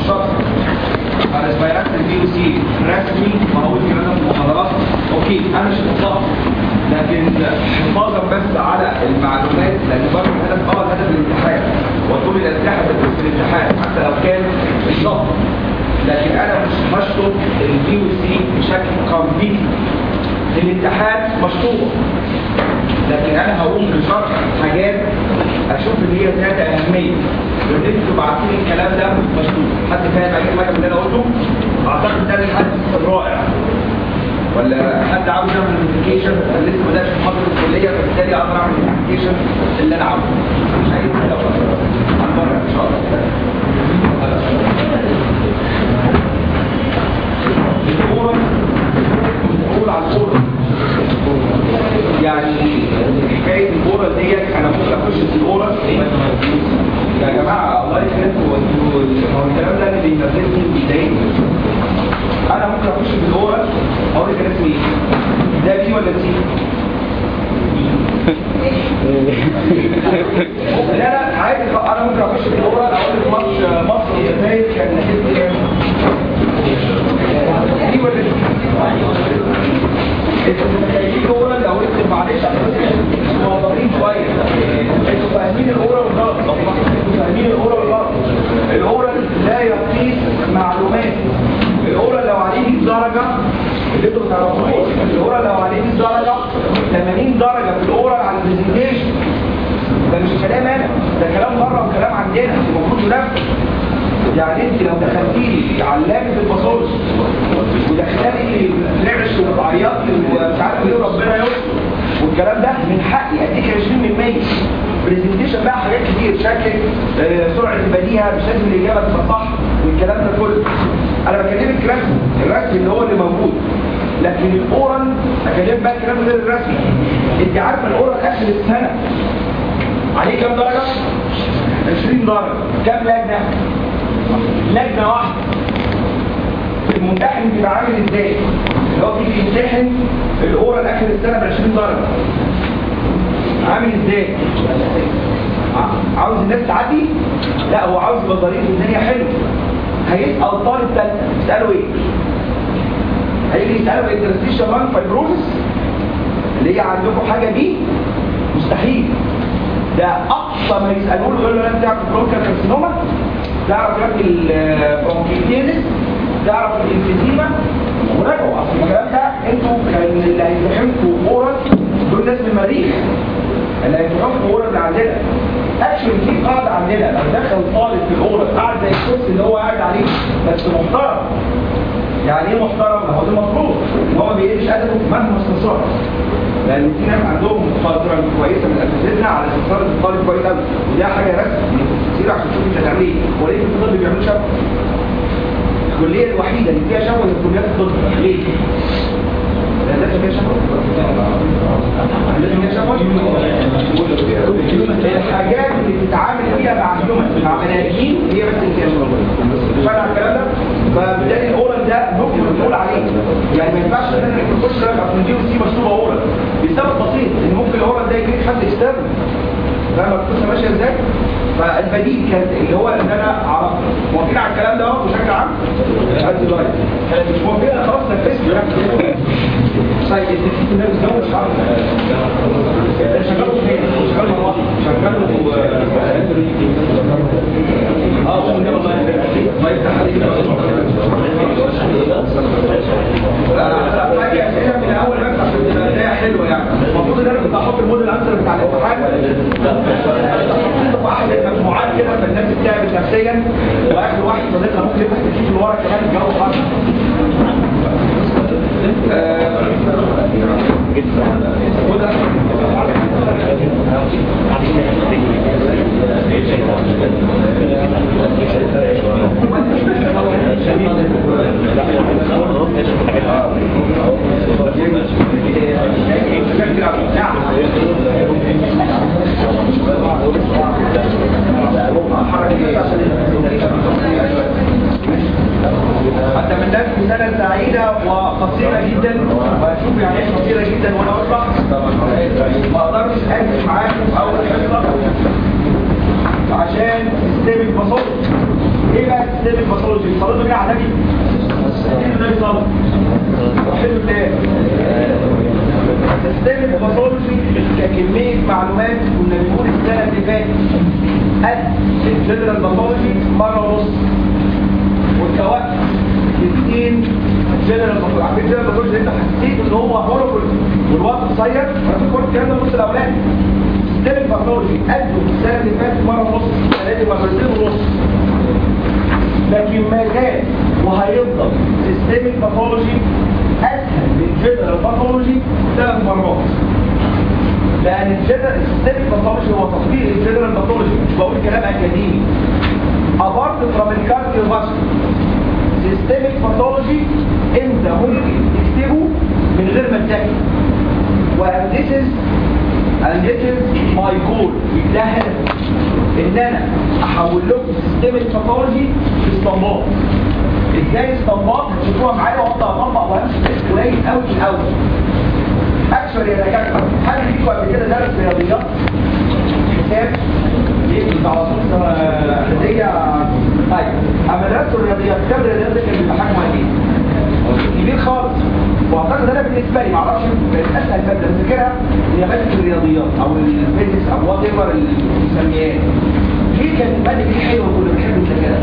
شرط على سبايرات البي او سي رسمي وهقول الكلام ده في المحاضرات اوكي انا مش هحفظها لكن حفاظا بس على المعلومات لان برضه الهدف اه الهدف الامتحان وطول الاسلحه تدرس في الامتحان حتى لو كان الشهر لكن انا مش بشطب البي او سي بشكل كومبليتلي الامتحان مشطوبه لكن انا هقوم بشرح حاجات اشوف ان هي ذات اهميه وان انتوا بعتوا لي الكلام ده مشطوب حد فاهم اي حاجه من اللي انا قلته اعتقد ده الحدث رائع ولا حد عاوز يعمل نوتيفيكيشن لسه ما بداش محاضره الكليه فبالتالي اقدر اعمل نوتيفيكيشن اللي انا عاوزه مش عايز كده عن بره ان شاء الله الكوره نقول على الكوره يعني حكايه الكوره ديت انا ممكن اخش في الكوره يا جماعه الله يكرمكم وانتوا هو الكلام ده اللي بينرفزني وبيضايقني انا ممكن اخش في الكوره اقول لك انا اسمي ايه ده بي ولا سي لا لا عادي انا ممكن اخش في الكوره اقول لك ماتش مصر والجزائر كان نتيجه كام دي ولا دي انتوا متخيلين الاورال لو انتوا معلش موضوعين شويه انتوا فاهمين الاورال غلط انتوا فاهمين الاورال غلط الاورال لا يقيس معلومات الاورال لو عليه 100 درجه اللي انتوا بتعرفوه الاورال لو عليه 100 درجه 80 درجه في الاورال على البرزنتيشن ده مش كلام انا ده كلام بره وكلام عندنا المفروض ينفذ يعني انت لو دخلتي علامه الباصوس ودخلتي نعش وتعيط لي ومش عارف ايه وربنا يستر والكلام ده من حقي اديك 20 من 100 برزنتيشن بقى حاجات كتير شكل آه، سرعه البديهه مش لازم الاجابه تبقى صح والكلام ده كله انا بكلمك رسم الرسم اللي هو اللي موجود لكن الاورال اكلمك بقى الكلام غير الرسمي انت عارفه الاورال اخر السنه عليه كام درجه 20 درجه كام لجنه لجنه واحده الممتحن بيبقى عامل ازاي اللي هو بيجي يمتحن الاورال اخر السنه ب 20 درجه عامل ازاي ع- عاوز الناس تعدي لا هو عاوز يبقى ظريف الدنيا حلو هيسال طالب ثالثه يساله ايه هيجي يساله انترستيشن لانج فايبروزس اللي هي عندكم حاجه دي مستحيل ده اقصى ما يسالوه له يقول له انت تعرف برونكال كارسينوما تعرف يا ابني البرونكيتيزس تعرف الانفيزيما وراجعوا اصل الكلام ده انتوا كان اللي هيفهمكم اورال دول ناس من المريخ اللي هيفهمكم اورال اللي عندنا اكشن في قاعده عندنا لو دخل طالب في الاورال قاعد زي الكرسي اللي هو قاعد عليه بس محترم يعني ايه محترم؟ ما هو ده المفروض ان هو ما بيقلش ادبه مهما استنصار لان في ناس عندهم فتره كويسه من اساتذتنا على استنصار الطالب كويس قوي وده حاجه رسمي كتير عشان تشوف انت هتعمل ايه هو ليه في الطب بيعملوا شفوي؟ الكليه الوحيده اللي فيها شفوي هي كليات الطب ليه؟ لان لازم فيها شفوي لازم فيها شفوي الحاجات اللي بتتعامل فيها مع هيومن مع بني ادمين هي بس اللي فيها شفوي فاهم الكلام ده؟ فبالتالي الاورال ده ممكن نقول عليه يعني ما ينفعش ان احنا نخش راجع في الدي سي مشروع اورال بسبب بسيط ان ممكن الاورال ده يجيب حد يستخدم فاهم القصه ماشيه ازاي؟ فالبديل كان اللي هو ان انا عرفت موافقين على الكلام ده اهو بشكل عام؟ لحد دلوقتي مش موافقين خلاص نفذت طيب التكتيك ده بيزود مش عارف شغاله فين؟ شغاله مروحه شغاله اه هو ده والله ما يفتح عليك حاجه اسئله من الاول بس عشان تبقى بدايه حلوه يعني المفروض ان انا كنت احط الموديل انسر بتاع الامتحان في واحد مجموعات كده فالناس بتعمل نفسيا واخر واحد صديقنا ممكن يفتح الكيس اللي ورا كمان الجو حر اتمنى لكم سنه سعيده وقصيره جدا واشوف يعني ايه قصيره جدا وانا بشرح ما اقدرش اجلس معاكم في اول حصه عشان تستلم بصوت ايه بقى السيستميك باثولوجي صلاه بيها على النبي النبي صلى حلو تاني السيستميك باثولوجي ككميه معلومات كنا بنقول السنه اللي فاتت قد الجنرال باثولوجي مره ونص والتوقف 60 جنرال باثولوجي عارفين الجنرال باثولوجي انت حسيت ان هو هوربل والوقت قصير انا فاكر الكلام ده النص الاولاني السيستميك باثولوجي قده السنه اللي فاتت مره ونص السنه دي مرتين ونص لكن ما زال وهيفضل سيستميك باثولوجي اسهل من جنرال باثولوجي ثلاث مرات لان الجنرال السيستميك باثولوجي هو تطبيق الجنرال باثولوجي مش بقول كلام اكاديمي apart from the cardiovascular systemic pathology انت ممكن تكتبه من غير ما تذاكر and this is and this is my goal ده هدف ان انا احول لكم systemic pathology في اسطمبات ازاي اسطمبات هتشوفوها معايا وافضل اطبق وامشي في قليل قوي في الاول اكشن يا دكاتره حد فيكم قبل كده درس رياضيات حساب يمكن على طول هديه طيب اما درست الرياضيات كام الرياضيات ده كان بيبقى حجمه قد ايه؟ كبير خالص واعتقد انا بالنسبه لي ما اعرفش اسهل ماده بذاكرها هي ماده الرياضيات او الفيزيكس او وات ايفر المسميات ليه كانت الماده دي حلوه كنا بنحب نذاكرها؟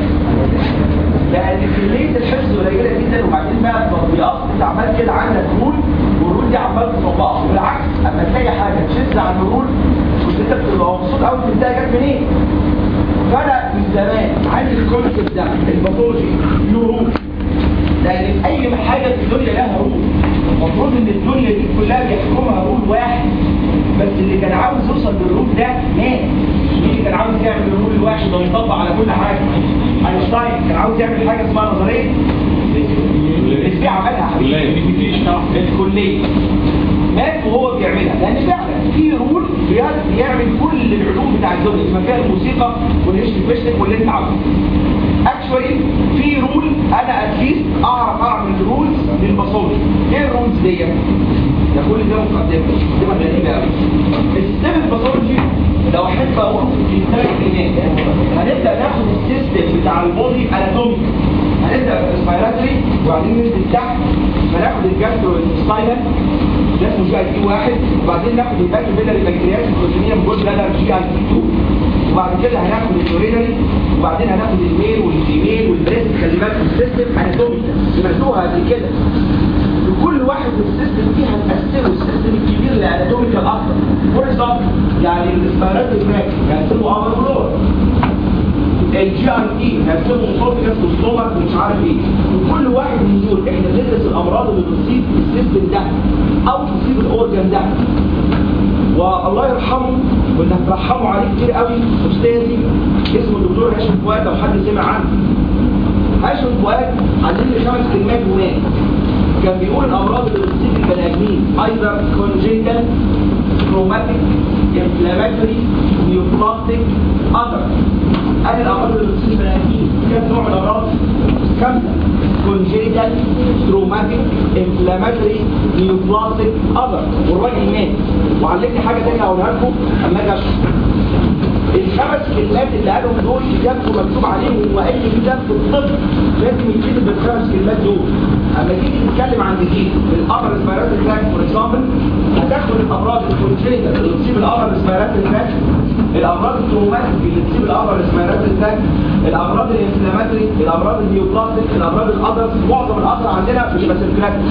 لان كميه الحفظ قليله جدا وبعدين بقى التطبيقات انت عمال كده عندك رول والرول دي عمال تطبقها بالعكس اما تلاقي حاجه تشد عن الرول كنت انت بتبقى مبسوط قوي تنتهي جت منين فانا من زمان عندي الكونسيبت ده الباثولوجي له رول لان اي حاجه في الدنيا لها رول المفروض ان الدنيا دي كلها بيحكمها رول واحد بس اللي كان عاوز يوصل للرول ده ناس مين اللي كان عاوز يعمل الرول الواحد ويطبق على كل حاجه اينشتاين كان عاوز يعمل حاجه اسمها نظريه النسبيه عملها حبيبي الكليه مات وهو بيعملها لان فعلا في رول بيعمل كل العلوم بتاع الدنيا في مجال الموسيقى والهيستوري بيشتك واللي انت عاوزه اكشولي في رول انا اتليست اعرف اعمل رولز للباثولوجي ايه الرولز دي ده كل ده مقدمه مقدمه غريبه قوي السيستم الباثولوجي لو احب اقول في ثلاث كلمات هنبدا ناخد السيستم بتاع البودي اناتومي هنبدا بالسبيراتوري وبعدين ننزل تحت فناخد الجاسترو انتستاينال ده اسمه جي اي تي واحد وبعدين ناخد الباك بيلاري بكتيريات البروتينيه جزء ده جي اي تي 2 وبعد كده هناخد اليورينري وبعدين هناخد الميل والفيميل والبريست خلي بالك السيستم اناتومي سمعتوها قبل كده لكل واحد من السيستم دي هنقسمه السيستم الكبير لاناتوميكال اكتر فور اكزامبل يعني الاسبيرات الباك هنقسمه ابر ولور الجي ار تي هنقسمه اسوفيجاس وستومك ومش عارف ايه وكل واحد من دول احنا بندرس الامراض اللي بتصيب السيستم ده او تصيب الاورجن ده والله يرحمه واللي هترحموا عليه كتير قوي استاذي اسمه الدكتور هاشم فؤاد لو حد سمع عنه هاشم فؤاد عندنا لي خمس كلمات هناك كان بيقول الامراض اللي بتصيب البني ادمين ايضا كونجنتال تروماتيك انفلاماتوري نيوبلاستيك اذر قال الامراض اللي بتصيب البني ادمين كام نوع من الامراض؟ خمسه كونجنتال تروماتيك انفلاماتوري نيوبلاستيك اذر والراجل مات وعلمني حاجه ثانيه هقولها لكم اما اجي اشرح الخمس كلمات اللي قالهم دول كتابته مكتوب عليهم واي كتاب في الطب لازم يتكتب بالخمس كلمات دول اما تيجي تتكلم عن جديد الامر اسبيرات التراك فور اكزامبل هتاخد الامراض الكونجنتال اللي بتصيب الامر اسبيرات التراك الامراض التروماتيك اللي بتصيب الامر اسبيرات التراك الامراض الانفلاماتوري الامراض النيوبلاستيك الامراض الادرس معظم الاثر عندنا بتبقى سيركلاتيك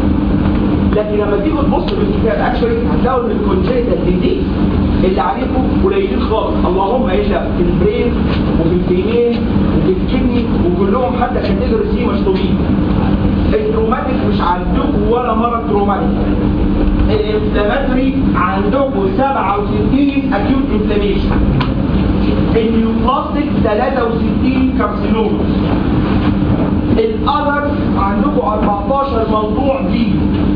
لكن لما تيجوا تبصوا في الكتاب اكشولي هتلاقوا ان الكونجنتال ديزيز اللي عليكم قليلين خالص اللهم الا في البرين وفي الفيمين وفي الكدني وكلهم حتى كاتيجوري سي مشطوبين التروماتيك مش عندكم ولا مرض تروماتيك الانفلاماتوري عندكم 67 اكيوت انفلاميشن النيوبلاستيك 63 كارسينوما الاذر عندكم 14 موضوع فيه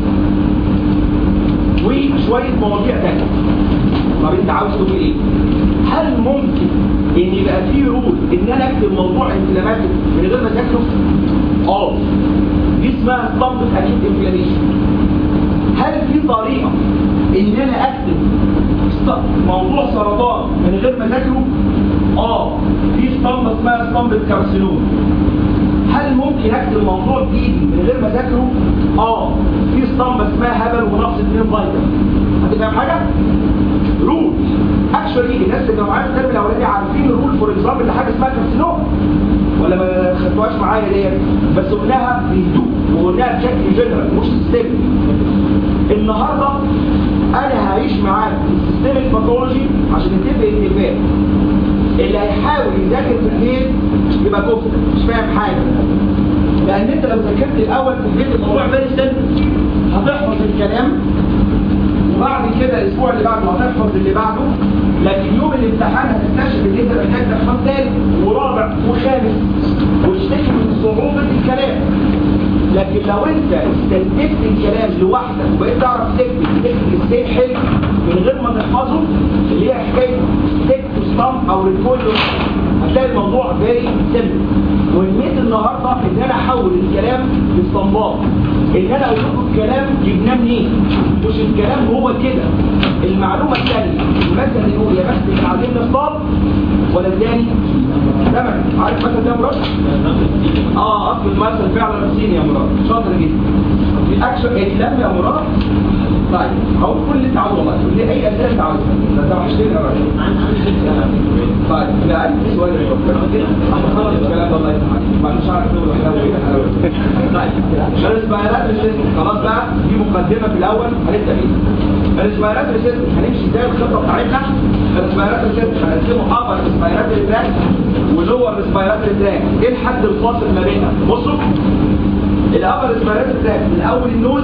وشويه مواضيع تانية طب انت عاوز تقول ايه هل ممكن ان يبقى في رول ان انا اكتب موضوع انفلاماتيك من غير ما اذاكره اه دي اسمها ستامب اكيد انفلاميشن هل في طريقه ان انا اكتب موضوع سرطان من غير ما اذاكره اه في اسطمبه اسمها اسطمبه كارسينوم هل ممكن اكتب الموضوع بايدي من غير ما اذاكره؟ اه في اسطمبه اسمها هبل ونقص 2 فيتامين هتفهم حاجه؟ رول اكشولي الناس اللي معايا الترم الاولاني عارفين الرول فور اكزامبل لحاجه اسمها كارسينوم ولا ما خدتوهاش معايا ديت بس قلناها بهدوء وقلناها بشكل جنرال مش سيستمك النهارده انا هعيش معاك السيستمك باثولوجي عشان نتفق اتفاق اللي هيحاول يذاكر في البيت يبقى كفر مش فاهم حاجه لان انت لو ذاكرت الاول في البيت الموضوع فيري سيمبل هتحفظ الكلام وبعد كده الاسبوع اللي بعده هتحفظ اللي بعده لكن يوم الامتحان هتكتشف ان انت محتاج تحفظ ثالث ورابع وخامس وتشتكي من صعوبه الكلام لكن لو انت استنتجت الكلام لوحدك وبقيت تعرف تكتب تكتب ازاي حلو من غير ما تحفظه اللي هي حكايه تكتب ستامب او ريكول هتلاقي الموضوع فيري سيمبل وهميت النهارده ان انا احول الكلام لاسطمبات ان انا اقول لكم الكلام جبناه منين مش الكلام هو كده المعلومه الثانيه المثل يقول يا بخت اللي علمنا اسطمب ولا الثاني تمام عارف مثل ده يا مراد اه اصل المثل فعلا نفسيني يا مراد شاطر جدا في اكشن اتلم يا مراد طيب هقول كل اللي انت عاوزه والله تقول لي اي اسئله انت عاوزها ده ده مش كده يا راجل طيب لا ألف سؤال يا دكتور كده هخلص الكلام ده الله يسامحك ما مش عارف اقول ايه طيب الاسبيرات ريسيستم خلاص بقى دي مقدمه في الاول هنبدا بيها الاسبيرات ريسيستم هنمشي ازاي الخطه بتاعتنا الاسبيرات ريسيستم هنقسمه ابر اسبيرات ريتراك ولور اسبيرات ريتراك ايه الحد الفاصل ما بينها بصوا الابر اسبيرات ريتراك من اول النوز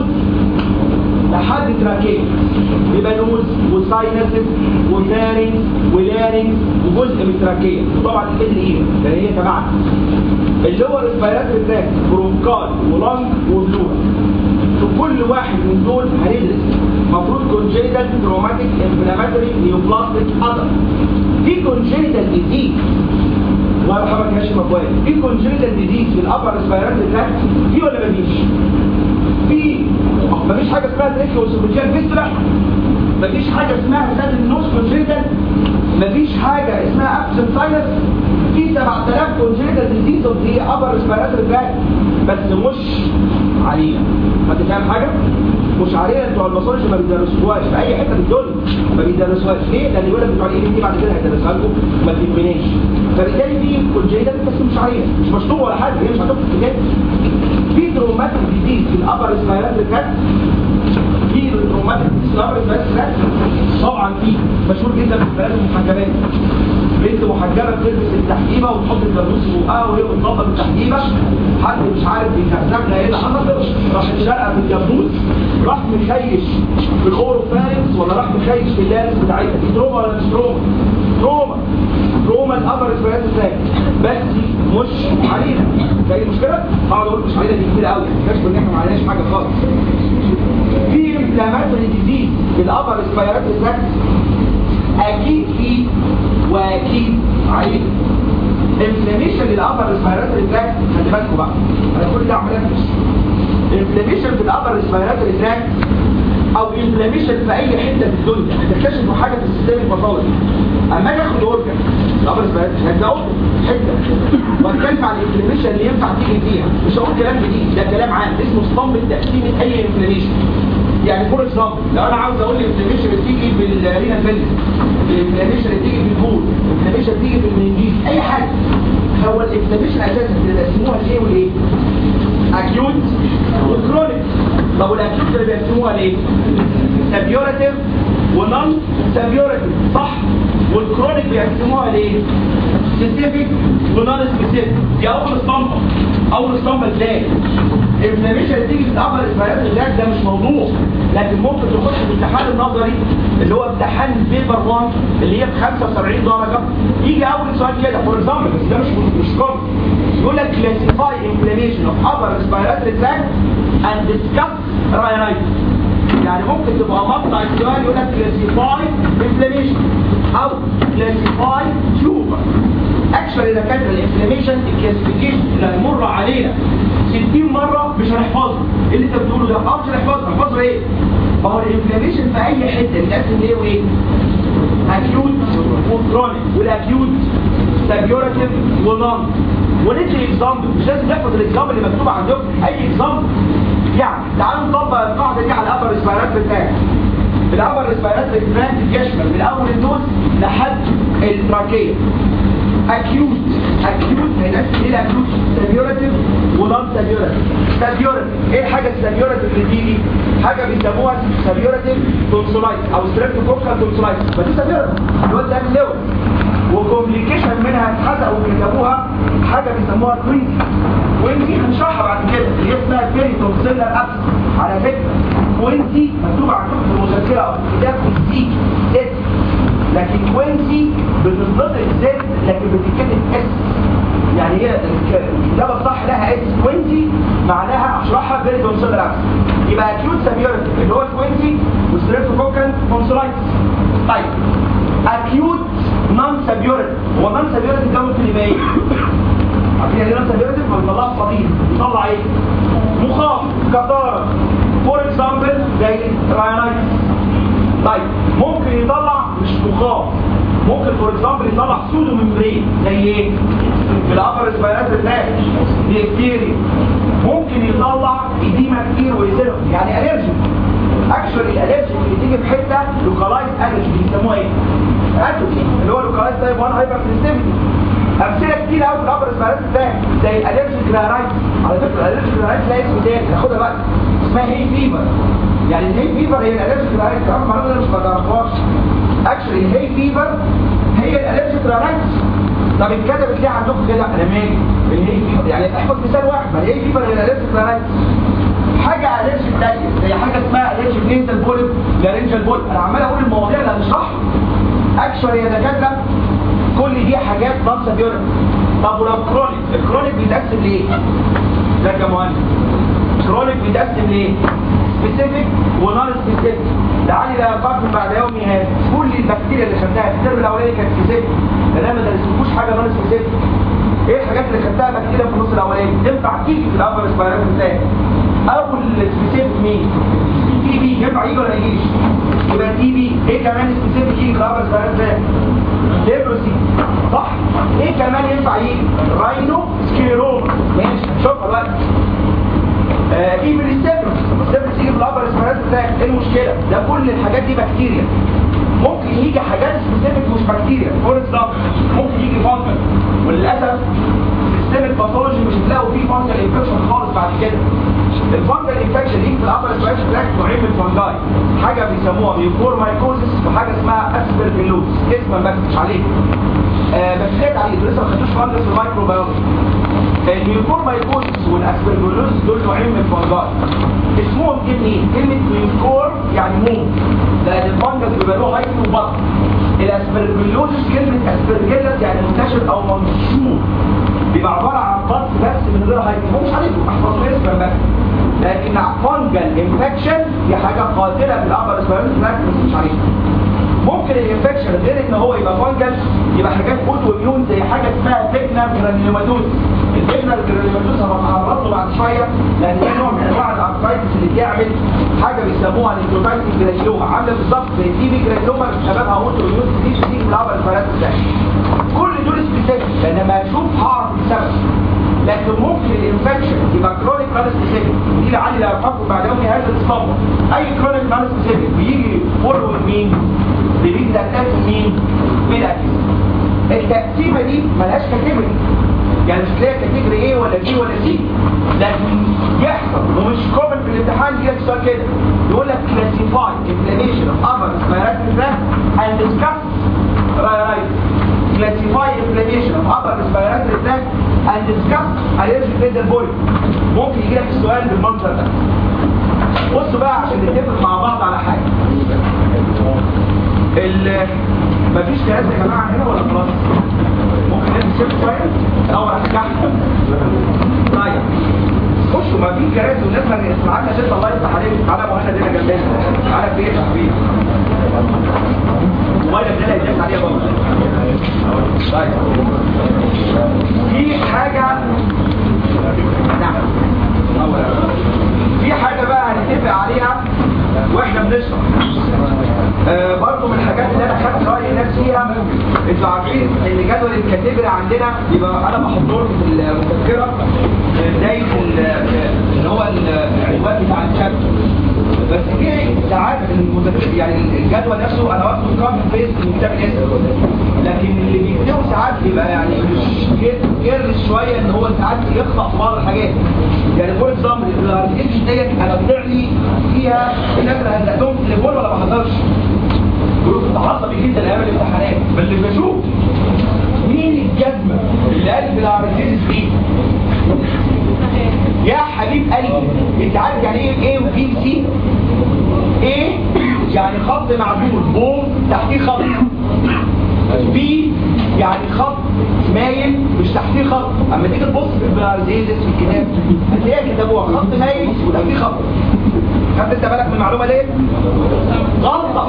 لحد تراكيه يبقى نوز وساينسز وفارنج ولارنج وجزء من التراكيه وطبعا ال ايه لان هي تبعها اللي هو الريسبيراتوري تراك برونكال ولانج وبلورا في كل واحد من دول هندرس المفروض كونجيتال تروماتيك انفلاماتوري نيوبلاستيك اذر في كونجيتال ديزيز الله يرحمك يا شيخ كويس في كونجيتال ديزيز في الابر ريسبيراتوري تراك في ولا مفيش؟ في مفيش حاجه اسمها تريكيو وسوفيجيال فيسترا مفيش حاجه اسمها سد النوز كونجيتال مفيش حاجه اسمها ابسنت ساينس في 7000 كونجيتال ديزيز اوف ذا ابر ريسبيراتوري تراك بس مش علينا هتفهم حاجه مش علينا بتوع المصارج ما بيدرسوهاش في اي حته في الدنيا ما بيدرسوهاش ليه؟ لان يقول لك بتوع الاي دي بعد كده هيدرسها لكم ما تهمناش فبالتالي في كونجيتال بس مش علينا مش مشطوب ولا حاجه هي مش هتكتب في الكتاب في تروماتيك ديزيز في الابر ريسبيراتوري تراك في تروماتيك ديزيز في الابر ريسبيراتوري تراك طبعا في مشهور جدا في البلاد المحجبات بنت محجبه بتلبس التحجيبه وتحط الكربوس في بقها وهي بتنظف التحجيبه حد مش عارف بيكرزقها ايه اللي حصل راحت شارقه في الكربوس راح مخيش في الاوروفارنكس ولا راح مخيش في اللارس بتاعتها دي تروما ولا مش تروما؟ تروما تروما الابر ريسبيراتوري تراك بس مش علينا زي المشكله اقعد اقول مش علينا دي كتير قوي اكتشف ان احنا ما عليناش حاجه خالص في انفلاماتوري ديزيز في الابر ريسبيراتوري تراك اكيد في واكيد عليه انفلاميشن للابر ريسبيراتوري تراك خلي بالكم بقى انا كل ده عمال انفس انفلاميشن في الابر ريسبيراتوري تراك او انفلاميشن في اي حته في الدنيا هتكتشفوا حاجه في السيستم الباثولوجي اما اجي اخد اورجن الابر ريسبيراتوري هتلاقوا حته واتكلم عن الانفلاميشن اللي ينفع تيجي فيها مش هقول كلام جديد ده كلام عام اسمه اسطمبه تقسيمه اي انفلاميشن يعني فور اكزامبل لو انا عاوز اقول الانفلاميشن بتيجي بالرينا فيلز الانفلاميشن بتيجي في البول الانفلاميشن بتيجي في المنجيز اي حاجه هو الانفلاميشن اساسا بيقسموها لايه والايه اكيوت وكرونيك طب والاكيوت اللي بيقسموها ليه سابيوراتيف ونون سابيوراتيف صح والكرونيك بيقسموها ليه سبيسيفيك ونون سبيسيفيك دي اول اسطمبه اول اسطمبه ازاي الانفلاميشن اللي تيجي في الابر اسبيرات اللاك ده مش موضوع لكن ممكن تخش في الامتحان النظري اللي هو امتحان بيبر 1 اللي هي ب 75 درجه يجي اول سؤال كده فور اكزامبل بس ده مش مش كومن يقول لك كلاسيفاي انفلاميشن اوف ابر اسبيرات تراك اند ديسكاس راينايتس يعني ممكن تبقى مقطع السؤال يقول لك كلاسيفاي انفلاميشن او كلاسيفاي تيوبر اكشوال اذا كانت الانفلاميشن الكلاسيفيكيشن اللي هيمر علينا 60 مره مش هنحفظه ايه اللي انت بتقوله ده اه مش هنحفظه هنحفظه ايه ما هو الانفلاميشن في اي حته بتقسم ايه وايه اكيوت وكرونيك والاكيوت سابيوراتيف ونون وندي اكزامبل مش لازم نحفظ الاكزامبل اللي مكتوب عندكم اي اكزامبل يعني تعالوا نطبق القاعده دي على الابر ريسبيرات بتاعك الابر ريسبيرات بتاعك يشمل من اول النوز لحد التراكيه اكيوت اكيوت هنا ايه الاكيوت سابيوراتيف ونون سابيوراتيف سابيوراتيف ايه الحاجه السابيوراتيف اللي تيجي حاجه بيسموها سابيوراتيف تونسولايتس او ستريبتوكوكال تونسولايتس ما دي سابيوراتيف اللي هو ده فلويد وكومبليكيشن منها اتحدقوا وكتبوها حاجه بيسموها كوينزي كوينزي هنشرحها بعد كده اللي هي اسمها بيري تونسيلر ابس على فكره كوينزي مكتوب عندكم في المذكره او في الكتاب سي اس لكن كوينزي بتنطق زد لكن بتتكتب اس يعني هي الكتابه الصح لها اس كوينزي معناها اشرحها بيري تونسيلر ابس يبقى اكيوت سابيورتي اللي هو الكوينزي وستريبتوكوكال تونسيلايتس طيب اكيوت نون سابيورتي هو نون سابيورتي ده ممكن يبقى ايه عارفين يعني نون سابيورتي ما بيطلعش صديد بيطلع ايه مخاط كثاره فور اكزامبل زي راينايتس طيب ممكن يطلع مش مخاط ممكن فور اكزامبل يطلع سودو ممبرين زي ايه في الابر ريسبيرات بتاعك ديفتيريا ممكن يطلع ايديما كتير ويزيلهم يعني الرجي اكشولي الالرجي اللي تيجي في حته لوكالايز الرجي بيسموها ايه اتوبي اللي هو لوكالايز تايب 1 هايبر سنسيتيفيتي امثله كتير قوي في الابر ريسبيرات بتاعك زي الالرجي جرارايتس على فكره الالرجي جرارايتس لها اسم تاني ناخدها بقى اسمها هي فيفر يعني الهي فيفر هي الالرجي جرارايتس تعرف المعلومه مش ما تعرفهاش اكشولي الهي فيفر هي الالرجي جرارايتس طب اتكتبت ليه عندكم كده انا مالي الهي فيفر يعني احفظ مثال واحد ما الهي فيفر هي الالرجي جرارايتس حاجه الرجي تانية زي حاجه اسمها الرجي نيزل بولب لارنجال بولب انا عمال اقول المواضيع اللي هنشرحها اكشولي يا دكاتره كل دي حاجات نون سابيورال طب ولو كرونيك الكرونيك بيتقسم لايه ده يا مهندس كرونيك بيتقسم لايه سبيسيفيك ونون سبيسيفيك لعلي لا يقاكم بعد يومي هذا كل البكتيريا اللي خدناها في الترم الاولاني كانت سبيسيفيك لان ما درستوش حاجه نون سبيسيفيك ايه الحاجات اللي خدتها بكتيريا في النص الاولاني تنفع تيجي في الابر سبايرال بتاعي اول سبيسيفيك مين تي بي ينفع يجي ولا ما يجيش يبقى تي بي ايه كمان سبيسيفيك يجي في الابر سبايرال بتاعي ليبروسي صح ايه كمان ينفع يجي راينو سكيروما ماشي شوفها دلوقتي آه ايه بالستيبروس الستيبروس يجي في الابر سبايرال بتاعي ايه المشكله ده كل الحاجات دي بكتيريا ممكن يجي حاجات سبيسيفيك مش بكتيريا فور اكزامبل ممكن يجي فانجل وللاسف سيستمك باثولوجي مش هتلاقوا فيه فانجل انفكشن خالص بعد كده الفانجل انفكشن يجي في الابر سبايرال تراك نوعين من الفانجاي حاجه بيسموها ميوكور مايكوزس وحاجه اسمها اسبرجلوز اسما بس مش عليه آه بس ليه عليه دول لسه ما خدوش فانجس في الميكروبيولوجي الميوكور مايكوزس والاسبرجلوز دول نوعين من الفانجاي اسمهم جه منين كلمه ميوكور يعني موم لان الفانجس بيبقى له هايت وبطن الاسبرجلوزس كلمه اسبرجيلس يعني منتشر او منشور بيبقى عباره عن بطن بس من غير هايت مش عليكم احفظوا اسمه بس لكن فانجل انفكشن دي حاجه قاتله في الابر سبايرال بس مش عليكم ممكن الانفكشن غير ان هو يبقى فانجل يبقى حاجات اوتو اميون زي حاجه اسمها فيجنا جرانيوماتوز الفيجنا جرانيوماتوز هنعرض له بعد شويه لان ده نوع من انواع الارثرايتس اللي بيعمل حاجه بيسموها الانتروبايتس جرانيوما عامله بالظبط زي تي بي جرانيوما شبابها اوتو اميون دي بتيجي في الابر سبايرال بتاعي كل دول سبيسيفيك لان لما اشوف هعرف السبب لكن ممكن الانفكشن يبقى كرونيك نون سبيسيفيك دي لعلي لا يفكر بعد يوم هذا الاسطمبة اي كرونيك نون سبيسيفيك بيجي فورورد مين بيجي تأتاك مين بالاكيس التقسيمه دي ملهاش كاتيجوري يعني مش تلاقي كاتيجوري ايه ولا بي ولا سي لكن يحصل ومش كومن في الامتحان يجي لك سؤال كده يقول لك كلاسيفاي انفلاميشن اوف upper respiratory tract and discuss right classify inflammation of upper respiratory tract and discuss allergic nasal polyp ممكن يجي لك السؤال بالمنظر ده بصوا بقى عشان نتفق مع بعض على حاجه ال مفيش كلام يا جماعه هنا ولا خلاص ممكن نمشي شويه شويه الاول هنجحها طيب خشوا ما في كراسي والناس ما معانا ست الله يفتح عليك تعالى مهند هنا جنبنا تعالى فين يا حبيبي الموبايل ابننا يدرس عليها بابا طيب في حاجه نعم في حاجه بقى عليها واحنا بنشرح آه برضو من الحاجات اللي انا خدت راي الناس انتوا عارفين ان جدول الكاتيجوري عندنا يبقى انا بحط لكم في المذكره بدايه اللي هو العنوان بتاع الشابتر بس في ساعات المذكره يعني الجدول نفسه انا واخده كام بيس من كتاب الاسم لكن اللي بيكتبه ساعات بيبقى يعني مش كيرلس شويه ان هو ساعات يخطأ في بعض الحاجات يعني فور اكزامبل الارتكلز ديت انا طلع لي فيها الناس اللي هزقتهم تليفون ولا ما حصلش كنت عصبي جدا ايام الامتحانات بس اللي بشوف مين الجزمه اللي قال في الارتكلز دي يا حبيب قلبي انت عارف يعني ايه ايه وبي سي ايه يعني خط معدول بوم تحتيه خط بي يعني خط مايل مش تحتيه خط اما تيجي تبص في البرازيزس في الكتاب هتلاقي كتابه خط مايل وتحتيه خط خدت انت بالك من المعلومه دي غلطه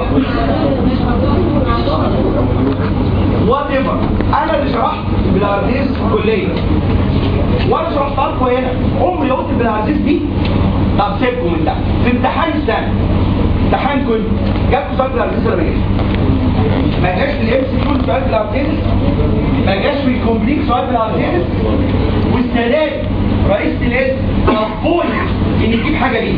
وات ايفر انا اللي شرحت بالعزيز في الكليه وانا شرحت لكم هنا عمري قلت بالعزيز دي طب سيبكم من ده في امتحان السنه امتحان كنت جابكم سؤال بالعزيز ولا ما جاش؟ ما جاش في الام سي كيو سؤال بالعزيز ما جاش في الكومبليك سؤال بالعزيز والسادات رئيس الاسم افويد ان يجيب حاجه دي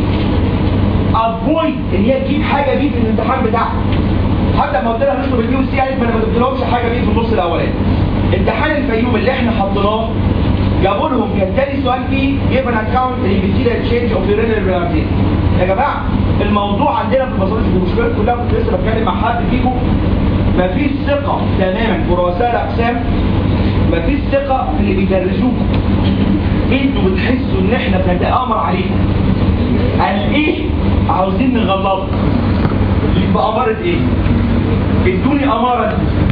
افويد ان هي تجيب حاجه دي في الامتحان بتاعها حتى لما قلت لها نشطب اليو سي قالت ما انا ما جبتلهمش حاجه دي في النص الاولاني امتحان الفيوم اللي احنا حطيناه جابوا لهم كان تاني سؤال فيه جيب ان اكونت الماتيريال تشينج اوف ريليفنت يا جماعه الموضوع عندنا في المصاريف المشكله كلها كنت لسه بتكلم مع حد فيكم مفيش ثقه تماما في رؤساء الاقسام مفيش ثقه في اللي بيدرسوكم انتوا بتحسوا ان احنا بنتامر عليكم قال ايه عاوزين نغلط بأمارة ايه ادوني امارة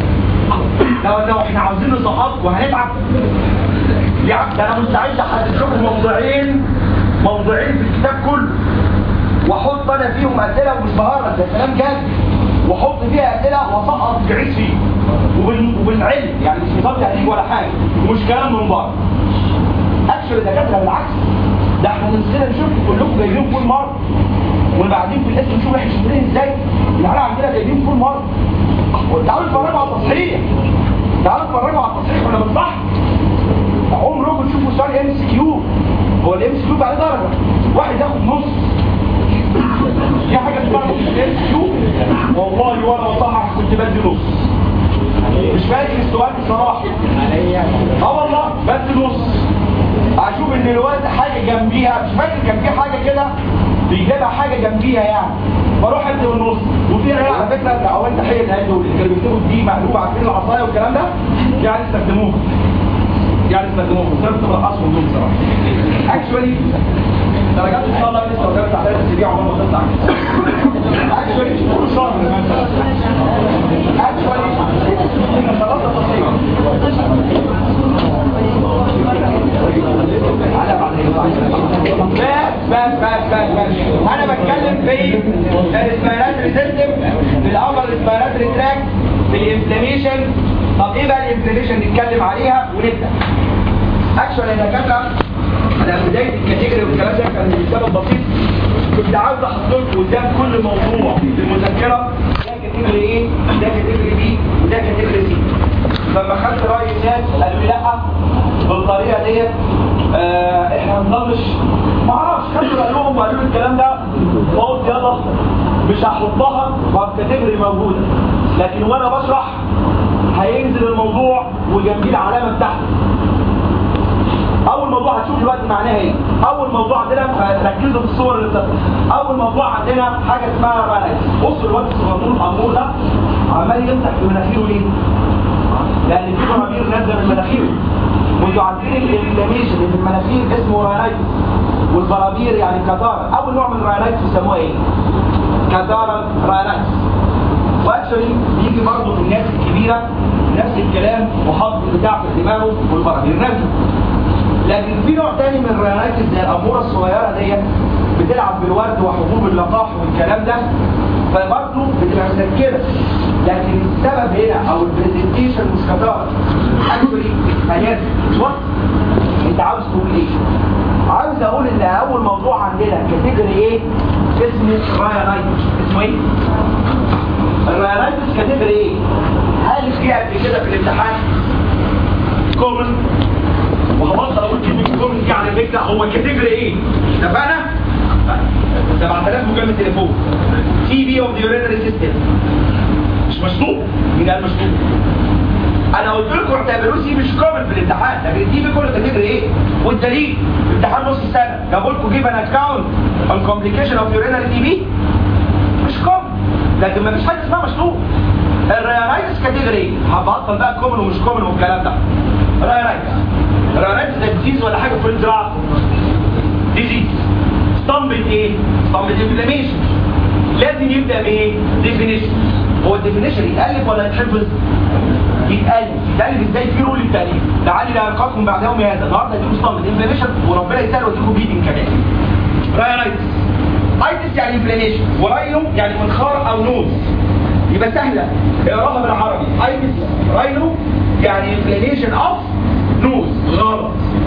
لو لو احنا عاوزين نسقط وهنتعب يعني ده انا مستعد احدد لكم موضوعين موضوعين في الكتاب كله واحط انا فيهم اسئله ومش بهرج ده كلام جد واحط فيها اسئله واسقط بعيد فيه وبال... وبالعلم يعني مش نظام تهريج ولا حاجه ومش كلام من بره اكشن الدكاتره بالعكس ده احنا ننزل نشوف كلكم جايبين كل مره وبعدين في الاسم نشوف احنا شغالين ازاي العيال عندنا جايبين كل مره تعالوا اتفرجوا على التصحيح تعالوا اتفرجوا على التصحيح ولا بالصح عمركم تشوفوا سؤال ام سي كيو هو الام سي كيو عليه درجه واحد ياخد نص في حاجه اسمها الام سي كيو والله وانا بصحح كنت بدي نص مش فاكر السؤال بصراحه اه والله بدي نص اشوف ان الواد حاجه جنبيها مش فاكر كان في حاجه كده بيجيبها حاجه جنبيها يعني بروح ادي بالنص وفي عيال على فكره او انت حي العيال دول اللي كانوا بيكتبوا دي مقلوبه عارفين العصايه والكلام ده يعني استخدموها يعني استخدموها بس ترقصهم دول بصراحه اكشولي درجات ان شاء الله لسه قدامك عليها بس دي عمرها ما تطلع اكشولي كل شهر مثلا اكشولي احنا خلصنا تصحيح بس بس بس بس بس انا بتكلم في الاسبيراتوري سيستم في الابر اسبيراتوري تراك في الانفلاميشن طب ايه بقى الانفلاميشن نتكلم عليها ونبدا اكشن يا دكاتره انا بدايه الكاتيجوري والكلام ده كان بسبب بسيط كنت عاوز احط لكم قدام كل موضوع في المذكره ده كاتيجوري ايه ده كاتيجوري بي وده كاتيجوري سي لما خدت راي الناس قالوا لي لا بالطريقه ديت آه احنا هنضمش ما اعرفش خدوا رايهم وقالوا لي الكلام ده فقلت يلا مش هحطها والكاتيجوري موجوده لكن وانا بشرح هينزل الموضوع وجنبيه العلامه بتاعته اول موضوع هتشوف دلوقتي معناها ايه اول موضوع عندنا ركزوا في الصور اللي بتطلع اول موضوع عندنا حاجه اسمها رانكس بصوا الواد الصغنون الامور ده عمال يمسح في مناخيره ليه لان في برامير نازله من مناخيره وانتوا عارفين الانفلاميشن اللي في المناخير اسمه راينايتس والبرامير يعني كتارة اول نوع من الراينايتس بيسموها ايه كتارة راينايتس واكشولي بيجي برضه في الناس الكبيره نفس الكلام وحط بتاع في دماغه والبرامير نازله لكن في نوع تاني من الريانايتس زي الاموره الصغيره ديت بتلعب بالورد وحبوب اللقاح والكلام ده فبرضه بتبقى مسكره لكن السبب هنا او البرزنتيشن مش كتار اكشولي حاجات وات انت عاوز تقول ايه؟ عاوز اقول ان اول موضوع عندنا كاتيجوري ايه؟ اسمه رايانايتس اسمه ايه؟ الرايانايتس كاتيجوري ايه؟ هل جه قبل كده في الامتحان كومن وهبطل اقول كلمه كومن دي على فكره هو كاتيجوري ايه اتفقنا 7000 مكالمه تليفون تي بي اوف ذا يورينري سيستم مش مشطوب مين قال مشطوب انا قلت لكم اعتبروه سي مش كومن في الامتحان لكن التي بي كله كاتيجوري ايه والدليل امتحان نص السنه جابوا لكم جيب ان اكونت on complication of urinary TB مش كومن لكن ما فيش حاجه اسمها مشطوب الريانايتس كاتيجوري هبطل بقى كومن ومش كومن والكلام ده ريانايتس ريانايتس ده ديزيز ولا حاجه في الزراعه ديزيز اسطمبة ايه؟ اسطمبة انفلاميشن لازم يبدأ بايه؟ ديفينيشن هو الديفينيشن يتألف ولا يتحفظ؟ يتألف يتألف ازاي في رول التأليف لعلي لا ألقاكم بعد يوم هذا النهارده اديكم اسطمبة انفلاميشن وربنا يسهل واديكم بيدنج كمان راينايتس ايتس يعني انفلاميشن وراينو يعني منخار او نوز يبقى سهلة اقراها بالعربي ايتس راينو يعني انفلاميشن اوف نوز غلط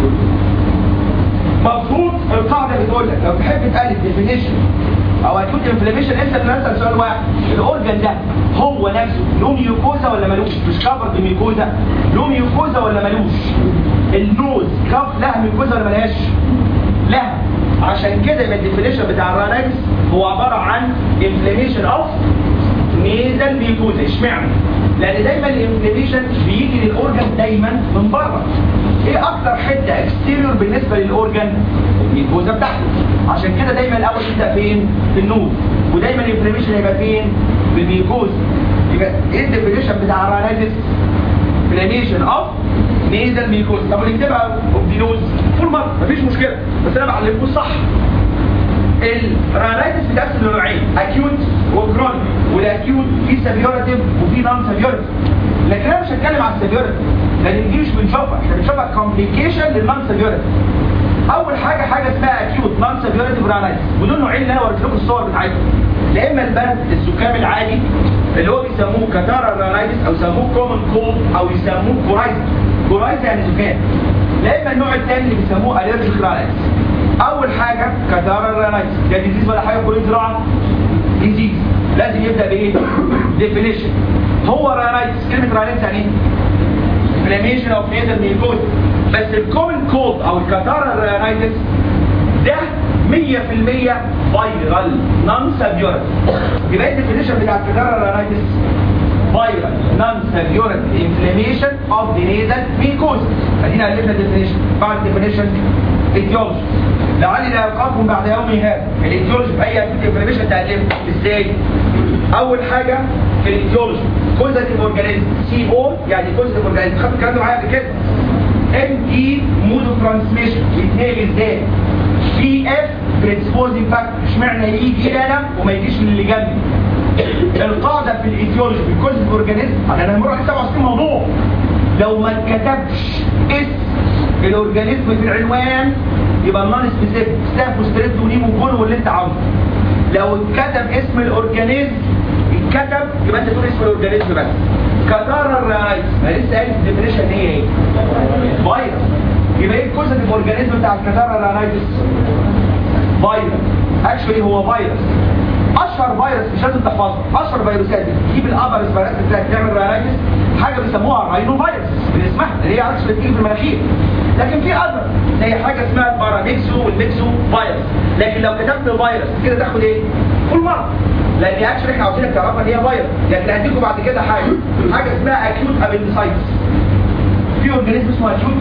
مفروض القاعدة بتقول لك لو تحب تقلب ديفينيشن او اكيوت انفلاميشن انت بنسال سؤال واحد الاورجن ده هو نفسه له ميوكوزا ولا ملوش مش كفر بميوكوزا له ميوكوزا ولا ملوش النوز كف لها ميوكوزا ولا ملهاش لها عشان كده يبقى الديفينيشن بتاع الرانكس هو عباره عن انفلاميشن اوف نيزل ميوكوزا اشمعنى لان دايما الانفلاميشن بيجي للاورجن دايما من بره ايه اكتر حته اكستيريور بالنسبه للاورجن الميوكوزا بتاعته عشان كده دايما الاول يبدا فين في النوز ودايما الانفلاميشن هيبقى فين في الميوكوزا يبقى ايه الديفينيشن بتاع الرانكس انفلاميشن اوف نيزل ميوكوزا طب نكتبها اوف دي نوز فول مارك مفيش مشكله بس انا بعلمكم صح الرانايتس بتقسم لنوعين اكيوت وكرونيك والاكيوت في سيفيورتيف وفي نون سيفيورتيف لكن انا مش هتكلم عن السيفيورتيف لان دي مش بنشوفها احنا بنشوفها كومبليكيشن للنون سيفيورتيف اول حاجه حاجه اسمها اكيوت نون سيفيورتيف رانايتس ودول نوعين اللي انا وريت لكم الصور بتاعتهم يا اما البرد الزكام العادي اللي هو بيسموه كاتارا رانايتس او يسموه كومن كولد او يسموه كورايز كورايز يعني زكام لا اما النوع الثاني اللي بيسموه اليرجيك رانايتس اول حاجة كدار الرانايتس ده ديزيز ولا حاجة كل زراعة ديزيز لازم يبدأ بايه ديفينيشن هو رانايتس كلمة رانايتس يعني ايه inflammation of nasal mucosa بس الكومن كولد او الكاتارا الرانايتس ده 100% فايرال نون سابيورال يبقى الديفينيشن بتاع الكاتارا الرانايتس فايرال نون سابيورال انفلاميشن اوف ذا نيزل ميكوزا ادينا قلبنا الديفينيشن بعد الديفينيشن ايديولوجي لعلي لا يلقاكم بعد يوم هذا الايديولوجي في اي اكتيف انفلاميشن تعلمه ازاي اول حاجه في الايديولوجي كوزاتيف اورجانيزم سي او يعني كوزاتيف اورجانيزم خدت الكلام ده معايا قبل كده ام دي مود اوف ترانسميشن بيتنقل ازاي بي اف بريدسبوزنج فاكتور اشمعنى يجي لي انا وما يجيش من اللي جنبي القاعده في الايديولوجي في الكوزاتيف اورجانيزم انا هنروح 67 موضوع لو ما اتكتبش اسم الاورجانيزم في العنوان يبقى النون سبيسيفيك ستاف وستريت ونيمو كون واللي انت عاوزه لو اتكتب اسم الاورجانيزم اتكتب يبقى انت تقول اسم الاورجانيزم بس كتارا الرايتس ما لسه قايل الديفينيشن هي ايه فيروس يبقى ايه الكوزاتيف اورجانيزم بتاع الكتارا الرايتس فيروس اكشولي هو فيروس اشهر فيروس مش لازم تحفظه اشهر فيروسات تجيب الابرس فيروس بتاعت تعمل رايتس حاجه بيسموها راينو فيروس من اسمها اللي هي عكس بتيجي في المناخير لكن في اذر زي حاجه اسمها الباراميكسو والميكسو فيروس لكن لو كتبت فيروس كده تاخد ايه كل مره لان اكشن احنا عاوزينك تعرفها ان هي فيروس لكن هديكم بعد كده حاجه حاجه اسمها اكيوت ابندسايتس في اورجانيزم اسمه اكيوت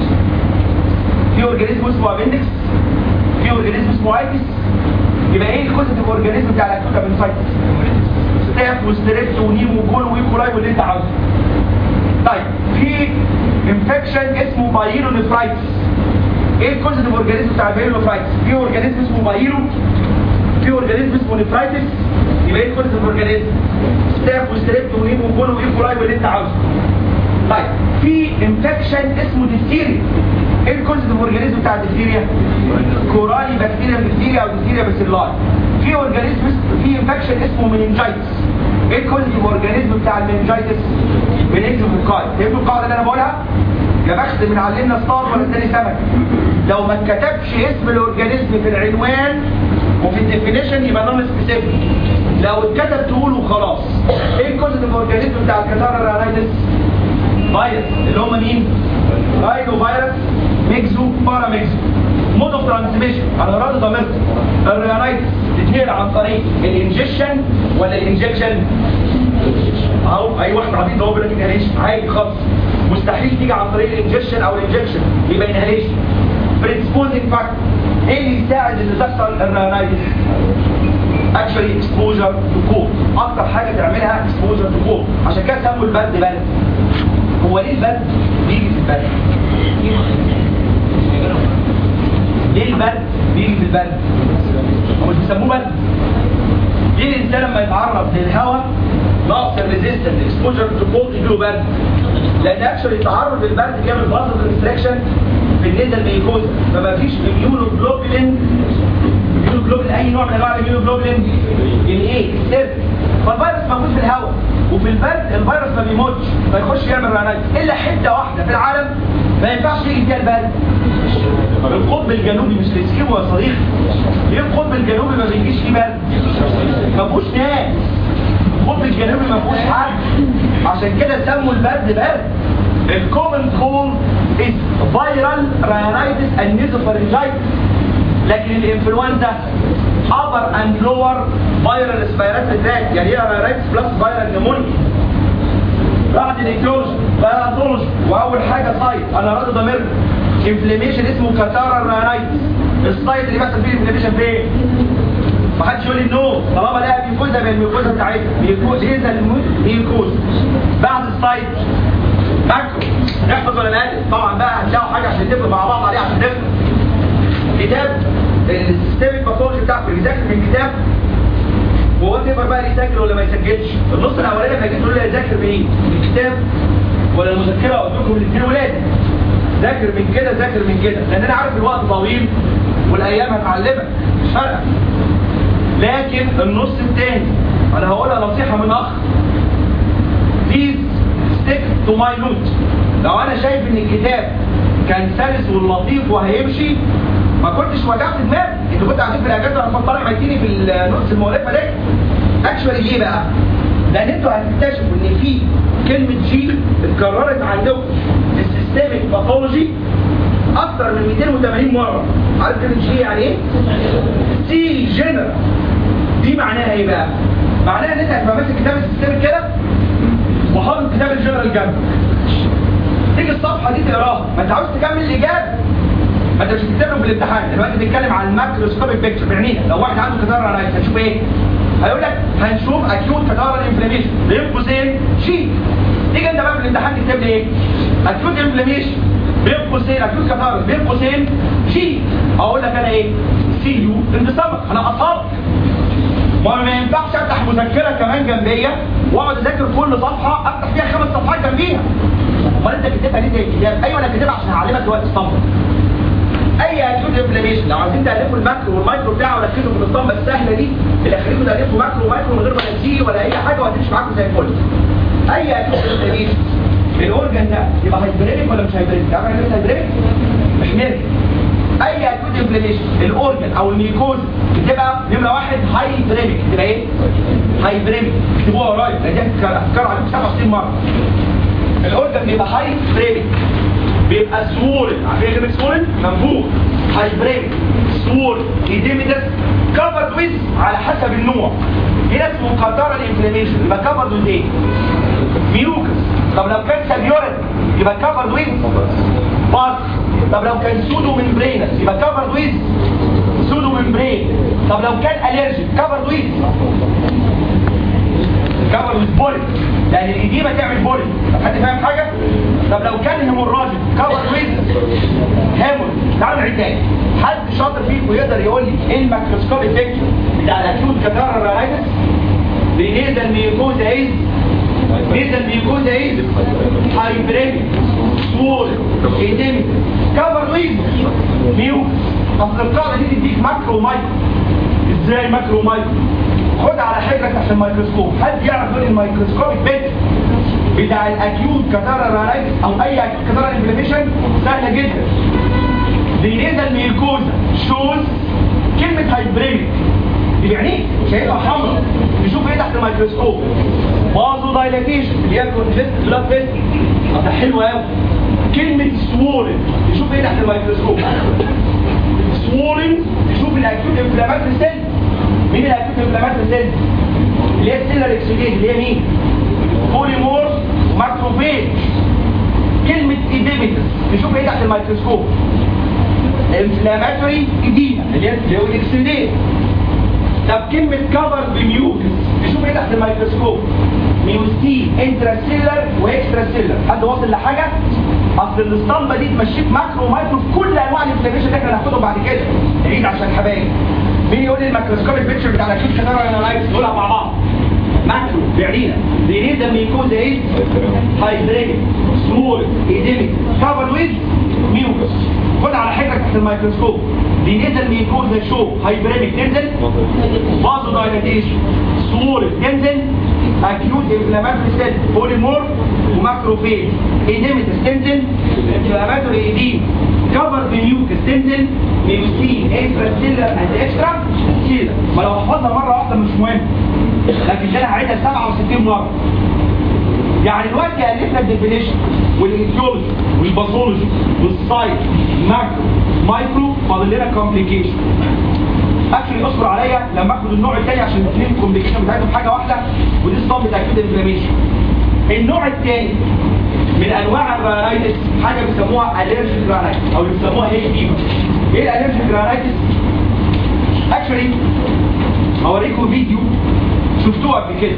في اورجانيزم اسمه ابندكس في اورجانيزم اسمه ايتس يبقى ايه الكوزيتيف اورجانيزم بتاع الاكيوت ابندسايتس ستاف وستريبت ونيمو وكول ويكولاي واللي انت عاوزه طيب في انفكشن اسمه بايلو نفرايتس ايه الكوزيتيف اورجانيزم بتاع البايلو نفرايتس في اورجانيزم اسمه بايلو في اورجانيزم اسمه نفرايتس يبقى ايه الكوزيتيف اورجانيزم ستاف وستريبت ونيمو وكول ويكولاي واللي انت عاوزه طيب في انفكشن اسمه ديفتيريا ايه الكوزيتيف اورجانيزم بتاع الديفتيريا كورالي بكتيريا ديفتيريا او ديفتيريا باسيلاي في اورجانيزم في انفكشن اسمه مننجايتس ايه الكوزيتيف اورجانيزم بتاع المننجايتس مننجوفوكاي فهمتوا القاعده اللي انا بقولها يا بخت من علمنا ستار ولا اداني سمك لو ما اتكتبش اسم الاورجانيزم في العنوان وفي الديفينيشن يبقى نون سبيسيفيك لو اتكتب تقوله خلاص ايه الكوزيتيف اورجانيزم بتاع الكاتارا رانايتس راينو فيروس ميكزو بارا ميكزو مود اوف ترانسميشن على اراده ضميرت الريانايتس تتنقل عن طريق الانجكشن ولا الانجكشن اهو اي واحد عبيط اهو بيقول لك انهاليشن عادي خالص مستحيل تيجي عن طريق الانجكشن او الانجكشن يبقى انهاليشن بريسبوزنج فاكتور ايه اللي يساعد ان تحصل الريانايتس اكشولي اكسبوجر تو كول اكتر حاجه تعملها اكسبوجر تو كول عشان كده سموا البرد برد هو ليه البرد بيجي في البرد ليه البرد بيجي في البرد هو مش بيسموه برد ليه الانسان لما يتعرض للهواء نقص الريزيستنس اكسبوجر تو كولد يجيله برد لان اكشولي التعرض للبرد بيعمل بازل ريستريكشن في النزل ميكوزا فما فيش immunoglobulin immunoglobulin اي نوع من انواع الاميونوجلوبولين الايه السر فالفيروس موجود في الهواء وفي البرد الفيروس ما بيموتش فيخش يعمل رنايت الا حته واحده في العالم ما ينفعش يجي فيها البرد القطب الجنوبي مش ريسكيو يا صديقي ليه القطب الجنوبي ما بيجيش فيه برد ما فيهوش ناس القطب الجنوبي ما فيهوش حد عشان كده سموا البرد برد الكومن كول is viral rhinitis and nasopharyngitis لكن الانفلونزا upper and lower viral respiratory tract يعني ايه rhinitis plus viral pneumonia بعد الاكلوجن باثولوجي واول حاجه سايت انا راضي ضمير انفلاميشن اسمه كاتارا رانايتس السايت اللي بيحصل فيه انفلاميشن فين محدش يقول لي نو طالما لقى ميكوزا من الميكوزا بتاعتها ميكوز ايه ده الميكوز بعد السايت ماكرو نحفظ ولا نقلب طبعا بقى هتلاقوا حاجه عشان نتفق مع بعض عليها عشان نفهم كتاب السيستميك باثولوجي بتاعته بيذاكر من كتاب وهو تقدر بقى يسجل ولا ما يسجلش النص الاولاني كان تقول لي يذاكر بايه من الكتاب ولا المذكره قلت لكم الاثنين ولاد ذاكر من كده ذاكر من كده لان انا عارف الوقت طويل والايام هتعلمك مش فارقه لكن النص الثاني انا هقولها نصيحه من اخ بليز ستيك تو ماي نوت لو انا شايف ان الكتاب كان سلس ولطيف وهيمشي ما كنتش وجعت دماغي انتوا كنتوا قاعدين في الاجازه لما طالع ميتيني في النص المؤلفه ده اكشوالي ليه بقى؟ لان انتوا هتكتشفوا ان في كلمه جي اتكررت عندكم في السيستميك باثولوجي اكتر من 280 مره عارف كلمه جي يعني ايه؟ سي جنرال دي معناها ايه بقى؟ معناها ان انت هتبقى ماسك كتاب السيستميك كده وحاطط كتاب الجنرال جنبك تيجي الصفحه دي تقراها ما انت عاوز تكمل الاجابه ما انت مش بتكتب في الامتحان دلوقتي بنتكلم عن الماكروسكوبيك بيكتشر بعينينا لو واحد عنده كتار رايت هنشوف ايه هيقول لك هنشوف اكيوت كتار انفلاميشن بين قوسين جي تيجي انت بقى في الامتحان تكتب لي ايه اكيوت انفلاميشن بين قوسين اكيوت كتار بين قوسين جي اقول لك انا ايه سي يو ان انا اصاب ما ينفعش افتح مذكره كمان جنبيه واقعد اذاكر كل صفحه افتح فيها خمس صفحات جنبيها امال انت كاتبها ليه زي الكتاب ايوه انا كاتبها عشان اعلمك دلوقتي الصفحه اي اكيوت انفلاميشن لو عايزين تالفوا الماكرو والمايكرو بتاعه وركزوا في الاسطمبه السهله دي اللي خليكم تالفوا ماكرو ومايكرو من غير ما تنسيه ولا اي حاجه وهتمشي معاكم زي الفل اي اكيوت انفلاميشن الاورجن ده يبقى هايبرينيك ولا مش هايبرينيك؟ تعرف يعني ايه هايبرينيك؟ مش ميرك اي اكيوت انفلاميشن الاورجن او الميكوز بتبقى نمره واحد هايبرينيك تبقى ايه؟ هايبرينيك اكتبوها ورايا لان دي افكار عليكم 67 مره الاورجن بيبقى هايبرينيك بيبقى سوورن عارفين كلمه سوورن منفوخ هايبرينيك سوور ايديميتس كفرد ويز على حسب النوع هنا اسمه كاتارال انفلاميشن يبقى كفرد ويز ايه؟ ميوكس طب لو كان سابيورن يبقى كفرد ويز باس طب لو كان سودو ممبرينس يبقى كفرد ويز سودو ممبرين طب لو كان الرجيك كفرد ويز كفر ويز بولي لان الإديمة تعمل بولي طب حد فاهم حاجة؟ طب لو كان هيموراجيك كفر ويز هيمور تعالوا نعيد تاني حد شاطر فيكم يقدر يقول لي ايه الميكروسكوبيك بيكتشر بتاع الاكيوت كاتارا رايتس بنيزل ميكوزا ايز نيزل ميكوزا ايز هايبريد سوول ايديمي كفر ويز ميوك اصل القاعده دي تديك ماكرو ومايكرو ازاي ماكرو ومايكرو خد على حجرك عشان الميكروسكوب حد يعرف يقول الميكروسكوبيك بيت بتاع الاكيوت كاتارا رايتس او اي اكيوت كاتارا انفلاميشن سهله جدا بينزل ميركوزا شوز كلمه هايبرينيك يعني ايه شايفها حمراء نشوف ايه تحت الميكروسكوب بازو دايلاتيشن اللي هي كونجست بلاد فيست ده حلو قوي كلمة سوولن تشوف ايه تحت الميكروسكوب سوولن تشوف الاكيوت انفلاماتوري سيل مين الاكيوت انفلاماتوري سيل اللي هي السيلر اكسجين اللي هي مين بوليمورف ماكروفيج كلمة ايديميتس تشوف ايه تحت الميكروسكوب انفلاماتوري ايديما اللي هي اللي هو الاكسيدين طب كلمة كفر بميوكس نشوف ايه تحت الميكروسكوب ميوستين انتراسيلر واكستراسيلر حد واصل لحاجة اصل الاسطمبة دي تمشيك ماكرو ومايكرو في كل انواع الانفلاميشن اللي احنا هناخدهم بعد كده عيد عشان حبايب مين يقول لي الميكروسكوب البيكتشر بتاع الاكيوت كاتارا انالايتس نقولها مع بعض ماكرو بعينة دينيزا ميكوزا ايه هايدريجن سمول ايديميك كفر ويز ميوكس خد على حجرك تحت الميكروسكوب دينيزا ميكوزا شو هايبريميك تنزل بازو دايلاتيشن سمول تنزل اكيوت انفلاماتوري سيل بوليمورف وماكروفيج ايديميتس تنزل انفلاماتوري ايديم كفر بميوكس تنزل ميوسين اكسترا سيلر اند اكسترا سيلر ما لو حفظنا مره واحده مش مهم لكن ده انا هعيدها 67 مره يعني دلوقتي الفنا الديفينيشن والايديولوجي والباثولوجي والسايت ماكرو مايكرو فاضل لنا كومبليكيشن اكشلي اصبر عليا لما اخد النوع الثاني عشان الاثنين الكومبليكيشن بتاعتهم حاجه واحده ودي الصم بتاع كده انفلاميشن النوع الثاني من انواع الرانايتس حاجه بيسموها الرجيك رانايتس او بيسموها ايه بي ايه الالرجيك رانايتس اكشلي اوريكم فيديو شفتوه قبل كده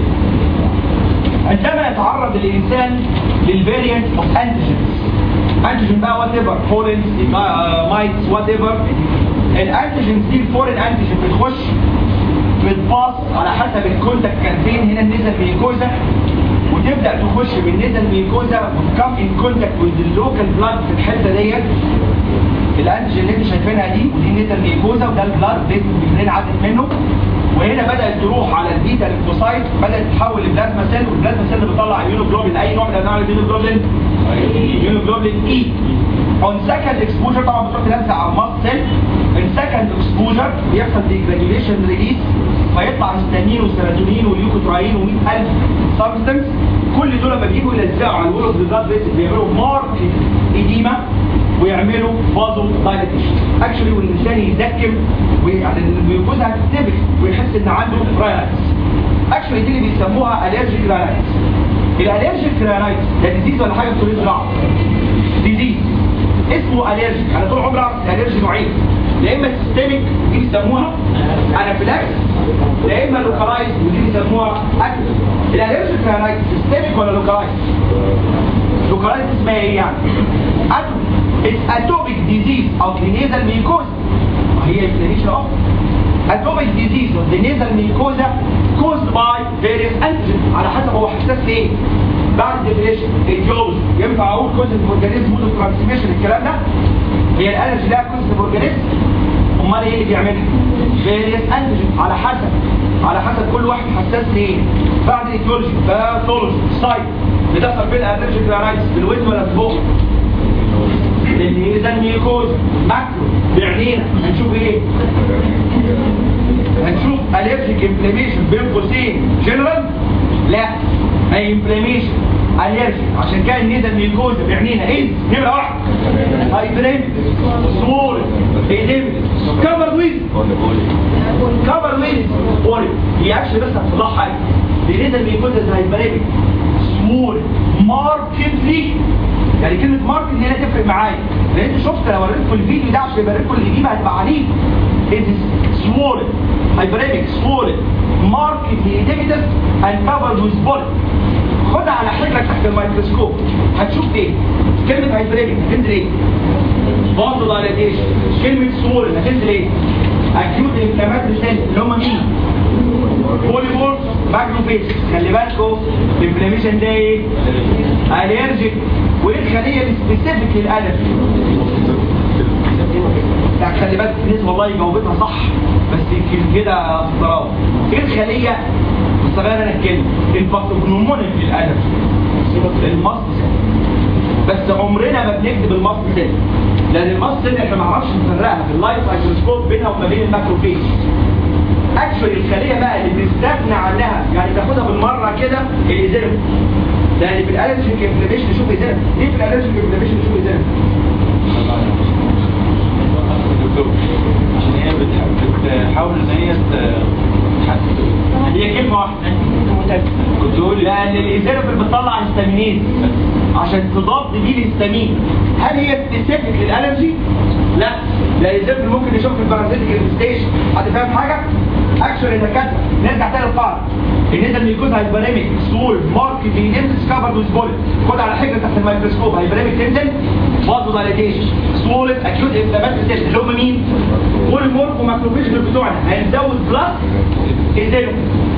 عندما يتعرض الانسان للفاريانت اوف انتيجنز انتيجن بقى وات ايفر فورنز مايتس وات ايفر الانتيجنز دي الفورين انتيجن بتخش بتباص على حسب الكونتاكت كان فين هنا النزل ميكوزا وتبدا تخش من نزل ميكوزا وتكم ان كونتاكت وذ اللوكال بلاد في الحته ديت الانتيجن اللي انت شايفينها دي ودي نزل ميكوزا وده البلاد بيت البرين عدت منه وهنا بدات تروح على البيتا ليمفوسايت بدات تتحول لبلازما سيل والبلازما سيل بتطلع ايميونوجلوبين اي نوع من انواع الايميونوجلوبين ايميونوجلوبين اي اون سكند اكسبوجر طبعا بتروح تلزق على الماست سيل من سكند اكسبوجر بيحصل ديجراديوليشن ريليز فيطلع هيستامين وسيروتونين واليوكوتراين و100000 سبستنس كل دول لما بيجوا يلزقوا على الورق بالذات بيعملوا مارك ايديما ويعملوا فازو دايليتيشن اكشولي والانسان يدكم ويعني الميوكوزا هتتبك ويحس ان عنده راينايتس اكشولي دي اللي بيسموها الرجيك راينايتس الالرجيك راينايتس ده ديزيز ولا حاجه بتقول زراعه ديزيز اسمه الرجيك انا طول عمري اعرف الالرجي نوعين يا اما سيستميك دي بيسموها انافيلاكس يا اما لوكالايز ودي بيسموها اكل الالرجيك راينايتس سيستميك ولا لوكالايز لوكالايز اسمها ايه يعني اتوم اتوبيك ديزيز او كلينيزال ميكوز هي انفلاميشن اوف اتوبيك ديزيز اوف the nasal mucosa caused by various antigens على حسب هو حساس لايه بعد ديفينيشن ايديولوجي ينفع اقول كوزيتيف اورجانيزم مود ترانسميشن الكلام ده هي الالرجي لها كوزيتيف اورجانيزم امال ايه اللي بيعملها فيريس انتيجين على حسب على حسب كل واحد حساس لايه بعد الايديولوجي باثولوجي سايت بتحصل فين الالرجيك رايتس في الودن ولا في البق اللي اذا الميكوز ماكرو بعينينا هنشوف ايه هنشوف الرجيك انفلاميشن بين قوسين جنرال لا هي انفلاميشن الرجيك عشان كده النيزل ميكوز بعينينا ايه نمره واحد هايبريم سمول ايديم كفر ويز كفر ويز اوري هي اكشن بس هتصلح حاجه النيزل ميكوز هايبريم سمول ماركتلي يعني كلمة ماركت دي لا تفرق معايا لان انت شفت لو وريتكم الفيديو ده عشان يوريكم اللي دي هتبقى عنيف it is small hyperemic small market edematous and covered with bullet خدها على حجرك تحت الميكروسكوب هتشوف ايه كلمة هايبريميك هتنزل ايه برضه دايلاتيشن كلمة سمول هتنزل ايه اكيوت انفلاماتوري سيل اللي هم مين بوليمورف ماكروفيج خلي بالكم الانفلاميشن ده ايه الرجيك وايه الخليه السبيسيفيك للالرجي لا خلي بالك الناس والله جاوبتها صح بس يمكن كده افتراض ايه الخليه بس غير انا الكلمه الباثوجنومونيك للالرجي المصل بس عمرنا ما بنكتب المصل سيل لان المصل سيل احنا ما نعرفش نفرقها في اللايف مايكروسكوب بينها وما بين الماكروفيج اكشولي الخليه بقى اللي بنستغنى عنها يعني تاخدها بالمره كده الازيرم لان في الالرجيك انفلاميشن نشوف ازاي ليه في الالرجيك انفلاميشن نشوف ازاي دكتور عشان هي بتح- بتحاول ان هي ت- تحسن هي كلمه واحده كنت بقول لان الايزينوفيل بتطلع هيستامينيز عشان تضاد بيه الهستامين هل هي سبيسيفيك للالرجي لا لا الايزينوفيل ممكن نشوف في البارازيتيك انفستيشن حد فاهم حاجه اكشن دكاتره نرجع تاني للقاعده النسبه الميكوز هايبريميك سول مارك بينزل كفر ويز بولت خد على حجر تحت الميكروسكوب هايبريميك تنزل برضه دايليتيشن سولت اكيوت انفلاماتوري سيل اللي هم مين؟ كل مورف وماكروفيج بتوعنا هنزود بلس ايزينوفيل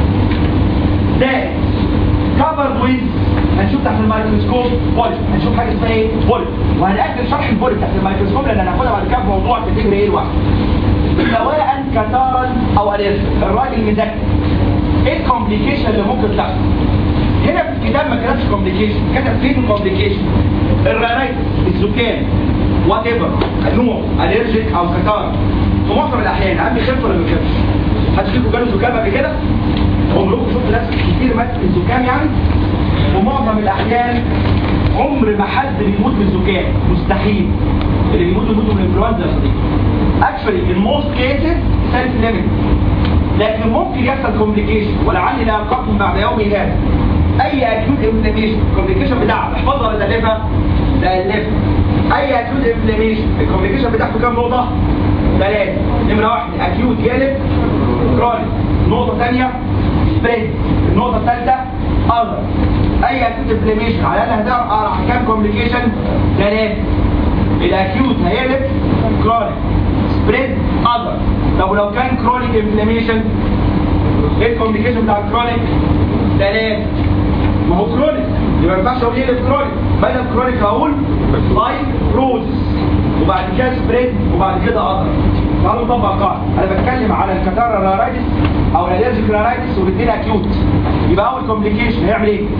زائد كفر ويز هنشوف تحت الميكروسكوب بوليب هنشوف حاجه اسمها ايه بوليب وهنأجل شرح البوليب تحت الميكروسكوب لان هناخدها بعد كده في موضوع كاتيجوري ايه لوحده سواء كتارا او اليرجيك الراجل مذاكر ايه الكومبليكيشن اللي ممكن تحصل هنا في الكتاب ما كتبش كومبليكيشن كتب فين كومبليكيشن الرانيتس الزكام وات ايفر نوع اليرجيك او كتارا في معظم الاحيان عم يخف ولا ما يخفش حد فيكم جاله زكام قبل كده عمركم شفتوا ناس كتير مات من الزكام يعني ومعظم الاحيان عمر ما حد بيموت من الزكام مستحيل اللي بيموتوا بيموتوا من الانفلونزا يا صديقي اكشولي in most cases self limited لكن ممكن يحصل كومبليكيشن ولعلي لا ألقاكم بعد يومي هذا اي اكيوت انفلاميشن الكومبليكيشن بتاعها احفظها ولا تألفها؟ تألفها اي اكيوت انفلاميشن الكومبليكيشن بتاعته كام نقطة؟ ثلاثة نمرة واحد اكيوت جالب كرونيك نقطة ثانية سبريد النقطة الثالثة اذر اي اكيوت انفلاميشن على الاقل هتعرف على كام كومبليكيشن ثلاثة الاكيوت هيقلب كرونيك سبريد اذر طب لو كان كرونيك انفلاميشن ايه الكومبليكيشن بتاع الكرونيك ثلاثة ما هو كرونيك يبقى ما ينفعش اقول يقلب كرونيك بدل كرونيك هقول فايبروزس وبعد كده سبريد وبعد كده اذر تعالوا نطبق قاعده انا بتكلم على الكتارا رارايتس او الالرجيك رارايتس والاثنين اكيوت يبقى اول كومبليكيشن هيعمل ايه؟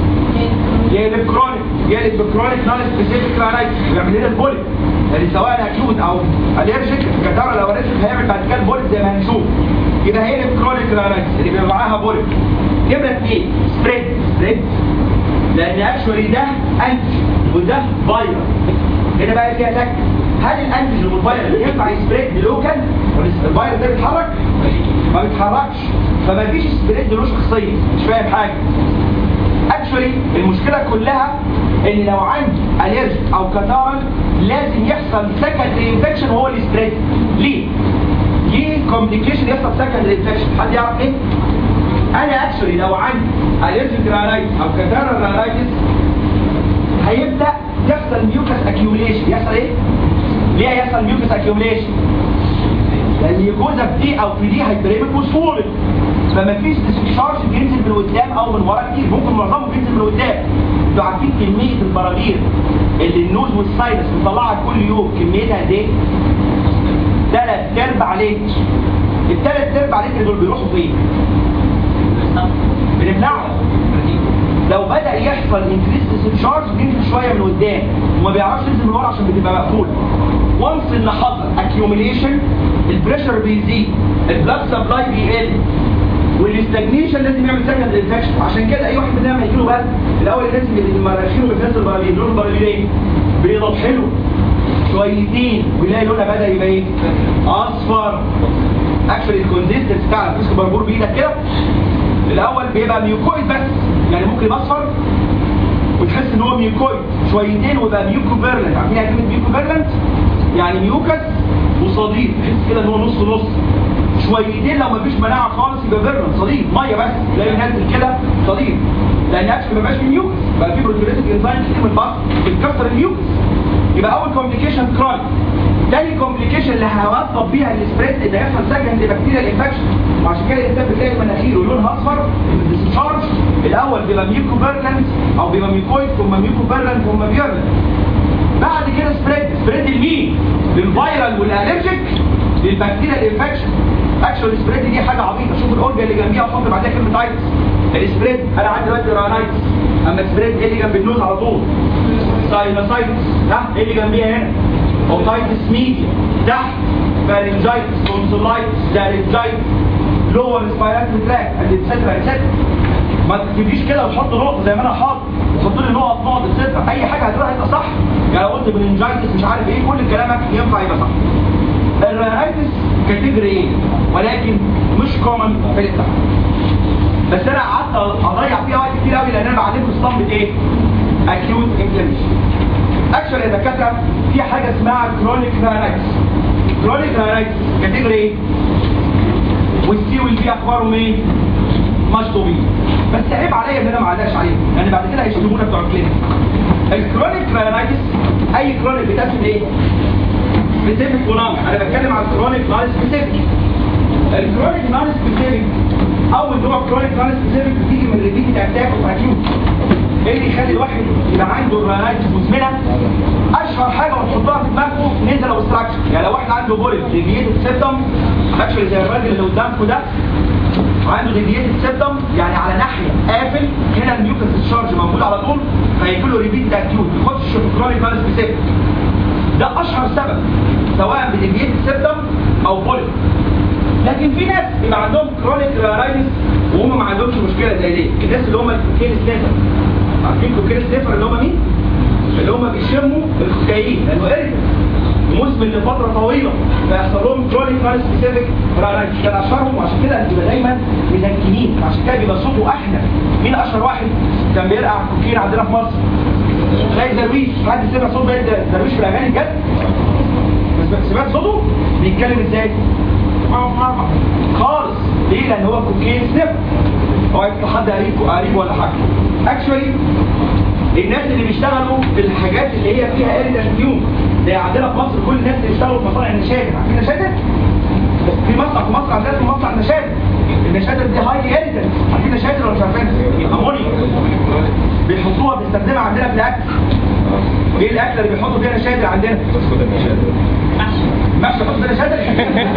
يقلب كرونيك يقلب بكرونيك نون سبيسيفيك رارايتس ويعمل لنا البوليك يعني سواء اكيوت او الرجيك الكتارا لو الرجيك هيعمل بعد كده البوليك زي ما هنشوف يبقى هيقلب كرونيك رارايتس اللي بيبقى معاها بوليك نمره اثنين سبريد سبريد لان اكشولي ده انتي وده فايروس هنا بقى فيها تك هل الانتيجين والفيروس ينفع يسبريد لوكال الفيروس ده بيتحرك ما بيتحركش فما فيش سبريد له شخصيه مش فاهم حاجه اكشولي المشكله كلها ان لو عندي اليرجيك او كتارل لازم يحصل سكندري انفكشن وهو اللي سبريد ليه ليه كومبليكيشن يحصل سكندري انفكشن حد يعرف ايه انا اكشولي لو عندي اليرجيك رارايتس او كتارل رارايتس هيبدا يحصل ميوكس اكيوميليشن يحصل ايه ليه يحصل ميوكس اكيوميليشن لان الجوزه في دي او في دي هيبريمك وصولت فما فيش ديسشارج بينزل من قدام او من ورا كتير ممكن معظمه بينزل من قدام انتوا عارفين كميه البراغير اللي النوز والساينس بتطلعها كل يوم كميتها قد ايه؟ ثلاث ارباع لتر الثلاث ارباع لتر دول بيروحوا فين؟ بنمنعهم لو بدأ يحصل انكريس تشارج بينزل شوية من قدام وما بيعرفش ينزل من ورا عشان بتبقى مقفول وانس ان حصل اكيوميليشن البريشر بيزيد البلاد سبلاي بيقل والاستجنيشن لازم يعمل سكند انفكشن عشان كده اي واحد مننا لما يجي له برد الاول لازم المراخير وبينزل البرالين لون البرالين ايه؟ بيضب حلو شويتين ويلاقي لونها بدا يبقى ايه؟ اصفر اكشلي الكونسيستنس بتاع الفيسكو بربور بايدك كده الاول بيبقى ميوكويد بس يعني ممكن يبقى اصفر وتحس ان هو ميوكويد شويتين ويبقى ميوكو فيرلنت عارفين يعني كلمه ميوكو فيرلنت يعني ميوكس وصديد تحس كده ان هو نص نص شويتين لو مفيش مناعه خالص يبقى فيرلنت صديد ميه بس تلاقي ينزل كده صديد لان اكشلي ما بقاش فيه ميوكس بقى فيه بروتيوليتيك انزايم كتير من البطن بتكسر الميوكس يبقى اول كومبليكيشن كرونيك تاني كومبليكيشن اللي هوصف بيها السبريد ان يحصل سكند بكتيريا انفكشن وعشان كده الانسان بتلاقي مناخيره لونها اصفر الديسشارج الاول بيبقى ميوكو فيرلنت او بيبقى ميوكويد ثم ميوكو فيرلنت ثم فيرلنت بعد كده سبريد سبريد لمين؟ للفيرال والالرجيك للبكتيريا الانفكشن اكشوال سبريد دي حاجه عبيطه شوف الاورجا اللي جنبيها وحط بعدها كلمه ايتس السبريد انا عندي دلوقتي رانايتس اما سبريد ايه اللي جنب النوز على طول ساينوسايتس ها ايه اللي جنبيها هنا اوتايتس ميديا تحت فارنجايتس تونسلايتس لارنجايتس لور سبايراتوري تراك اتسترا اتسترا ما تجيبيش كده وتحط نقطه زي ما انا حاطط حط لي نقط نقط الصفر اي حاجه هتروح هيبقى صح يعني لو قلت مننجايتس مش عارف ايه كل كلامك ينفع يبقى صح الرينايتس كاتيجوري ايه ولكن مش كومن في الامتحان بس انا قعدت اضيع فيها وقت كتير قوي لان انا بعلمكم اسطمبه ايه؟ اكيوت انفلاميشن اكشن يا دكاتره في حاجه اسمها كرونيك رينايتس كرونيك رينايتس كاتيجوري ايه؟ والسي والبي اخبارهم ايه؟ مشطوبين بس عيب عليا ان انا ما علقش عليهم لان بعد كده هيشتمونا بتوع الكلينيك الكرونيك رينايتس اي كرونيك بتقسم ايه؟ سبيسيفيك ونون انا بتكلم عن كرونيك نون سبيسيفيك الكرونيك نون سبيسيفيك اول نوع كرونيك نون سبيسيفيك بتيجي من ريبيتد اتاك اوف اكيوت ايه اللي يخلي الواحد يبقى عنده رينايتس مزمنه اشهر حاجه وتحطها في دماغه نزل اوبستراكشن يعني لو واحد عنده بوليت ريبيتد سيبتم اكشلي زي الراجل اللي قدامكم ده عنده ديفييتد سيبتم يعني على ناحيه قافل هنا الميوكس الشارج موجود على طول فيجي له ريبيت اكيوت يخش في كرونيك نون سبيسيفيك ده اشهر سبب سواء بديفييتد سيبتم او بوليت لكن في ناس بيبقى عندهم كرونيك رايتس وهم ما عندهمش مشكله زي دي الناس اللي هم الكوكين سنيفر عارفين الكوكين سنيفر اللي هم مين؟ اللي هم بيشموا الكوكايين لانه اريتس مزمن لفتره طويله فيحصل لهم كرونيك نون سبيسيفيك رايتس كان اشهرهم وعشان كده بيبقى دايما مزنكنين عشان كده بيبقى صوته احلى مين اشهر واحد كان بيرقع كوكين عندنا في مصر؟ زي درويش حد سمع صوت درويش في الاغاني بجد؟ بس سمعت صوته بيتكلم ازاي؟ خالص ليه لان هو كوكين سنيف هو يبقى حد قريب قريب ولا حاجه اكشولي الناس اللي بيشتغلوا في الحاجات اللي هي فيها اريدنت نيوم زي عندنا في مصر كل الناس اللي بيشتغلوا في مصانع النشادر عارفين النشادر؟ في مصنع في مصر عندنا اسمه مصنع النشادر النشادر دي هايلي اريدنت عارفين النشادر ولا مش عارفين؟ امونيا بيحطوها بيستخدمها عندنا في الاكل ايه الاكله اللي بيحطوا فيها نشادر عندنا؟ المحشي حط فيها نشادر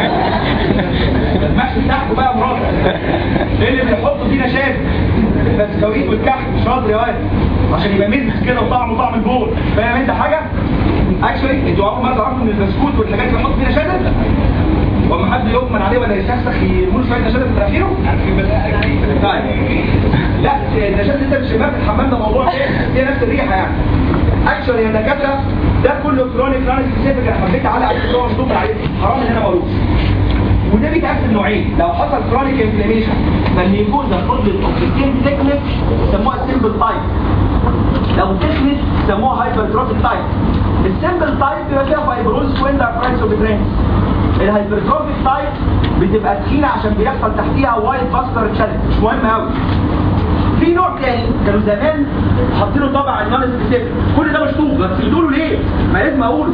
المحشي بتاعكم بقى يا مراد ايه اللي بيحطوا فيه نشادر البسكويت والكحك شاطر يا واد عشان يبقى مزز كده وطعمه طعم البول فاهم انت حاجه؟ اكشولي انتوا اول مره تعرفوا ان البسكوت والحاجات اللي بيحطوا فيها نشادر وما حد يؤمن عليه ولا يسخسخ يرموا شويه نشادر في مناخيره طيب لا النشادر انت مش شباب الحمام ده موضوع تاني هي نفس الريحه يعني اكشولي يا دكاتره ده كله كرونيك نون سبيسيفيك انا حبيت اعلق عليه هو مكتوب عليه حرام ان انا مقروش وده بيتقسم نوعين لو حصل كرونيك انفلاميشن فالميكوزا فضلت اوكسجين تكنس يسموها سيمبل تايب لو تكنس يسموها هايبرتروفيك تايب السيمبل تايب بيبقى فيها فايبروز ويندر فرايس وبترانس الهايبرتروفيك تايب بتبقى تخينه عشان بيحصل تحتيها وايت فاسكر تشالنج مش مهم قوي في نوع تاني كانوا زمان حاطينه طبع النون سبيسيفيك كل ده مشطوب بس بتقولوا ليه؟ ما لازم اقوله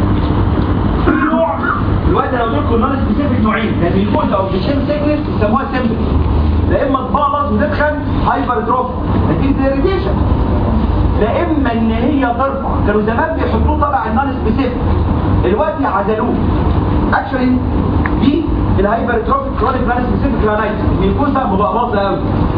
في نوع دلوقتي لو قلت لكم النون سبيسيفيك نوعين لان الكود او بالشيم سيكنس يسموها سيمبل لا اما تبعبص وتدخن هايبر تروف نتيجه الاريتيشن لا اما ان هي ترفع كانوا زمان بيحطوه طبع النون سبيسيفيك دلوقتي عزلوه اكشولي دي الهايبر تروفيك كرونيك نون سبيسيفيك رانايتس الكوزا مبقبصه قوي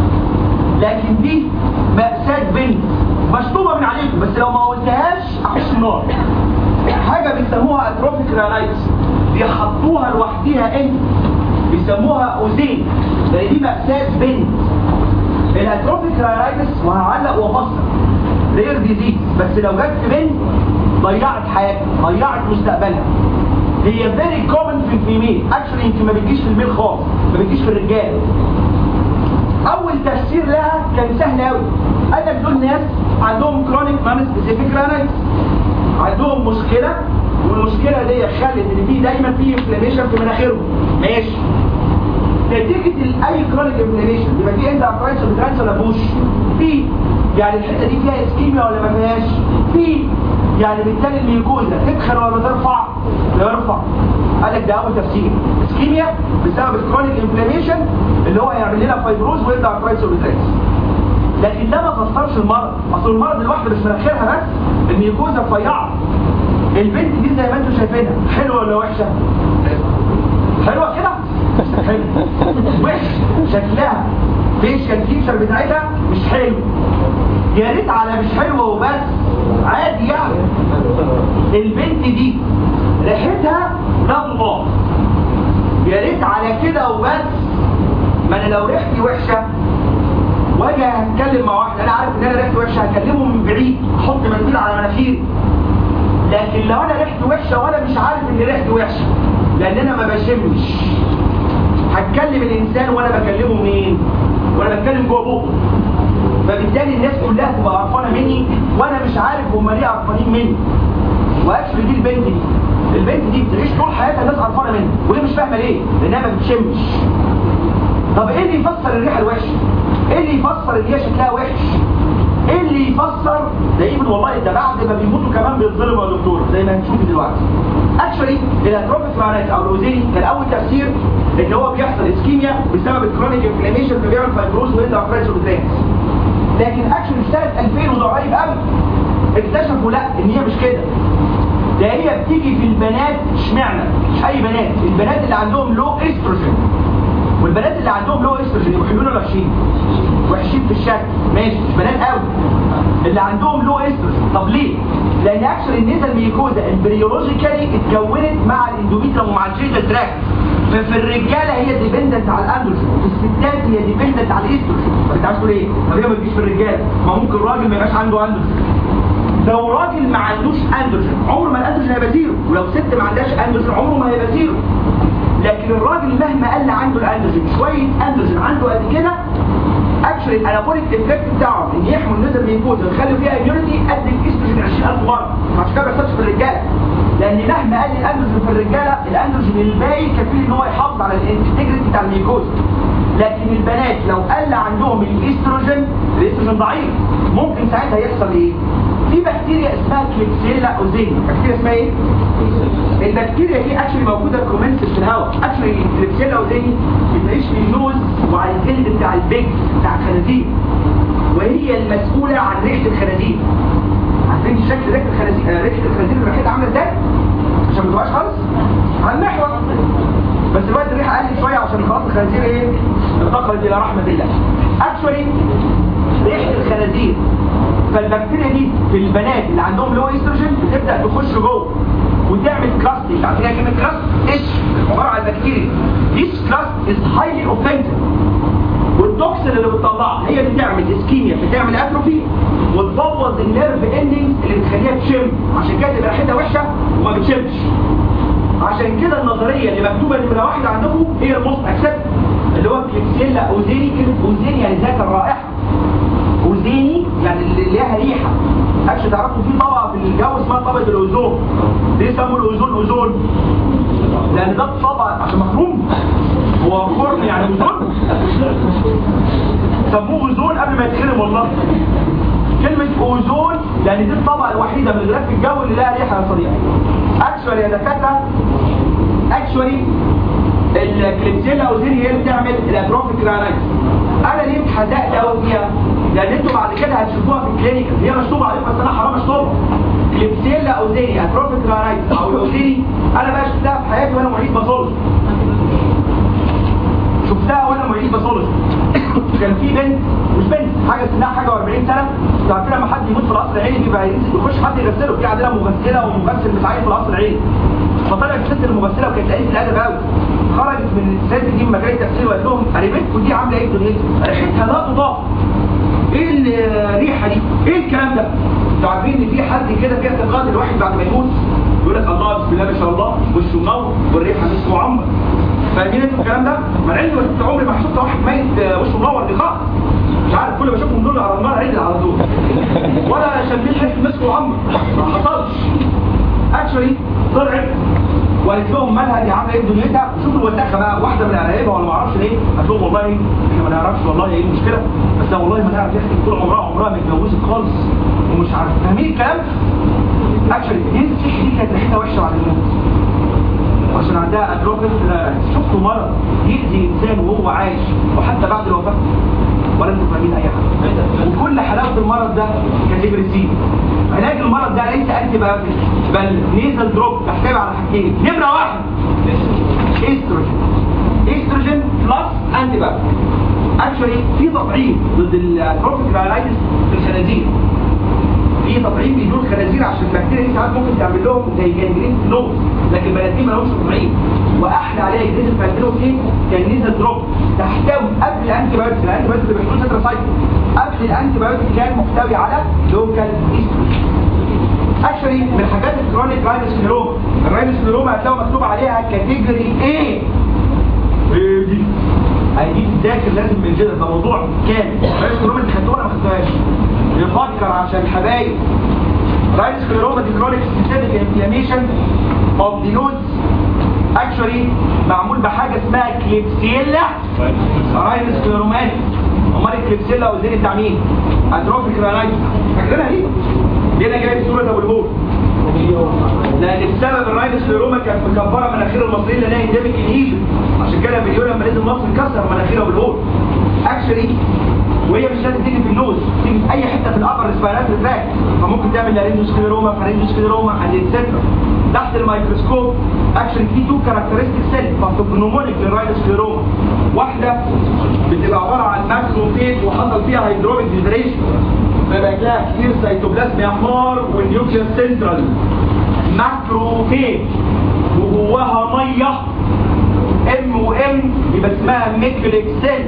لكن دي مأساة بنت مشطوبة من عليكم بس لو ما قلتهاش احس النار حاجة بيسموها اتروفيك رانايتس بيحطوها لوحديها انت بيسموها اوزين لان دي مأساة بنت الاتروفيك رانايتس وهعلق وافصل رير ديزيز بس لو جت في بنت ضيعت حياتها ضيعت مستقبلها هي فيري كومن في الفيميل اكشلي يمكن ما بتجيش في الميل خالص ما بتجيش في الرجال اول تفسير لها كان سهل قوي قال لك دول ناس عندهم كرونيك نون سبيسيفيك رانايتس عندهم مشكله والمشكله دي خلت ان في دايما في انفلاميشن في مناخيرهم ماشي نتيجه ال- اي كرونيك انفلاميشن يبقى في انت افرايتس ولا ولا بوش في يعني الحته دي فيها اسكيميا ولا ما فيهاش في يعني بالتالي الميوكوزا تدخل ولا ترفع لا يرفع قال لك ده اول تفسير اسكيميا بسبب الكرونيك انفلاميشن اللي هو هيعمل لنا فايبروز ويبدا افرايتس وبترايتس لكن ده ما فسرش المرض اصل المرض الواحده مش مناخيرها بس الميوكوزا رفيعه البنت دي زي ما انتم شايفينها حلوه ولا وحشه حلوه كده حلو وحش شكلها فيشل فيشر بتاعتها مش حلو يا ريت على مش حلوه وبس عادي يعني البنت دي ريحتها لا تطاق يا ريت على كده وبس ما انا لو ريحتي وحشه واجي هتكلم مع واحد انا عارف ان انا ريحتي وحشه هكلمه من بعيد احط منديل على مناخيري لكن لو انا ريحتي وحشه وانا مش عارف ان ريحتي وحشه لان انا ما بشمش هتكلم الانسان وانا بكلمه منين وانا بتكلم جوه بقه فبالتالي الناس كلها تبقى قرفانه مني وانا مش عارف هم ليه قرفانين مني واكشلي دي البنت دي البنت دي بتعيش طول حياتها الناس قرفانه منها وهي مش فاهمه ليه لانها ما بتشمش طب ايه اللي يفسر الريحه الوحشه ايه اللي يفسر ان هي شكلها وحش ايه اللي يفسر ده ايفن والله ده بعد ما بيموتوا كمان بيتظلموا يا دكتور زي ما هنشوف دلوقتي اكشولي الاتروفيك معنات او الاوزيني كان اول تفسير ان هو بيحصل اسكيميا بسبب الكرونيك انفلاميشن فبيعمل فايبروز ويند افرايز وبترانس لكن اكشولي سنه 2000 وده قريب قوي اكتشفوا لا ان هي مش كده ده هي بتيجي في البنات اشمعنى مش اي بنات البنات اللي عندهم لو استروجين والبنات اللي عندهم لو استروجين يبقوا حلوين ولا وحشين وحشين في الشكل ماشي مش بنات قوي اللي عندهم لو استروجين طب ليه لان اكشن النيزل ميكوزا امبريولوجيكالي اتكونت مع الاندوميتريوم ومع الجينيتال تراك ففي الرجاله هي ديبندنت على الاندروجين في الستات هي ديبندنت على الاستروجين طب انت عايز تقول ايه طب هي ما بتجيش في الرجاله ما ممكن راجل ما يبقاش عنده اندروجين لو راجل ما عندوش اندروجين عمره ما الاندروجين هيبقى زيرو ولو ست ما عندهاش اندروجين عمره ما هيبقى زيرو لكن الراجل مهما قل عنده الاندروجين شويه اندروجين عنده قد كده اكشلي الانابوليك افكت بتاعهم ان يحموا النزل ميكوزا ويخلوا فيها اميونيتي قد الاستروجين 20000 مره عشان كده ما بيحصلش في الرجاله لان مهما قل الاندروجين في الرجاله الاندروجين الباقي كفيل ان هو يحافظ على الانتجريتي بتاع الميكوزا لكن البنات لو قل عندهم الاستروجين الاستروجين ضعيف ممكن ساعتها يحصل ايه في بكتيريا اسمها كليبسيلا اوزيني بكتيريا اسمها ايه البكتيريا دي اكشلي موجوده كومنسل في الهواء اكشلي الكليبسيلا اوزيني بتعيش في النوز وعلى الجلد بتاع البيج بتاع الخنازير وهي المسؤوله عن ريحه الخنازير عارفين شكل ريحه الخنازير آه، ريحه الخنازير ريحتها عامله ازاي عشان ما تبقاش خالص على المحور بس دلوقتي الريحه قلت شويه عشان خلاص الخنازير ايه انتقلت الى رحمه الله اكشولي ريحه الخنازير فالبكتيريا دي في البنات اللي عندهم لو استروجين بتبدا تخش جوه وتعمل كلاستنج عارفين ايه كلمه كلاست ايش عباره عن بكتيريا This class is highly offensive والتوكسين اللي بتطلعها هي بتعمل اسكيميا بتعمل اتروفي وتبوظ النيرف اندنج اللي بتخليها تشم عشان كده تبقى ريحتها وحشه وما بتشمش عشان كده النظريه اللي مكتوبه نمره واحد عندكم هي الموست اكسبت اللي هو كليبسيلا اوزيني كلمه اوزيني يعني ذات الرائحه اوزيني يعني اللي ليها ريحه اكشن تعرفوا في طبقه في الجو اسمها طبقه الاوزون ليه سموا الاوزون اوزون لان ده طبقه عشان مخروم هو فرن يعني اوزون سموه اوزون قبل ما يتخرم والله كلمة اوزون لان دي الطبقة الوحيدة من الغلاف الجوي اللي لها ريحة يا صديقي اكشوالي يا دكاترة اكشوالي الكليبسيلا اوزيني هي اللي بتعمل الاتروفيك رانايتس انا ليه اتحزقت قوي فيها لان انتوا بعد كده هتشوفوها في الكلينيكال هي مشطوبه عليكم بس انا حرام اشطبها كليبسيلا اوزيني اتروفيك رانايتس او الاوزيني انا بقى شفتها في حياتي وانا معيد باثولوجي شفتها وانا معيد باثولوجي كان في بنت مش بنت حاجه سنها حاجه و40 سنه انتوا عارفين لما حد يموت في القصر العيني بيبقى ينزل يخش حد يغسله في عندنا مغسله ومغسل متعين في القصر العيني فطلعت الست المغسله وكانت قليله الادب قوي خرجت من الست دي من مجال التغسيل وقالت لهم قريبتكم دي عامله ايه في دنيتها ريحتها لا تضاف ايه الريحه دي ايه الكلام ده انتوا عارفين ان في حد كده فيها اعتقاد الواحد بعد ما يموت يقول لك الله بسم الله ما شاء الله وشه منور والريحه مش معمر فاهمين انتوا الكلام ده؟ ما انا عندي ما عمري ما شفت واحد ميت آه، وشه منور دي خالص مش عارف كل ما اشوفهم دول على النار عدل على طول ولا شميت ريحه مسك وعمر ما حصلش اكشولي طلعت وقالت لهم مالها دي عامله ايه في دنيتها شوفوا الوثاقه بقى واحده من قرايبها ولا ما اعرفش ليه قالت لهم والله احنا ما نعرفش والله ايه المشكله بس لا والله ما نعرف يحكي طول عمرها عمرها ما اتجوزت خالص ومش عارف فاهمين الكلام؟ اكشولي دي دي كانت ريحتها وحشه بعد الموت عشان عندها اتروفيك شفتوا مرض يأذي انسان وهو عايش وحتى بعد الوفاه ولا انتوا فاهمين اي حاجه وكل حلاوه المرض ده كديبرسيف علاج المرض ده ليس انتي بايوتيك بل نيزل دروب بحساب على حاجتين نمره واحد استروجين استروجين بلس انتي بايوتيك اكشولي في تطعيم ضد الاتروفيك رايلايتس في الخنازير في تطعيم بيدور الخنازير عشان البكتيريا دي ساعات ممكن تعمل لهم زي جانجرين نوز لكن البني ادمين ما لهمش تطعيم واحلى عليها جديد الفانتينو ايه كان نيزل دروب تحتوي قبل الانتي بايوتيك الانتي بايوتيك اللي بيحطوه تتراسايكل قبل نفس الانتي بايوتيك كان محتوي على لوكال استروجين اكشولي من الحاجات الكرونيك راينس سكليروما الراينس سكليروما هتلاقوا مكتوب عليها كاتيجوري ايه ايه دي هي دي تذاكر لازم من جدا ده موضوع كامل راينس سكليروما انت خدتوها ولا ما خدتوهاش نفكر عشان الحبايب راينس سكليروما دي كرونيك سيستميك انفلاميشن اوف ذا نوز اكشولي معمول بحاجه اسمها كليبسيلا راينس سكليروماتيك امال الكليبسيلا والزين بتاع مين؟ اتروفيك راينايتس فاكرينها دي؟ دي انا جايب صوره ابو الهول لان بسبب الراينس سكليروما كانت مكبره مناخير المصريين لانها انديميك ان ايجيبت عشان كده بيقولوا لما نزل مصر كسر مناخير ابو الهول اكشولي وهي مش لازم تيجي في النوز تيجي في اي حته في الابر ريسبيراتوري تراك فممكن تعمل لارينجوسكليروما فارينجوسكليروما اند اتسترا تحت الميكروسكوب اكشن في تو كاركترستيك سيل فاكتوجنومونيك للراينوسكليروما واحده بتبقى عباره عن ماكروفيج وحصل فيها هيدروبيك ديزريشن فيبقى لها كتير سيتوبلازم يا حمار والنيوكليوس سنترال ماكروفيج وجواها ميه ام وام يبقى اسمها ميكليك سيل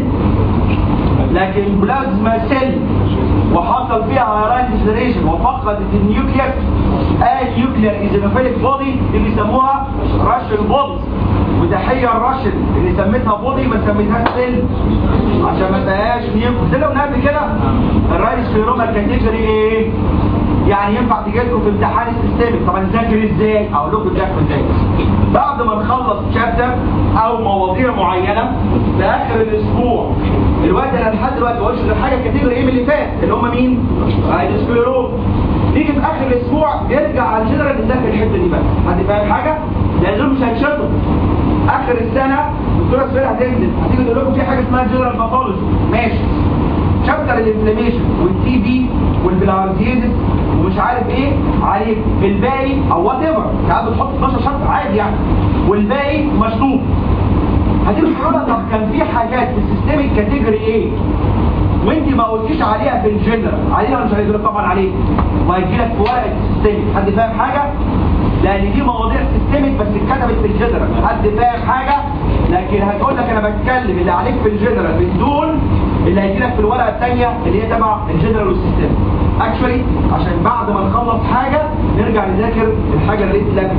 لكن بلازما سيل وحصل فيها هيراين ديزريشن وفقدت النيوكليس النيوكلير ايزينوفيليك بودي اللي بيسموها راشل بودي وتحيه الراشل اللي سميتها بودي ما سميتهاش سيل عشان ما تبقاش نيوكليس زي قلنا قبل كده الرايس فيروما كاتيجوري ايه؟ يعني ينفع تجي لكم في امتحان السيستمك طب نذاكر ازاي؟ اقول لكم تذاكروا ازاي بعد ما نخلص شابتر او مواضيع معينه في اخر الاسبوع الوقت انا لحد دلوقتي ما قلتش غير حاجه كاتيجوري ايه من اللي فات اللي هم مين؟ السكليروز نيجي في اخر الاسبوع نرجع على الجنرال نذاكر الحته دي بس حد فاهم حاجه؟ لان دول مش هيتشطوا اخر السنه الدكتوره سفير هتنزل هتيجي تقول لكم في حاجه اسمها جنرال باثولوجي ماشي شابتر الانفلاميشن والتي بي والبلارزيزس ومش عارف ايه عليك الباقي او وات ايفر ساعات بتحط 12 شابتر عادي يعني والباقي مشطوب هتيجي تقول طب كان في حاجات في السيستميك كاتيجوري ايه وانت ما قلتيش عليها في الجنرال عليها ولا مش عليها طبعا عليك وهيجي لك في ورقه السيستميك حد فاهم حاجه لان دي مواضيع سيستميك بس اتكتبت في الجنرال حد فاهم حاجه لكن هتقول لك انا بتكلم اللي عليك في الجنرال من دول اللي هيجي لك في الورقه الثانيه اللي هي تبع الجنرال والسيستم اكشولي عشان بعد ما نخلص حاجه نرجع نذاكر الحاجه اللي انت لك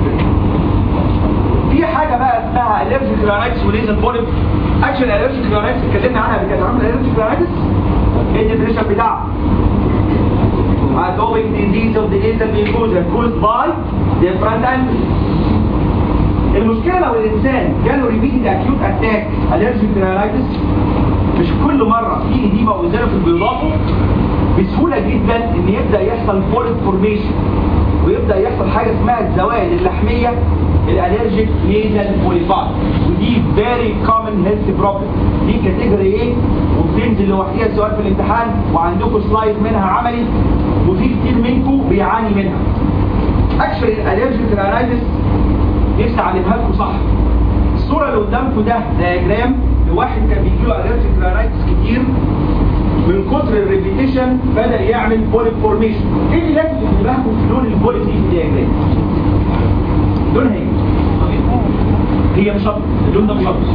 في حاجه بقى اسمها الرجيك رانايتس وليزر بوليب اكشولي الرجيك رانايتس اتكلمنا عنها قبل كده عامل الرجيك رانايتس ايه الديفينيشن بتاعها atopic disease of the nasal mucosa caused by the front end المشكلة لو الإنسان جاله ريبيتد أكيوت أتاك ألرجيك رينايتس مش كل مرة في إديمة وإزالة في البيضافه بسهولة جدا إن يبدأ يحصل فولد فورميشن ويبدأ يحصل حاجة اسمها الزوائد اللحمية الالرجيك نيزل بوليفاي ودي فيري كومن هيلث بروبلم دي كاتيجوري ايه وبتنزل لوحديها سؤال في الامتحان وعندكم سلايد منها عملي وفي كتير منكم بيعاني منها اكشلي الالرجيك رينايتس نفسي اعلمها لكم صح الصوره اللي قدامكم ده دياجرام لواحد كان بيجي له الرجيك رينايتس كتير من كتر الريبيتيشن بدا يعمل بوليب فورميشن ايه اللي لازم تنتبهكم في لون البوليب دي في الدياجرام لونها ايه هي مش ابيض اللون ده مش ابيض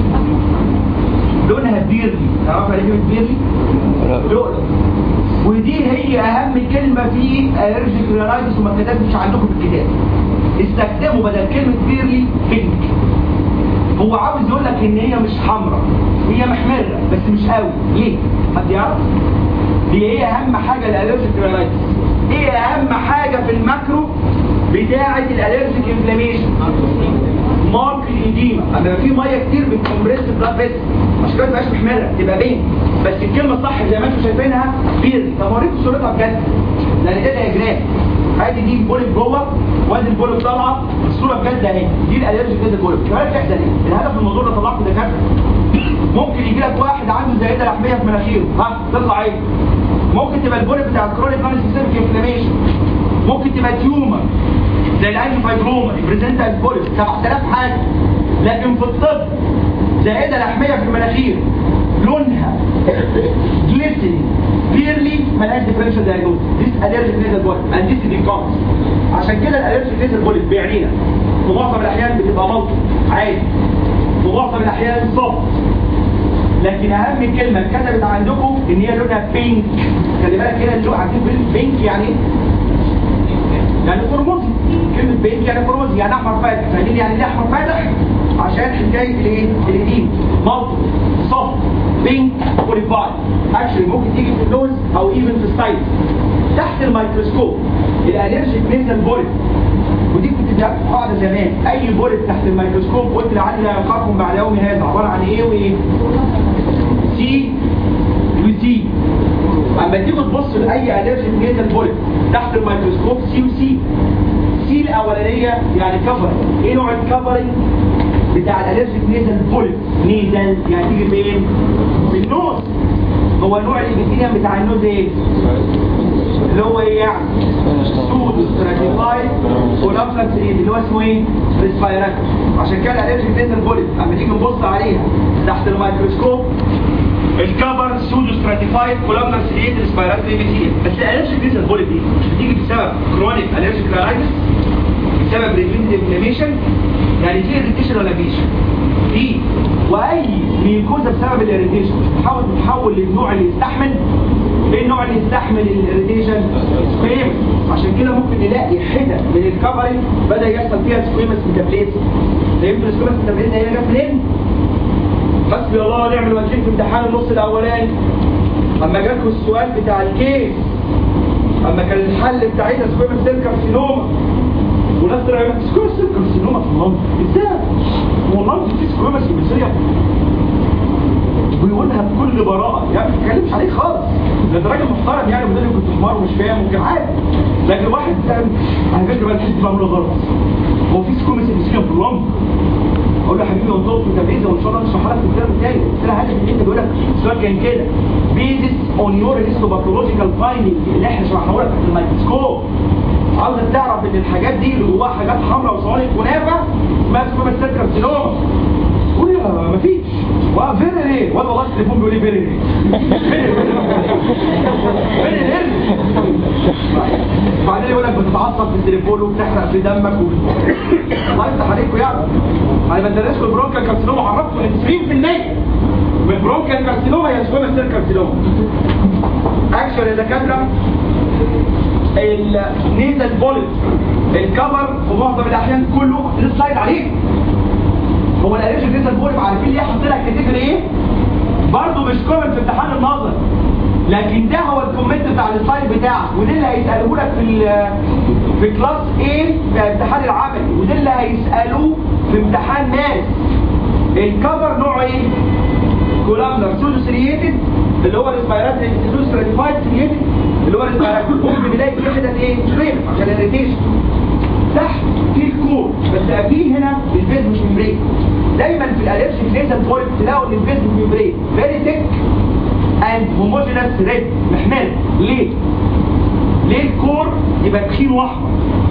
لونها بيرلي تعرف يعني ايه بيرلي لؤلؤ ودي هي اهم كلمه في الرجيك رينايتس وما كتبتش عندكم في الكتاب استخدموا بدل كلمه بيرلي بينك هو عاوز يقول لك ان هي مش حمراء هي محمره بس مش قوي ليه حد يعرف دي ايه اهم حاجه الالرجيك رينايتس ايه اهم حاجه في الماكرو بتاعه الالرجيك انفلاميشن مارك الاديمه اما في ميه كتير بتكمبريس بلاد فيس عشان كده تبقاش محمره تبقى بين بس الكلمه الصح زي ما انتم شايفينها بير طب اوريكم صورتها بجد لان ده دياجرام ادي دي البوليب جوه وادي البوليب طالعه الصوره بجد اهي دي الالرجيك كده البوليب كمان بتحصل ايه الهدف من الموضوع ده طلعته دكاتره ممكن يجي لك واحد عنده زائده لحميه في مناخيره ها تطلع ايه ممكن تبقى البوليب بتاع الكرونيك نون سيستميك انفلاميشن ممكن تبقى تيومر زي الانتي فايبروما يبريزنت از بوليب 7000 حاجه لكن في الطب زائده لحميه في المناخير لونها جليسري كليرلي ملهاش ديفرنشال دايجنوز ذيس الرجيك نيزل بوليب اند ذيس ديكونس عشان كده الالرجيك نيزل بوليب بيعنينا في معظم الاحيان بتبقى ملط عادي في معظم الاحيان صف لكن اهم كلمه اتكتبت عندكم ان هي لونها بينك خلي بالك هنا اللون عارفين بينك يعني ايه؟ يعني قرمزي كلمة بينك يعني قرمزي يعني احمر فاتح فاهمين يعني ليه احمر فاتح عشان حكاية الايه القديم مالتي صف بينك اوريفاي اكشلي ممكن تيجي في اللوز او ايفن في السايد تحت الميكروسكوب الالرجيك نيزل بوليت ودي كنت بتاعت قاعدة زمان اي بوليت تحت الميكروسكوب قلت لعلي لا يقاكم بعد يوم هذا عبارة عن ايه وايه سي وسي اما تيجوا تبصوا لاي الرجيك نيزل بوليت تحت الميكروسكوب سي وسي سي الاولانيه يعني كفرنج ايه نوع الكفرنج بتاع الالرجيك نيزل بوليت نيزل يعني تيجي فين من النوز هو نوع الابيثيليوم بتاع النوز ايه اللي هو ايه يعني سودو ستراتيفايد ولابلاس اللي هو اسمه ايه ريسبيراتور عشان كده الالرجيك نيزل بوليت اما تيجي نبص عليها تحت الميكروسكوب الكفر سودو ستراتيفايد كولابنر سيليت ريسبيراتوري ابيثيليوم بس الالرجيك نيزل بوليت دي مش بتيجي بسبب كرونيك الرجيك رايتس بسبب ريفيند انفلاميشن يعني في اريتيشن ولا فيش في واي ميكوزا بسبب الاريتيشن تحاول تتحول للنوع اللي يستحمل ايه النوع اللي يستحمل الاريتيشن سكويمس عشان كده ممكن نلاقي حتت من الكفرنج بدا يحصل فيها سكويمس ميتابليزم فهمت السكويمس ميتابليزم هي جت منين حسبي الله ونعم الوكيل في امتحان النص الاولاني اما جالكم السؤال بتاع الكيس اما كان الحل بتاعتها سكويمس سيل كارسينوما وناس طلعوا يقول سكويمس سيل كارسينوما في اللنج ازاي هو اللنج فيه سكويمس مصريه ويقولها بكل براءة يعني ما تتكلمش عليه خالص ده ده راجل محترم يعني وده اللي كنت حمار ومش فاهم وكان عادي لكن واحد سأل على فكرة بقى الحس بعمله غلط هو في سكومس مصريه في اللنج اقول له يا حبيبي انطلق في تبريزه وان شاء الله نشرح لك في الكلام الثاني قلت له هدف انت بيقول لك السؤال كان كده بيزس اون يور هيستوباثولوجيكال فايندنج اللي احنا شرحناه لك في الميكروسكوب عاوزك تعرف ان الحاجات دي اللي جواها حاجات حمراء وصواني كنافه اسمها سكوما سيل كارسينوما قول يا مفيش وفين ايه ولا والله التليفون بيقول لي فين ايه فين ايه بعدين يقول لك بتتعصب في التليفون وبتحرق في دمك و... الله يفتح عليكم يعني انا بدرسكم البرونكال كارسينوما عرفتوا ان 90% من البرونكال كارسينوما هي سكوما سيل كارسينوما اكشن يا دكاتره النيزل بوليت الكفر في معظم الاحيان كله السلايد عليه هو الالرجيك نيزل بوليت عارفين ليه حاطين لك كاتيجوري ايه برضه مش كومنت في امتحان النظر لكن ده هو الكومنت بتاع السلايد بتاعك وده اللي هيسالوه لك في في كلاس A في امتحان العملي وده اللي هيسالوه في امتحان ماس الكفر نوعه ايه كولامنر سودو سرييتد اللي هو الريسبيراتوري سودو ستراتيفايد سرييتد اللي هو الريسبيراتوري ممكن نلاقي في حتت ايه شويه عشان الريتيشن تحت في الكور بس قبليه هنا البيز مش ممبرين دايما في الالرجيك نيزل بوليت تلاقوا ان البيز مش ممبرين فيري ثيك اند هوموجينس ريد محمر ليه؟ ليه الكور يبقى تخين واحمر؟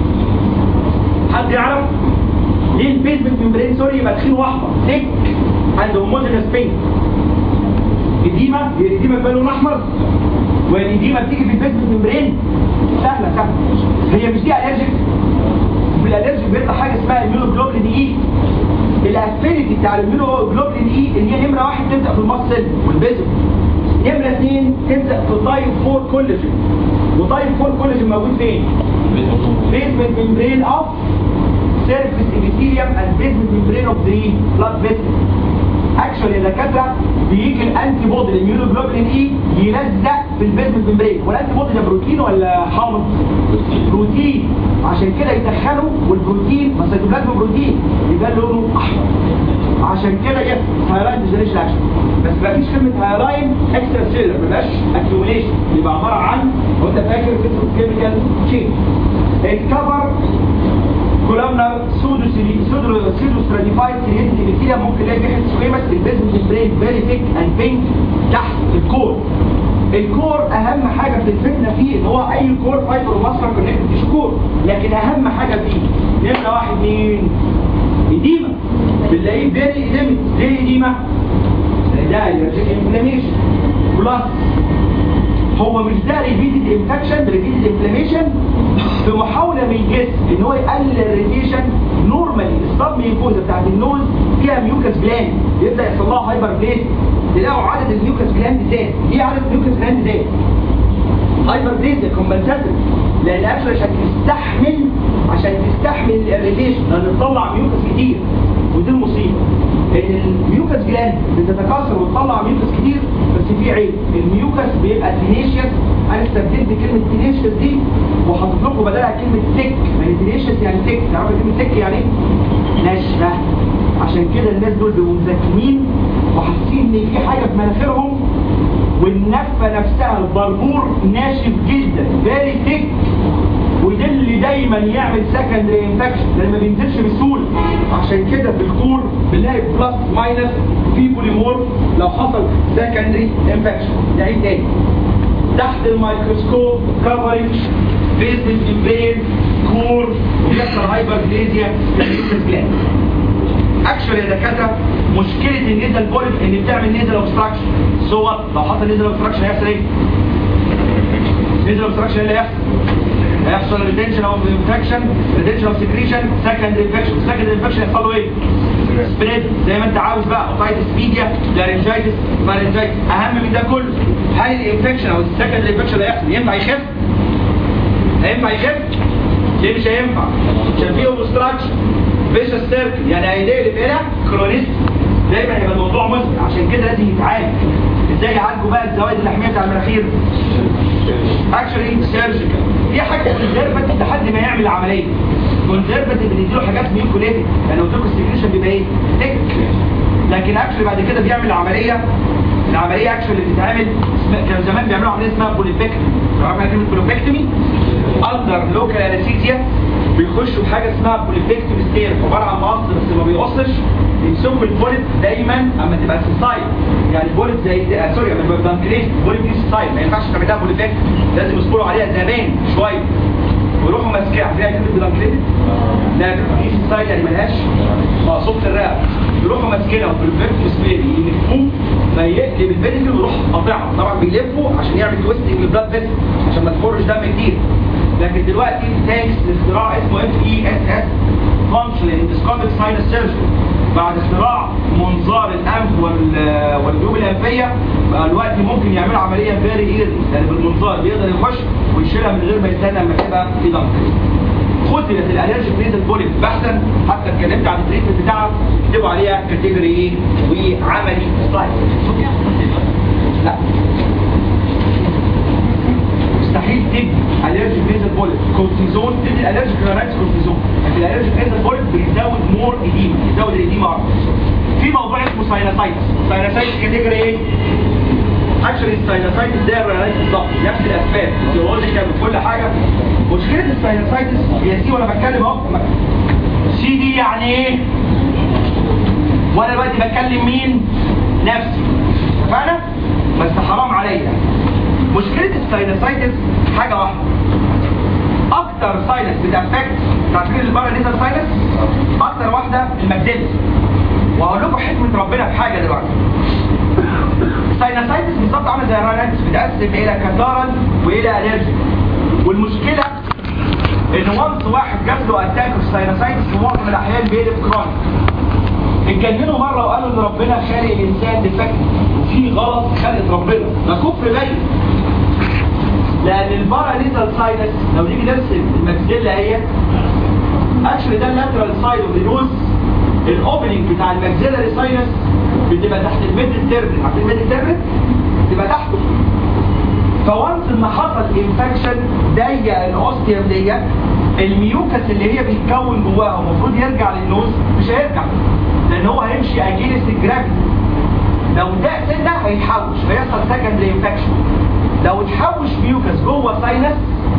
حد يعرف؟ ليه البيزمنت ممبرين سوري يبقى تخين واحمر؟ ثيك اند هوموجينس بينك الإديمة هي الإديمة بيبقى لون أحمر والإديمة بتيجي في البيزمنت ممبرين سهلة سهلة هي مش دي ألرجيك في الألرجيك بيطلع حاجة اسمها الميونوجلوبلين إي الأفينيتي بتاع الميونوجلوبلين إي اللي هي نمرة واحد تبدأ في المصل والبيزمنت نمرة اثنين تبدأ في تايب 4 كولاجين وتايب 4 كولاجين موجود فين؟ بيزمنت ممبرين اوف سيرفيس ابيثيليوم اند بيزمنت ممبرين اوف ذا بلاد فيسل اكشولي الدكاتره بيجي الانتي بودي الاميونوجلوبولين اي يلزق في البيزمنت ممبرين والانتي بودي ده بروتين ولا حامض بروتين عشان كده يتخنوا والبروتين ما سيتوبلازم بروتين يبقى لونه احمر عشان كده جت هايلاين ديجنريشن اكشن بس ما فيش كلمه هايلاين اكسترا سيلر ما بقاش اكيوميليشن يبقى عباره عن لو انت فاكر كيميكال تشين الكفر كولامنر سودو سيلي سودو سودو ستراتيفايد سيليتد ابيثيليا ممكن نلاقي ريحه سويمس في البيزمنت برين فيري ثيك اند بينك تحت الكور الكور اهم حاجه في الفتنه فيه ان هو اي كور فايبر مصر كونكتد مش كور لكن اهم حاجه فيه نمره واحد مين اديمه بنلاقيه فيري ايديمت ليه اديمه ده الرجيك انفلاميشن بلس هو مش ده ريبيتد انفكشن ريبيتد انفلاميشن في محاولة من الجسم ان هو يقلل الريديشن نورمالي الصب ميكوزا بتاعت النوز فيها ميوكس جلاند يبدا يحصل لها هايبر بليت تلاقوا عدد الميوكس جلاند زاد ليه عدد الميوكس جلاند زاد هايبربليزيا كومبنساتوري لان اكشن عشان تستحمل عشان تستحمل الاريتيشن لان تطلع ميوكس كتير ودي المصيبه ان الميوكس جلاند بتتكاثر وتطلع ميوكس كتير بس في عيب الميوكس بيبقى تينيشيس انا استبدلت كلمه تينيشيس دي وحطيت لكم بدلها كلمه تك ما هي تينيشيس يعني تك تعرفوا كلمه تك يعني ايه؟ ناشفه عشان كده الناس دول بيبقوا مذاكرين وحاسين ان في حاجه في مناخيرهم والنفه نفسها البربور ناشف جدا فيري تك وده اللي دايما يعمل سكندري انفكشن لان ما بينزلش بسهوله عشان كده في الكور بنلاقي بلس ماينس في بوليمور لو حصل سكندري انفكشن نعيد تاني تحت الميكروسكوب كفرج بيزل ممبرين كور وبيحصل هايبربليزيا في اليوكس جلاند اكشن يا دكاتره مشكله النيزل بوليب ان بتعمل نيزل اوبستراكشن سو وات لو حصل نيزل اوبستراكشن هيحصل ايه نيزل اوبستراكشن ايه اللي هيحصل هيحصل ريتنشن اوف انفكشن ريتنشن اوف سكريشن سكند انفكشن سكند انفكشن يحصل له ايه سبريد زي ما انت عاوز بقى اوتايتس ميديا لارنجايتس فارنجايتس اهم من ده كله هل الانفكشن او السكند انفكشن اللي هيحصل ينفع يخف هينفع يخف ليه مش هينفع عشان فيه اوبستراكشن فيشس سيركل يعني هيقلب الى كرونيست دايما هيبقى الموضوع مزمن عشان كده لازم يتعالج ازاي يعالجوا بقى الزوائد اللحميه بتاع المناخير اكشولي سيرجيكال دي حاجه كونزرفاتيف لحد ما يعمل العمليه كونزرفاتيف بنديله حاجات ميوكوليتيك يعني قلت لكم السكريشن بيبقى ايه تك لكن اكشولي بعد كده بيعمل العمليه العمليه اكشولي اللي بتتعمل اسمها- كان زمان بيعملوا عمليه اسمها بوليبكتمي عارف يعني كلمه بوليبكتمي اندر لوكال انستيزيا بيخشوا بحاجه اسمها بوليبكتمي ستير عباره عن مقص بس ما بيقصش بيمسكوا البوليب دايما اما تبقى سيسايد يعني البوليب زي آه سوري اما تبقى بانكريت البوليب دي سيسايد ما ينفعش تعمل لها بوليبكتمي لازم يصبروا عليها زمان شويه ويروحوا ماسكيها فيها كلمه بلانكليت لا في سيسايد يعني ملهاش مقصوبه الرقبه يروحوا ماسكينها وبالفيرت سبيري يلفوه فيقلب الفيديكل ويروح قاطعها طبعا بيلفوا عشان يعمل تويستنج للبلاد فيسل عشان ما تخرج دم كتير لكن دلوقتي تانكس لاختراع اسمه اف اي اس اس فانكشنال اندسكوبيك ساينس سيرجري بعد اختراع منظار الانف وال- والجيوب الانفيه بقى دلوقتي ممكن يعملوا عمليه فيري ايزي يعني بالمنظار بيقدر يخش ويشيلها من غير ما يستنى لما تبقى في ضغط قتلت الالرجيك نيزل بوليب بحثا حتى اتكلمت عن التريتمنت بتاعها اكتبوا عليها كاتيجوري ايه وعملي سلايد لا مستحيل تدي الرجيك نيزل بوليب كورتيزون تدي الالرجيك رينايتس كورتيزون لكن الالرجيك نيزل بوليب بيزود مور ايديما بيزود الايديما اكتر في موضوع اسمه ساينوسايتس ساينوسايتس كاتيجوري ايه اكشلي الساينوسايتس ده الرينايتس بالظبط نفس الاسباب فيزيولوجيكال وكل حاجه مشكله الساينوسايتس هي سي وانا بتكلم اهو سي دي يعني ايه وانا دلوقتي بتكلم مين نفسي اتفقنا بس حرام عليا مشكله الساينوسايتس حاجه واحده اكتر ساينس بتافكت تعرفين الباراليزال ساينس اكتر واحده الماجديلا وهقول لكم حكمه ربنا في حاجه دلوقتي الساينوسايتس بالظبط عامل زي الرانكس بتقسم الى كتارال والى الرجي والمشكله ان وانس واحد جاب له اتاك في الساينوسايتس في معظم الاحيان بيقلب كرونيك اتجننوا مره وقالوا ان ربنا خالق الانسان ديفكت وفي غلط في خلقه ربنا ده كفر باين لان الباراليزال ساينس لو نيجي نرسم الماكسيلا اهي اكشلي ده اللاترال سايد اوف ذا نوز الاوبننج بتاع الماكسيلاري ساينس بتبقى تحت الميد الترن عارفين الميد الترن تبقى تحته فوانس ان حصل انفكشن ضيق الاوستيوم دي الميوكس اللي هي بيتكون جواها المفروض يرجع للنوز مش هيرجع لان هو هيمشي اجينست الجرافيتي لو ده سنه هيتحوش فيحصل سكندري انفكشن لو اتحوش ميوكس جوه ساينس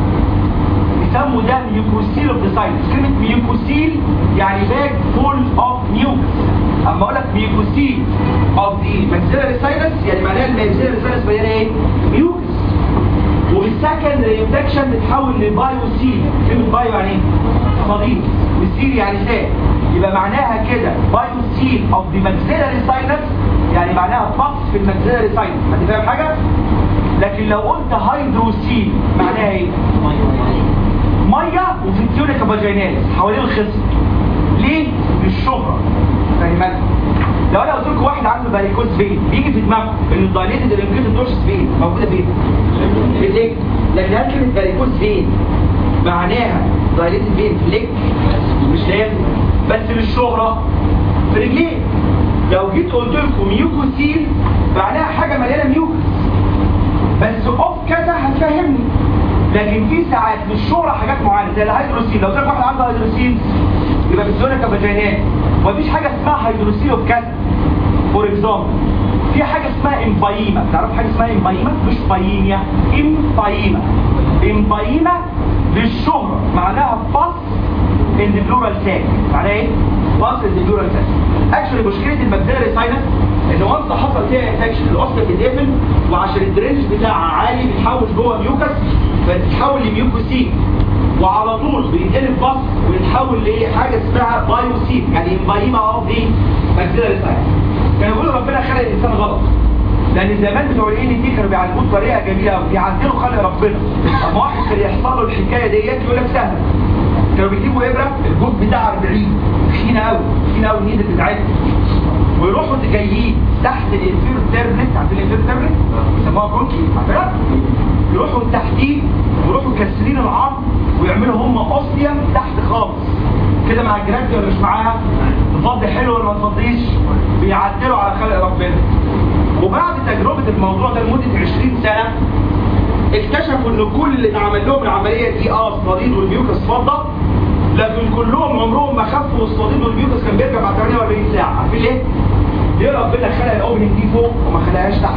بيسموا ده ميوكوسيل اوف ذا ساينس كلمه ميوكوسيل يعني باج فول اوف ميوكس اما اقول لك ميوكوسيل اوف ذا ماكسيلاري ساينس يعني معناها الماكسيلاري ساينس مليانه ايه ميوكس والسكندري انفكشن بتتحول لبايوسيل كلمه بايو يعني ايه صديق والسيل يعني سال يبقى معناها كده بايوسيل اوف ذا ماكسيلاري ساينس يعني معناها بص في الماكسيلاري ساينس انت فاهم حاجه لكن لو قلت هيدروسيل معناها ايه ميه وفي التيونيكا فاجيناليس حوالين الخصم ليه للشهرة فاهمها لو انا قلت لكم واحد عنده باريكوز فين بيجي في دماغه ان الدايليتد الانكريتد دورسس فين موجوده فين في الليج لكن هل كلمه باريكوز فين معناها دايليتد فين في الليج مش لازم بس للشهره في رجليه لو جيت قلت لكم ميوكوسيل معناها حاجه مليانه ميوكس بس اوف كذا هتفهمني لكن في ساعات للشهرة حاجات معينة زي الهيدروسيل لو تلاقي واحد عنده هيدروسيل يبقى في الزونة كفاجينات مفيش حاجة اسمها هيدروسيل اوف كذا فور اكزامبل في حاجة اسمها امبايما تعرف حاجة اسمها امبايما مش بايميا امبايما امبايما للشهرة معناها باس ان بلورال ساك معناها ايه؟ باس ان بلورال ساك اكشولي مشكلة الماكسيلاري ساينس ان وانس حصل فيها انفكشن الاوسكا بتتقفل وعشان الدرينج بتاعها عالي بيتحول جوه ميوكس فتتحول لميوكوسين وعلى طول بيتقلب بص ويتحول لحاجه اسمها بايوسين يعني بايما اوف دي ماكسيلاري ساينس كانوا بيقولوا ربنا خلق الانسان غلط لان زمان بتوع الان دي كانوا بيعلموه بطريقه جميله قوي بيعدلوا خلق ربنا اما واحد كان يحصل له الحكايه ديت يقول لك سهله كانوا بيجيبوا ابره الجهد بتاعها 40 تخينه قوي تخينه قوي النيدل بتاعتها ويروحوا جايين تحت الانفير تيربلت عارفين الانفير تيربلت يسموها برونكي عارفينها يروحوا تحتيه ويروحوا كاسرين العظم ويعملوا هم اوستيوم تحت خالص كده مع الجرافتي ولا مش معاها تفضي حلو ولا ما تفضيش بيعدلوا على خلق ربنا وبعد تجربة الموضوع ده لمدة 20 سنة اكتشفوا ان كل اللي اتعمل لهم العملية دي اه الصديد والميوكس فضة لكن كلهم عمرهم ما خفوا والصديد والميوكس كان بيرجع بعد 48 ساعة عارفين ليه؟ ليه ربنا خلق الاوبننج دي فوق وما خلقهاش تحت؟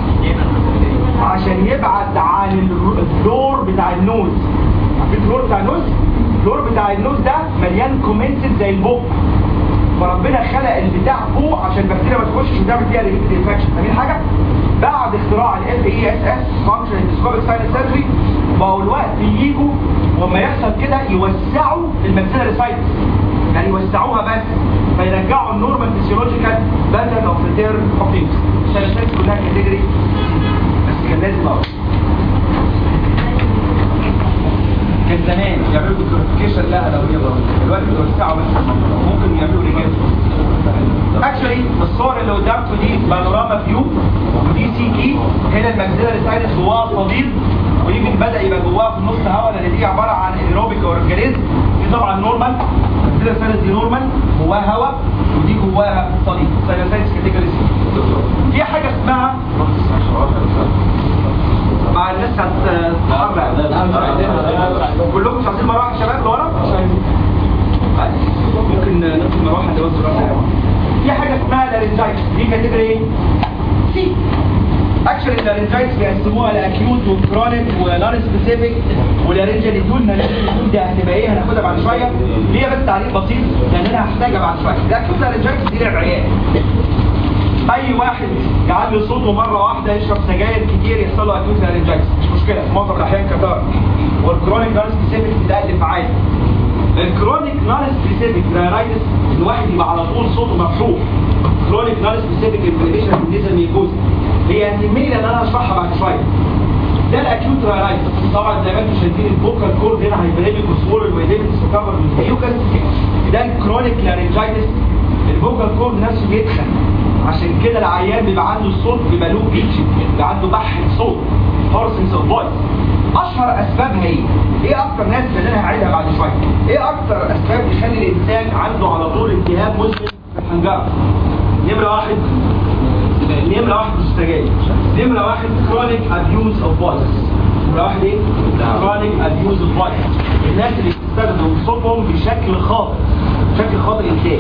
عشان يبعد عن الفلور بتاع النوز عارفين الفلور بتاع النوز؟ الفلور بتاع النوز ده مليان كومنتد زي البق فربنا خلق البتاع فوق عشان البكتيريا ما تخشش وتعمل فيها ريليتد انفكشن فاهمين حاجه؟ بعد اختراع الاف اي اس اس فانكشن اندسكوبيك ساينس سيرجري بقوا الوقت يجوا وما يحصل كده يوسعوا الماكسيلاري ساينس يعني يوسعوها بس فيرجعوا النورمال فيسيولوجيكال باترن اوف ريتيرن اوف ثينكس الساينس كلها كاتيجوري بس كان لازم اقول كان زمان يعملوا ديكوريفيكيشن لا لو يقدروا دلوقتي بيوسعوا بس ممكن يعملوا ريجيت اكشولي الصور اللي قدامكم دي بانوراما فيو ودي سي تي هنا الماكسيلاري ساينس جواها صديد ويمكن بدا يبقى جواها في النص هواء لان دي عباره عن ايروبيك اورجانيزم دي طبعا نورمال الماكسيلاري ساينس دي نورمال جواها هواء ودي جواها صديد ساينس كاتيجوري في حاجه اسمها مع الناس هتتحرك كلكم مش عايزين مروحه شباب لورا ممكن ناخد مروحه اللي وصلوا في حاجه اسمها لارنجايتس دي كاتيجوري ايه سي اكشن اللارنجايتس بيقسموها لاكيوت وكرونيك ونون سبيسيفيك واللارنجال يدولنا اليدول دي هتبقى ايه هناخدها بعد شويه ليها بس تعليق بسيط لان انا هحتاجها بعد شويه الاكيوت لارنجايتس دي لعب عيال اي واحد يعلي صوته مره واحده يشرب سجاير كتير يحصل له اكيوت لارنجايتس مش مشكله في معظم الاحيان كتار والكرونيك نون سبيسيفيك بتقلب معايا الكرونيك نون سبيسيفيك رايتس الواحد يبقى على طول صوته مفتوح كرونيك نون سبيسيفيك انفلاميشن في النزل ميكوز هي هتهمني لان انا هشرحها بعد شويه ده الاكيوت رايتس طبعا زي ما انتم شايفين البوكال كورد هنا هايبريميك وسمول ويديميك سكفر بالميوكس ده الكرونيك لارنجايتس البوكال كورد نفسه بيتخن عشان كده العيان بيبقى عنده الصوت بيبقى له بيتش بيبقى عنده بحث صوت هورسنس اوف فويس اشهر اسبابها ايه ايه اكتر ناس اللي انا هعيدها بعد شويه ايه اكتر اسباب تخلي الانسان عنده على طول التهاب مزمن في الحنجره نمره واحد نمره واحد مستجاب نمره واحد كرونيك ابيوز اوف فويس نمره واحد ايه كرونيك ابيوز اوف فويس الناس اللي بتستخدم صوتهم بشكل خاطئ بشكل خاطئ ازاي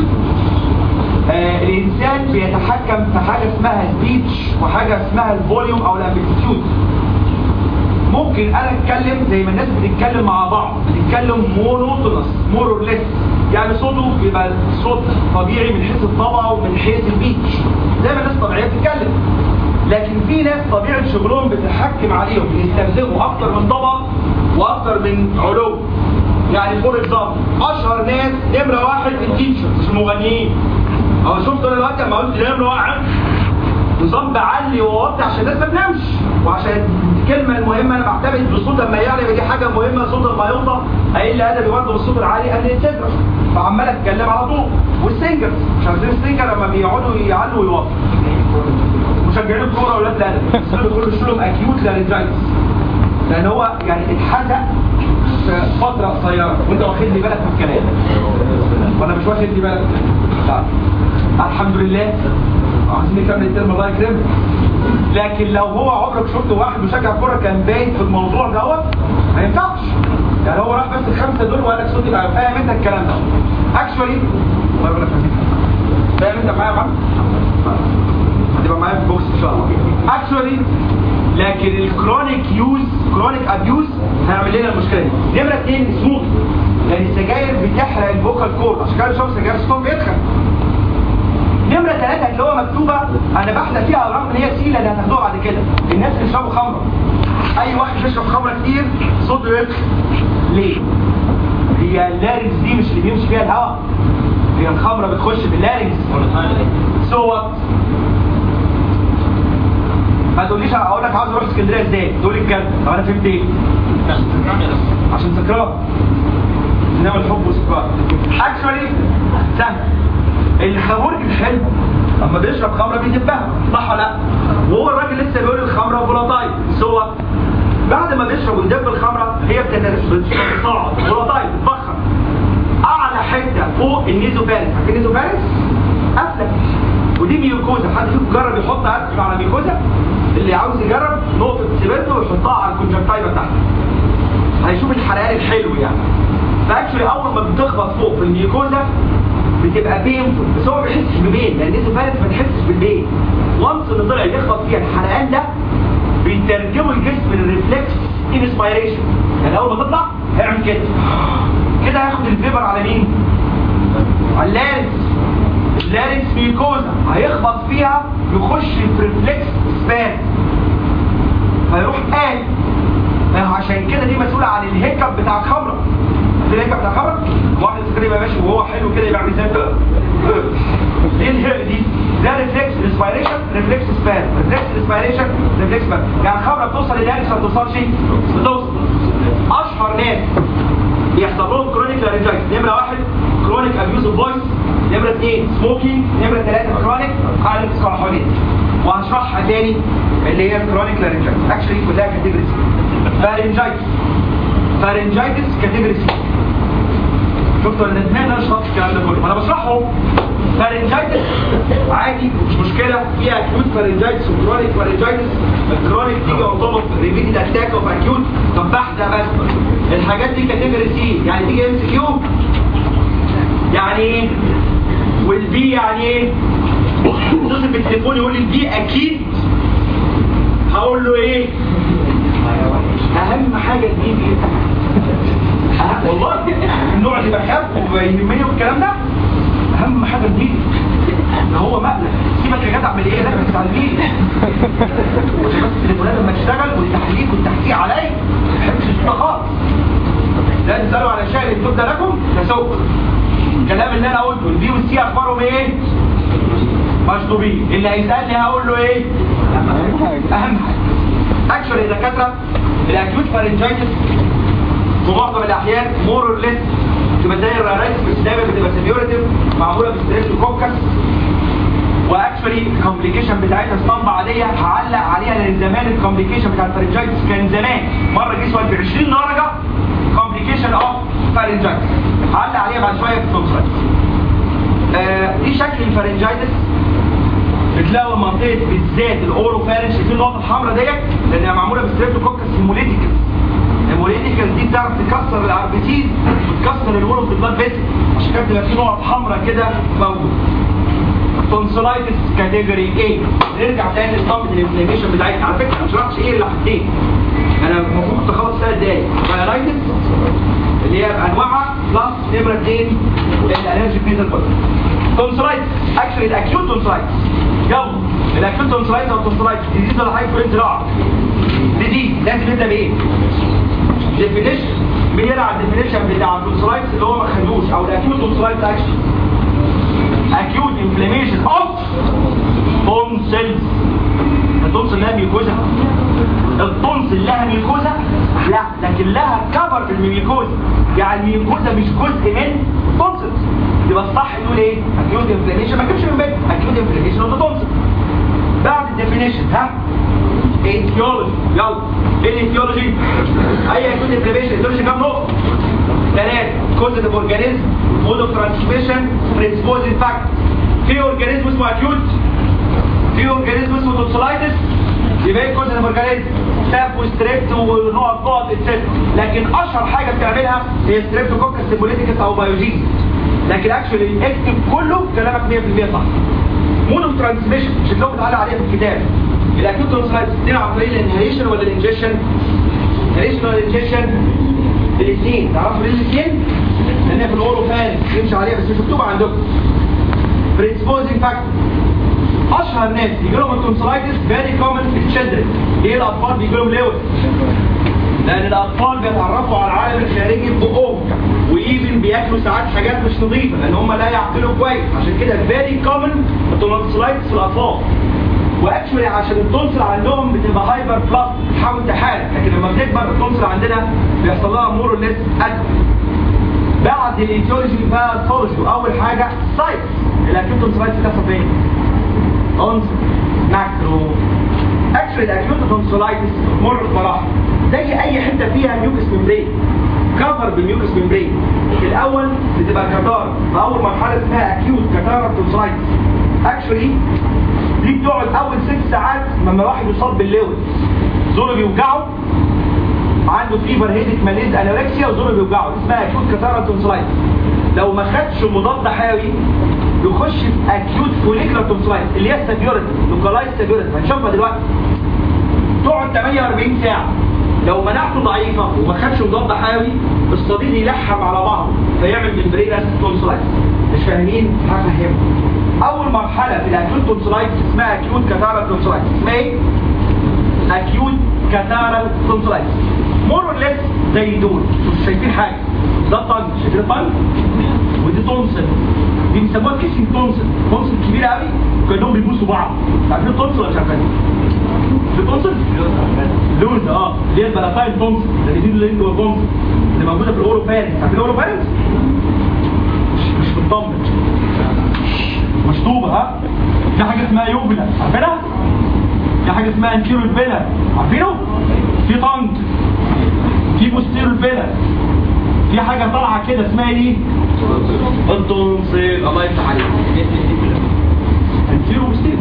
آه الانسان بيتحكم في حاجه اسمها البيتش وحاجه اسمها الفوليوم او الامبليتيود ممكن انا اتكلم زي ما الناس بتتكلم مع بعض بتتكلم مونوتونس مور ليس يعني صوته بيبقى صوت طبيعي من حيث الطبقه ومن حيث البيتش زي ما الناس طبيعيه بتتكلم لكن في ناس طبيعه شغلهم بتتحكم عليهم بيستخدموا اكتر من طبقه واكتر من علو يعني فور اكزامبل اشهر ناس نمره واحد التيتشرز المغنيين اهو شفت انا دلوقتي لما قلت نمره واحد نظام بعلي ووطي عشان الناس ما تنامش وعشان الكلمه المهمه انا بعتمد بصوت لما يعلى يبقى دي حاجه مهمه صوت لما يوطى قايل لي ادبي برضه بالصوت العالي قال لي تدرس فعمال اتكلم على طول والسنجرز مش عارفين السنجر لما بيقعدوا يعلوا ويوطوا مشجعين الكوره اولاد الادب بيصيروا كل شغلهم اكيوت لارنجايتس لان هو يعني اتحزق في فتره قصيره وانت واخد لي بالك من الكلام ولا مش واخد لي بالك لا. الحمد لله عايزين نكمل الترم الله يكرمك لكن لو هو عمرك شفت واحد مشجع كوره كان باين في الموضوع دوت ما ينفعش يعني هو راح بس الخمسه دول وقال لك صوتي بقى فاهم انت الكلام ده اكشولي الله يبارك فيك فاهم انت معايا يا محمد؟ هتبقى معايا في البوكس ان شاء الله اكشولي لكن الكرونيك يوز كرونيك ابيوز هيعمل لنا المشكله دي نمره اثنين سموث لان السجاير بتحرق الفوكال كورد عشان كده شرب سجاير صوتهم بيدخل نمرة ثلاثة اللي هو مكتوبة أنا بحلى فيها رغم إن هي سيلة اللي هتاخدوها بعد كده الناس اللي بيشربوا خمرة أي واحد بيشرب خمرة كتير صوته يدخل ليه؟ هي اللارنكس دي مش اللي بيمشي فيها الهواء هي الخمرة بتخش باللارنكس سو وات ما تقوليش اقول لك عاوز اروح اسكندريه ازاي تقول لي الكلام طب انا فهمت ايه عشان سكران انما الحب وسكر اكشولي سهل الخمور الحلو اما بيشرب خمره بيدبها صح ولا لا وهو الراجل لسه بيقول الخمره فولاتايل سو بعد ما بيشرب ويدب الخمره هي بتتصاعد فولاتايل بتبخر اعلى حته فوق النيزوفارس عارفين النيزوفارس قافله ودي ميوكوزا حد فيكم جرب يحط اسف على ميوكوزا اللي عاوز يجرب نقطه سيبرتو ويحطها على الكونجكتيفا بتاعته هيشوف الحرقان الحلو يعني فاكشولي اول ما بتخبط فوق في الميوكوزا بتبقى بينفول بس هو ما بيحسش ببين لان دي فارس ما تحسش بالبين وانس ان طلع يخبط فيها الحرقان ده بيترجموا الجسم للريفلكس انسبيريشن يعني اول ما تطلع هيعمل كده كده هياخد الفيبر على مين؟ على اللارنكس اللارنكس ميكوزا هيخبط فيها يخش في ريفلكس سبان هيروح قال عشان كده دي مسؤولة عن الهيكب بتاع الخمرة في الهيكب بتاع الخمرة واحد سكري يبقى ماشي وهو حلو كده يبقى عامل زي ايه الهيك دي ده ريفلكس انسبيريشن ريفلكس سبان ريفلكس انسبيريشن ريفلكس سبان يعني الخمرة بتوصل للارنكس ما بتوصلش بتوصل اشهر ناس يحصل لهم كرونيك لارنجايتس نمرة واحد كرونيك ابيوز اوف فويس نمرة اثنين سموكينج نمرة ثلاثة كرونيك هايلكس كحولين وهشرحها تاني اللي هي الكرونيك لارنجايتس اكشلي كلها كاتيجوريز فارنجايتس فارنجايتس كاتيجوري سي شفتوا انا ندمان انا شرحت الكلام ده كله انا بشرحه فارنجايتس عادي مش مشكله فيها اكيوت فارنجايتس وكرونيك فارنجايتس الكرونيك تيجي اوتومات ريبيتد اتاك اوف اكيوت طب بحث بس الحاجات دي كاتيجوري سي يعني تيجي ام سي كيو يعني ايه والبي يعني ايه اتصل بالتليفون يقول لي البي اكيد هقول له ايه اهم حاجه دي دي أهم والله النوع اللي بخاف ويهمني والكلام ده اهم حاجه دي ان هو مقلق سيبك يا جدع من ايه ده بس تعلميني بس التليفونات لما تشتغل والتحليل والتحقيق عليا ما بحبش الصوت خالص لا تسالوا على شيء تبدى لكم تسوق الكلام اللي انا قلته البي والسي اخبارهم ايه مشطوبين اللي هيسالني هقول له ايه اهم حاجه اكشولي الدكاتره الاكيوت فارنجايتس في معظم الاحيان مور اور ليس بتبقى زي الرايتس بس دايما بتبقى سيميوريتيف معموله بالستريبتوكوكس واكشولي الكومبليكيشن بتاعتها اسطمبه عاديه هعلق عليها لان زمان الكومبليكيشن بتاع الفارنجايتس كان زمان مره جه سؤال ب 20 درجه كومبليكيشن اوف فارنجايتس هعلق عليها بعد شويه في التونسلايتس آه دي شكل الفارنجايتس بتلاقوا منطقه بالذات الاوروفارنج في النقطه الحمراء ديت لانها معموله بالستريبتوكوكس هيموليتيكس الهيموليتيكس دي بتعرف تكسر الاربيتيز وتكسر الولو في البلاد فيسل عشان كده بتبقى في نقط حمراء كده موجود تونسلايتس كاتيجوري ايه نرجع تاني لصمت الانفلاميشن بتاعتنا على فكره انا ما شرحتش ايه اللي حطيت انا المفروض كنت اخلص ثلاث دقايق فايرايتس اللي هي بانواعها بلس نمره اثنين الالرجيك بيزل بودي تونسلايتس اكشلي الاكيوت تونسلايتس يلا الاكيوت تونسلايتس او تونسلايتس ديزيز ولا حاجه في زراعه ديزيز لازم نبدا بايه؟ ديفينيشن مين يلعب الديفينيشن بتاع التونسلايتس اللي هو ما خدوش او الاكيوت تونسلايتس اكشلي acute inflammation of tonsils التونسل لها ميكوزا التونسل لها ميكوزا لا لكن لها كفر في الميكوزا يعني الميكوزا مش جزء من التونسل يبقى الصح نقول ايه اكيوت انفلاميشن ما تجيبش من بيت اكيوت انفلاميشن اوف تونسل بعد الديفينيشن ها ايتيولوجي يلا ايه الايتيولوجي اي اكيوت انفلاميشن ايتيولوجي كام نقطه ثلاثة كوزيتيف اورجانيزم مود اوف ترانسميشن بريسبوزنج فاكتور في اورجانيزم اسمه اكيوت في اورجانيزم اسمه توكسولايتس يبقى ايه كوزيتيف اورجانيزم ستاف وستريبت ونقط نقط اتسيترا لكن اشهر حاجه بتعملها هي ستريبتوكوكس سيمبوليتيكس او بايوجين لكن اكشولي اكتب كله كلامك 100% صح مود اوف ترانسميشن مش اللي هو بتعلق عليه في الكتاب الاكيوت توكسولايتس دي عن طريق الانهيشن ولا الانجكشن انهيشن ولا الانجكشن الاثنين تعرفوا ليه الاثنين لان في الاورو فان يمشي عليها بس مش مكتوبه عندكم بريسبوزنج فاكتور اشهر ناس يجي لهم التونسلايتس فيري كومن في الشدرن ليه الاطفال بيجي لهم لوز لان الاطفال بيتعرفوا على العالم الخارجي ببقهم وايفن بياكلوا ساعات حاجات مش نظيفه لان هم لا يعقلوا كويس عشان كده فيري كومن التونسلايتس في الاطفال واكشولي عشان التونسل عندهم بتبقى هايبر بلاس تحاول تحارب لكن لما بتكبر التونسل عندنا بيحصل لها مور ليس قد بعد الايتيولوجي بقى الثولوجي اول حاجه سايت الاكيوت تونسلايتس بتحصل فين؟ تونسل ماكرو اكشولي الاكيوت تونسلايتس مر بمراحل زي اي حته فيها ميوكس ممبرين كفر بالميوكس ممبرين في الاول بتبقى كتار فاول مرحله اسمها اكيوت كتارة تونسلايتس اكشولي دي بتقعد اول ست ساعات لما واحد يصاب باللوز زوره بيوجعه عنده فيبر هيدك ماليز انوركسيا وزوره بيوجعه اسمها اكيوت كتارة تونسلايتس لو ما خدش مضاد حيوي يخش في اكيوت فوليكولار تونسلايتس اللي هي سيفيورتي لوكالايز سيفيورتي هنشوفها دلوقتي تقعد 48 ساعه لو مناعته ضعيفه وما خدش مضاد حيوي الصديد يلحم على بعضه فيعمل ممبرينس تونسلايتس مش فاهمين هفهمكم اول مرحله في الاكيوت تونسلايتس اسمها اكيوت كاتارال تونسلايتس اسمها ايه اكيوت كاتارال تونسلايتس مور ليس زي دول مش شايفين حاجه ده طن شايفين الطن ودي تونسل دي بيسموها كيسين تونسل تونسل كبيره قوي وكانهم بيبوسوا بعض عارفين التونسل ولا مش عارفين في تونسل لوز اه اللي هي البلاتاين تونسل ده دي اللي انتوا تونسل اللي موجوده في الاورو فارنس عارفين الاورو فارنس مش مش مطمن مشطوبة ها في حاجة اسمها يوبلا عارفينها في حاجة اسمها انتيرو البلا عارفينه في طنج في بوستيرو البلا في حاجة طالعة كده اسمها ايه التونسل الله يفتح عليك انتيرو بوستيرو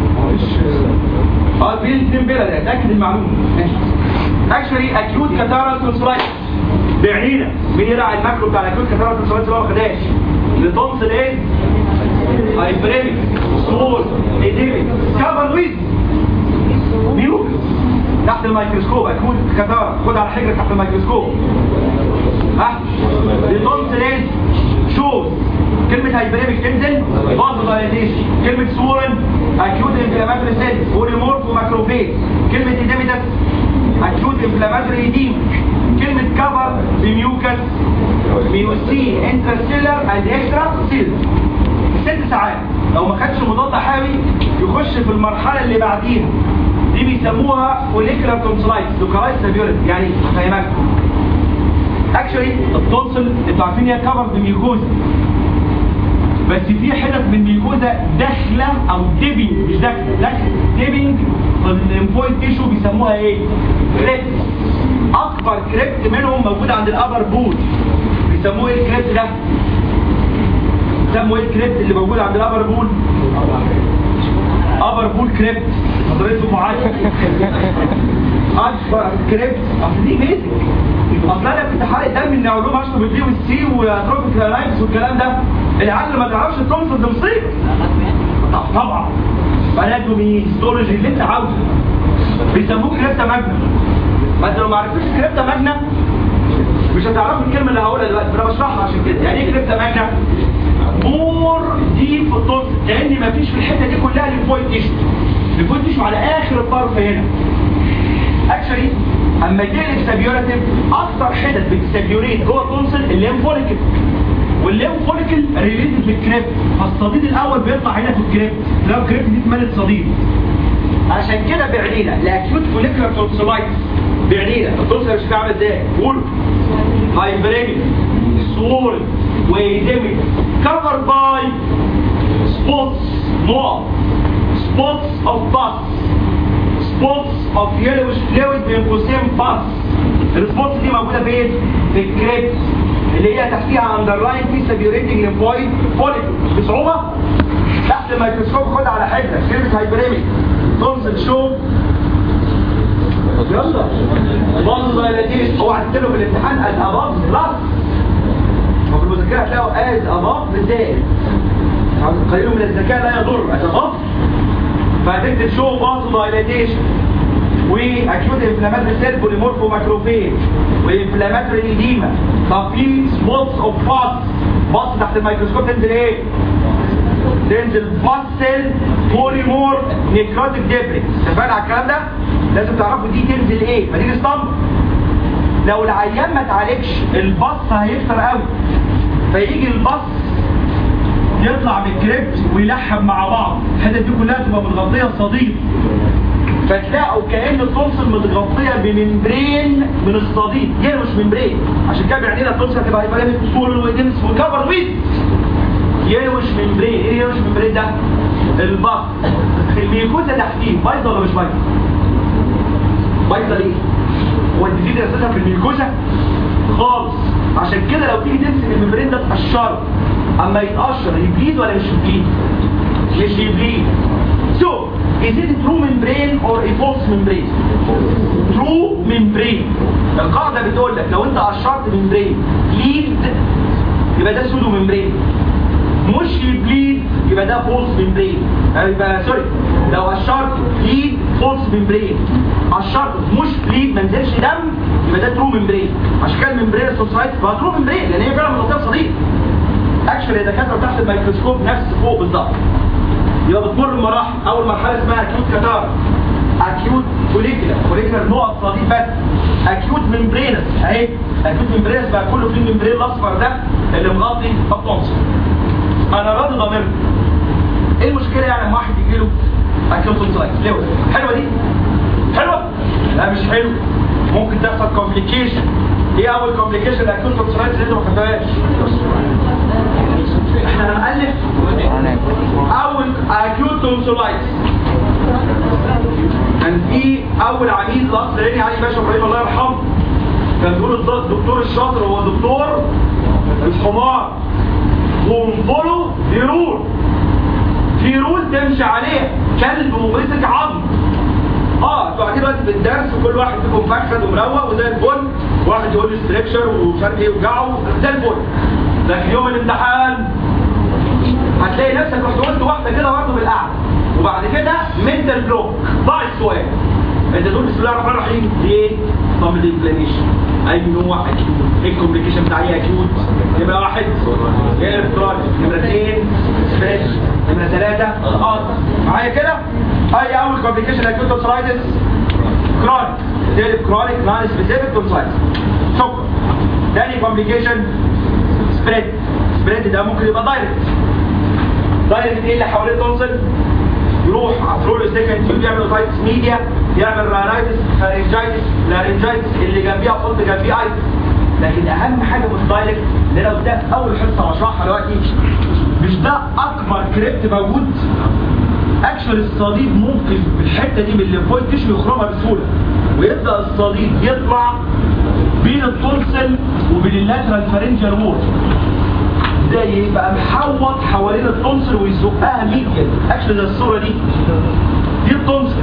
اه في الاثنين بلا ده اتاكد المعلومه ماشي اكشولي اكيوت كاتارال تونسلايتس بعينه مين يلعب الماكرو بتاع الاكيوت كاتارال تونسلايتس اللي هو ما خدهاش لتونسل ايه هايبريميك سمول ايديميك كفر ويز ميوك تحت الميكروسكوب اكيوت كاتارال خد على حجرك تحت الميكروسكوب ها لتونسل ايه شوز كلمة هايبريميك تنزل بعض دايليتيشن كلمة سورن اكيوت انفلاماتوري سيل بوليمورف وماكروفيج كلمة ايديميتس اكيوت انفلاماتوري ايديم كلمة كفر بميوكس ميوسين انترسيلر اند اكسترا سيلر ست ساعات لو ما خدش مضاد حيوي يخش في المرحلة اللي بعديها دي بيسموها فوليكولار تونسلايتس لوكالايز سيفيوريتي يعني هفهمك اكشولي التونسل انتوا عارفين هي كفر بميوكوزا بس في حتت من الميكوزا داخله او ديبنج مش داخله داخله ديبنج في الليمفويد تيشو بيسموها ايه؟ كريبت اكبر كريبت منهم موجود عند الابر بول بيسموه ايه الكريبت ده؟ بيسموه ايه الكريبت اللي موجود عند الابر بول؟ ابر بول كريبت حضرته معايا اكبر كريبت اصل دي بيزك اصل انا في امتحان الدم من علوم اشرب الدي والسي واتروفيك لايفز والكلام ده العيال اللي ما تعرفش التونسل ده مصيبه طبعا اناتومي هيستولوجي اللي انت عاوزه بيسموه كريبتا ماجنا ما انت لو ما عرفتش كريبتا ماجنا مش هتعرفوا الكلمه اللي هقولها دلوقتي انا بشرحها عشان كده يعني ايه كريبتا ماجنا مور دي في التونسل لان ما فيش في الحته دي كلها ليمفويد تيشو ليمفويد تيشو على اخر الطرف هنا اكشلي اما تقلب سابيوراتيف اكتر حتت بتسابيوريت جوه التونسل الليم فوليكل والليم فوليكل ريليتد بالكريبت فالصديد الاول بيطلع هنا في الكريبت لو الكريبت دي اتملت صديد عشان كده بعلينا الاكيوت فوليكولار تونسلايتس بعلينا التونسل مش عامل ازاي قول هايبريميك سوول ويديميك كفر باي spots نقط spots of pus spots of yellowish fluid بين قوسين pus السبوتس دي موجوده فين؟ في الكريبس اللي هي تحتيها underlying في سبيوريتنج ليمفويد follicle بصعوبه تحت الميكروسكوب خد على حجرك كريبس هايبريميك تنزل شوف يلا باظ دايلاتيشن اوعى تكتبه في الامتحان از اباف بلس وفي المذاكره هتلاقوا از اباف بزائد قليل من الذكاء لا يضر از اباف فهتكتب شو باظ دايلاتيشن واكيوت انفلاماتوري سيل بوليمورفو ماكروفيج وانفلاماتوري ايديما طب في سبوتس اوف باس باص تحت الميكروسكوب تنزل ايه؟ تنزل باسل بوليمور نيكروتيك ديبري اتفقنا على الكلام ده لازم تعرفوا دي تنزل ايه ما دي اسطمبة لو العيان ما اتعالجش البص هيكتر قوي فيجي البص يطلع من الكريبت ويلحم مع بعض الحتت دي كلها تبقى متغطيه صديد فتلاقوا كأن التونسل متغطية بممبرين من الصديد هي مش ممبرين عشان كده بيعنينا التونسل تبقى هيبقى طول ودنس وكفر ويد يلوش ممبرين ايه يلوش ممبرين ده البط الميكوزا تحتيه بايظه ولا مش بايظه بايظه ليه هو الديزيز اساسا في الميكوزا خالص عشان كده لو تيجي تمسك الممبرين ده تقشره اما يتقشر يبليد ولا مش يبليد مش يبليد so is it a true membrane or a false membrane true membrane القاعده بتقول لك لو انت قشرت ممبرين بليد يبقى ده سودو ممبرين مش يبليد يبقى ده فولس ممبرين يبقى سوري لو قشرت بليد فولس ممبرين قشرت مش بليد ما نزلش دم يبقى ده ترو ممبرين عشان كده الممبرين السوسايت بقى ترو ممبرين لان هي فعلا مغطيه صديق اكشلي الدكاتره تحت الميكروسكوب نفس فوق بالظبط يبقى بتمر بمراحل اول مرحله اسمها اكيوت كتار اكيوت فوليكولار فوليكولار نقط صديق بس اكيوت ممبرينس اهي اكيوت ممبرينس بقى كله فيه الممبرين الاصفر ده اللي مغطي التونسل انا راضي ضمير ايه المشكله يعني لما واحد يجي له اكيوت تونسلايت ليه حلوه دي حلوه لا مش حلو ممكن تحصل كومبليكيشن ايه اول كومبليكيشن لاكيوت تونسلايت اللي انت ما خدتهاش احنا هنألف اول اكيوت تونسلايت كان في اول عميد لقصر عيني علي باشا ابراهيم الله يرحمه كان بيقول الدكتور الشاطر هو دكتور مش حمار وانظروا في رول في رول تمشي عليها كلب ومسك عظم اه انتوا قاعدين دلوقتي في الدرس وكل واحد فيكم مفخد ومروق وزي الفل واحد يقول لي ستريكشر ومش عارف ايه وجعه زي الفل لكن يوم الامتحان هتلاقي نفسك رحت قلت واحده كده برضه بالقعده وبعد كده منتال بلوك ضاع السؤال انت تقول بسم الله الرحمن الرحيم ليه؟ طب الانفلاميشن اي نوع اكيوت ايه الكومبليكيشن بتاع ايه اكيوت يبقى واحد ايه الالكترونيك نمره اثنين سبريش نمره ثلاثه اه معايا كده اي اول كومبليكيشن اكيوت تونسلايتس كرونيك تاني كرونيك نون سبيسيفيك تونسلايتس شكرا تاني كومبليكيشن سبريد سبريد ده ممكن يبقى دايركت دايركت ايه اللي حوالين التونسل يروح افرول سكند تيوب يعمل اوتايتس ميديا يعمل راينايتس فارنجايتس لارنجايتس اللي جنبيها حط جنبيه ايتس لكن اهم حاجه في الدايركت اللي انا قلتها في اول حصه بشرحها دلوقتي مش ده اكبر كريبت موجود اكشن الصديد ممكن بالحته دي من الليمفويد تشوي يخرمها بسهوله ويبدا الصديد يطلع بين التونسل وبين اللاترال فارنجال وول ده يبقى محوط حوالين التونسل ويزقها ميديا اكشن زي الصوره دي دي التونسل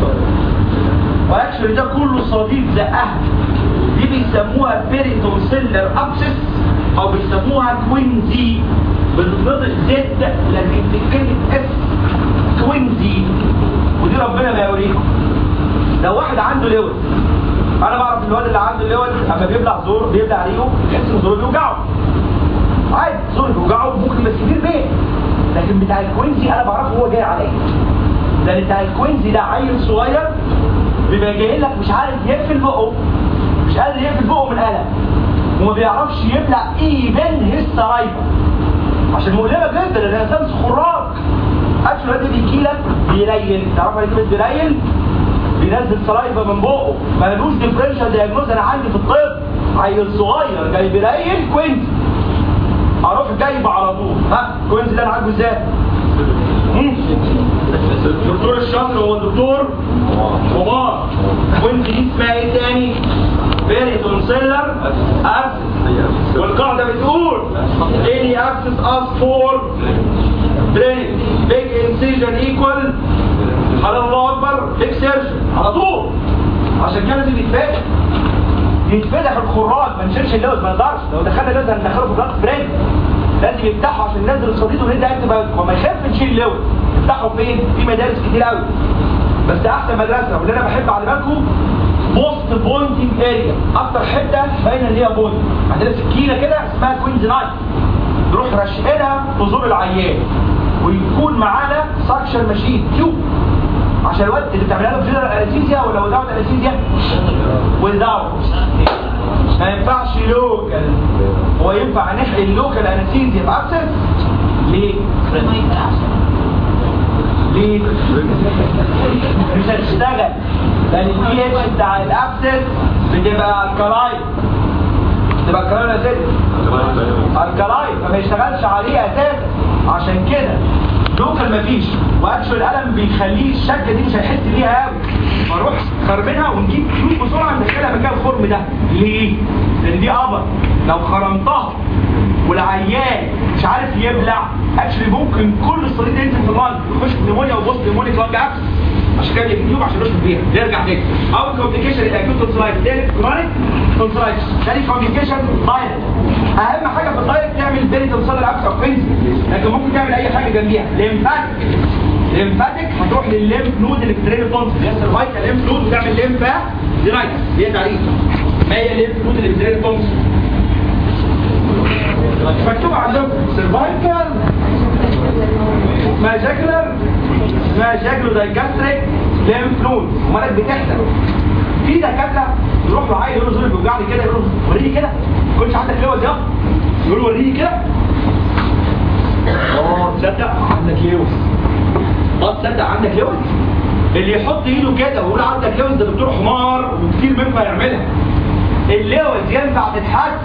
واكشن ده كله صديد زقها دي بيسموها بيريتونسيلر ابسس او بيسموها كوينزي بتتنطق زد لكن بتتكلم اس كوينزي ودي ربنا ما يوريكم لو واحد عنده لوز انا بعرف الواد اللي عنده لوز اما بيبلع زور بيبلع ريقه يحس ان زوره بيوجعه عادي زور بيوجعه ممكن بس كتير بيه لكن بتاع الكوينزي انا بعرفه هو جاي عليا لان بتاع الكوينزي ده عيل صغير بيبقى جاي لك مش عارف يقفل بقه مش قادر يقفل بقه من الالم وما بيعرفش يبلع ايفن هيسترايفا عشان مؤلمه جدا لان الانسان خراج اكشن ده بيجي لك بيليل تعرفوا يعني كلمه بيليل بينزل سلايفا من بقه مالوش ديفرنشال دياجنوز انا عندي في الطب عيل صغير جاي بيليل كوينز اروح جايب على طول ها كوينز ده انا عاجبه ازاي مم. الدكتور الشاطر هو الدكتور عمار كوينز دي اسمها ايه تاني فيري تونسيلر ابسس والقاعده بتقول any abscess as for drainage big incision equal على الله اكبر big surgery على طول عشان كده لازم يتفتح يتفتح الخراج ما نشيلش اللوز ما نقدرش لو دخلنا لوز هندخله في بلاك برين لازم يفتحه عشان ننزل الصديد ونبدا يكتب وما يخاف نشيل اللوز يفتحه فين؟ في مدارس كتير قوي بس احسن مدرسه واللي انا بحب اعلمكم موست بوينتنج اريا اكتر حته باينه ان هي بوينت عندنا سكينه كده اسمها كوينز نايف نروح راشقينها في زور العيان ويكون معانا سكشن ماشين تيوب عشان الوقت اللي بتعملها له جنرال انستيزيا ولا وداوت انستيزيا وداوت ما ينفعش لوكال هو ينفع نحقن اللوكال انستيزيا في ابسنس ليه؟ ليه؟ مش هتشتغل لان البي اتش بتاع الابسنس بتبقى الكلاين تبقى الكلاين اساسي الكلاين فما يشتغلش عليه اساسا عشان كده لوكال مفيش واكشوال الالم بيخليه الشكه دي مش هيحس بيها قوي فنروح خرمينها ونجيب فلوس بسرعه ندخلها مكان الخرم ده ليه؟ لان دي ابر لو خرمتها والعيان مش عارف يبلع اكشلي ممكن كل الصليب ينزل في اللنج يخش في نيمونيا وبوست نيمونيا لانج ابس عشان كده اليوتيوب عشان نشرب بيها نرجع تاني اول كومبليكيشن الاكيوت تونسلايتس تاني كرونيك تونسلايتس تاني كومبليكيشن دايركت اهم حاجه في الدايركت تعمل بيري تونسال الابس او فينز لكن ممكن تعمل اي حاجه جنبيها ليمفاتيك ليمفاتيك هتروح للليمف نود اللي في درين التونسل اللي هي السيرفايكال ليمف نود وتعمل ليمفا دينايتس دي تعريف ما هي الليمف نود اللي في درين التونسل مكتوب عندكم سيرفايكال اسمها جاكلر اسمها جاكلو دايجاستريك ليمف نود امالك بتحزن في دكاتره يروح له عيل يقول له زوري بيوجعني كده يقول له وريني كده ما كنتش عندك لوز يا يقول له وريني كده اه تصدق عندك لوز اه تصدق عندك لوز اللي يحط ايده كده ويقول عندك لوز ده دكتور حمار وكتير منكم هيعملها اللوز ينفع تتحس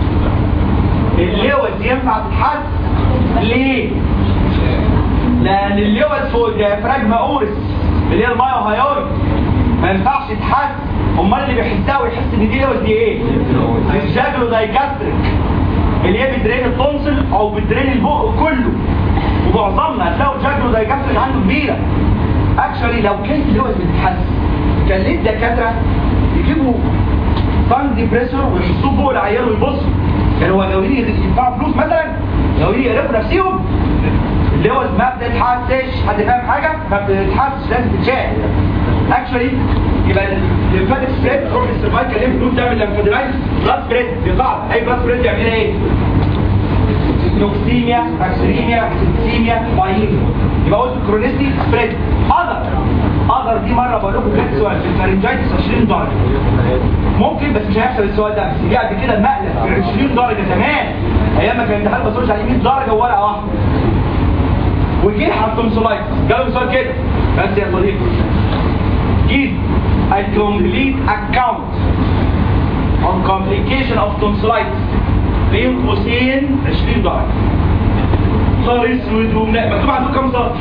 اللوز ينفع تتحس ليه؟ لان اللوز فوق الديافراجما اورس اللي هي المايو هايوري ما ينفعش تتحس امال اللي بيحسها ويحس ان دي لوز دي ايه؟ الجاجلو دايجاستريك اللي هي بتدرين التونسل او بتدرين البق كله ومعظمنا هتلاقوا الجاجلو دايجاستريك عنده كبيره اكشولي لو كانت اللوز بتتحس كان ليه الدكاتره يجيبوا فان ديبريسور ويحطوه فوق العيال ويبصوا يعني هو ناويين يدفعوا فلوس مثلا ناويين يقرفوا نفسهم اللوز ما بتتحسش حد فاهم حاجه ما بتتحسش لازم تتشال اكشولي يبقى الليمفاتيك سبريد تروح للسيرفايكال ليمف نود تعمل ليمفودرايز بلاد سبريد دي قاعده اي بلاد سبريد يعمل ايه؟ نوكسيميا باكتيريميا سيميا مايين يبقى قلت كرونيستي سبريد اذر اذر دي مره بقول لكم كان سؤال في الفارنجايتس 20 درجه ممكن بس مش هيحصل السؤال ده بس دي قبل كده المقلب في 20 درجه زمان ايام ما كان الامتحان ما بيصورش عليه 100 درجه وورقه واحده وجه على التونسلايتس جاله سؤال كده بس يا صديقي give a complete account on complication of tonsillitis بين قوسين 20 درجة صار اسود ومناء مكتوب عندكم كام سطر؟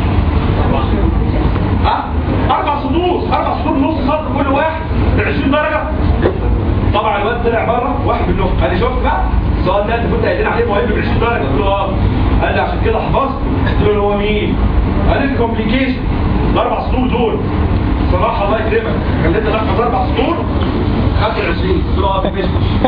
ها؟ أربع سطور أربع سطور نص سطر كل واحد ب 20 درجة طبعا الواد طلع بره واحد منهم انا شفت بقى السؤال ده انت كنت قايلين عليه مهم ب 20 درجه قلت له اه قال لي عشان كده حفظت قلت له هو مين؟ قال لي الكومبليكيشن الاربع سطور دول صراحه الله يكرمك خليتني احفظ اربع سطور خدت ال 20 قلت له اه في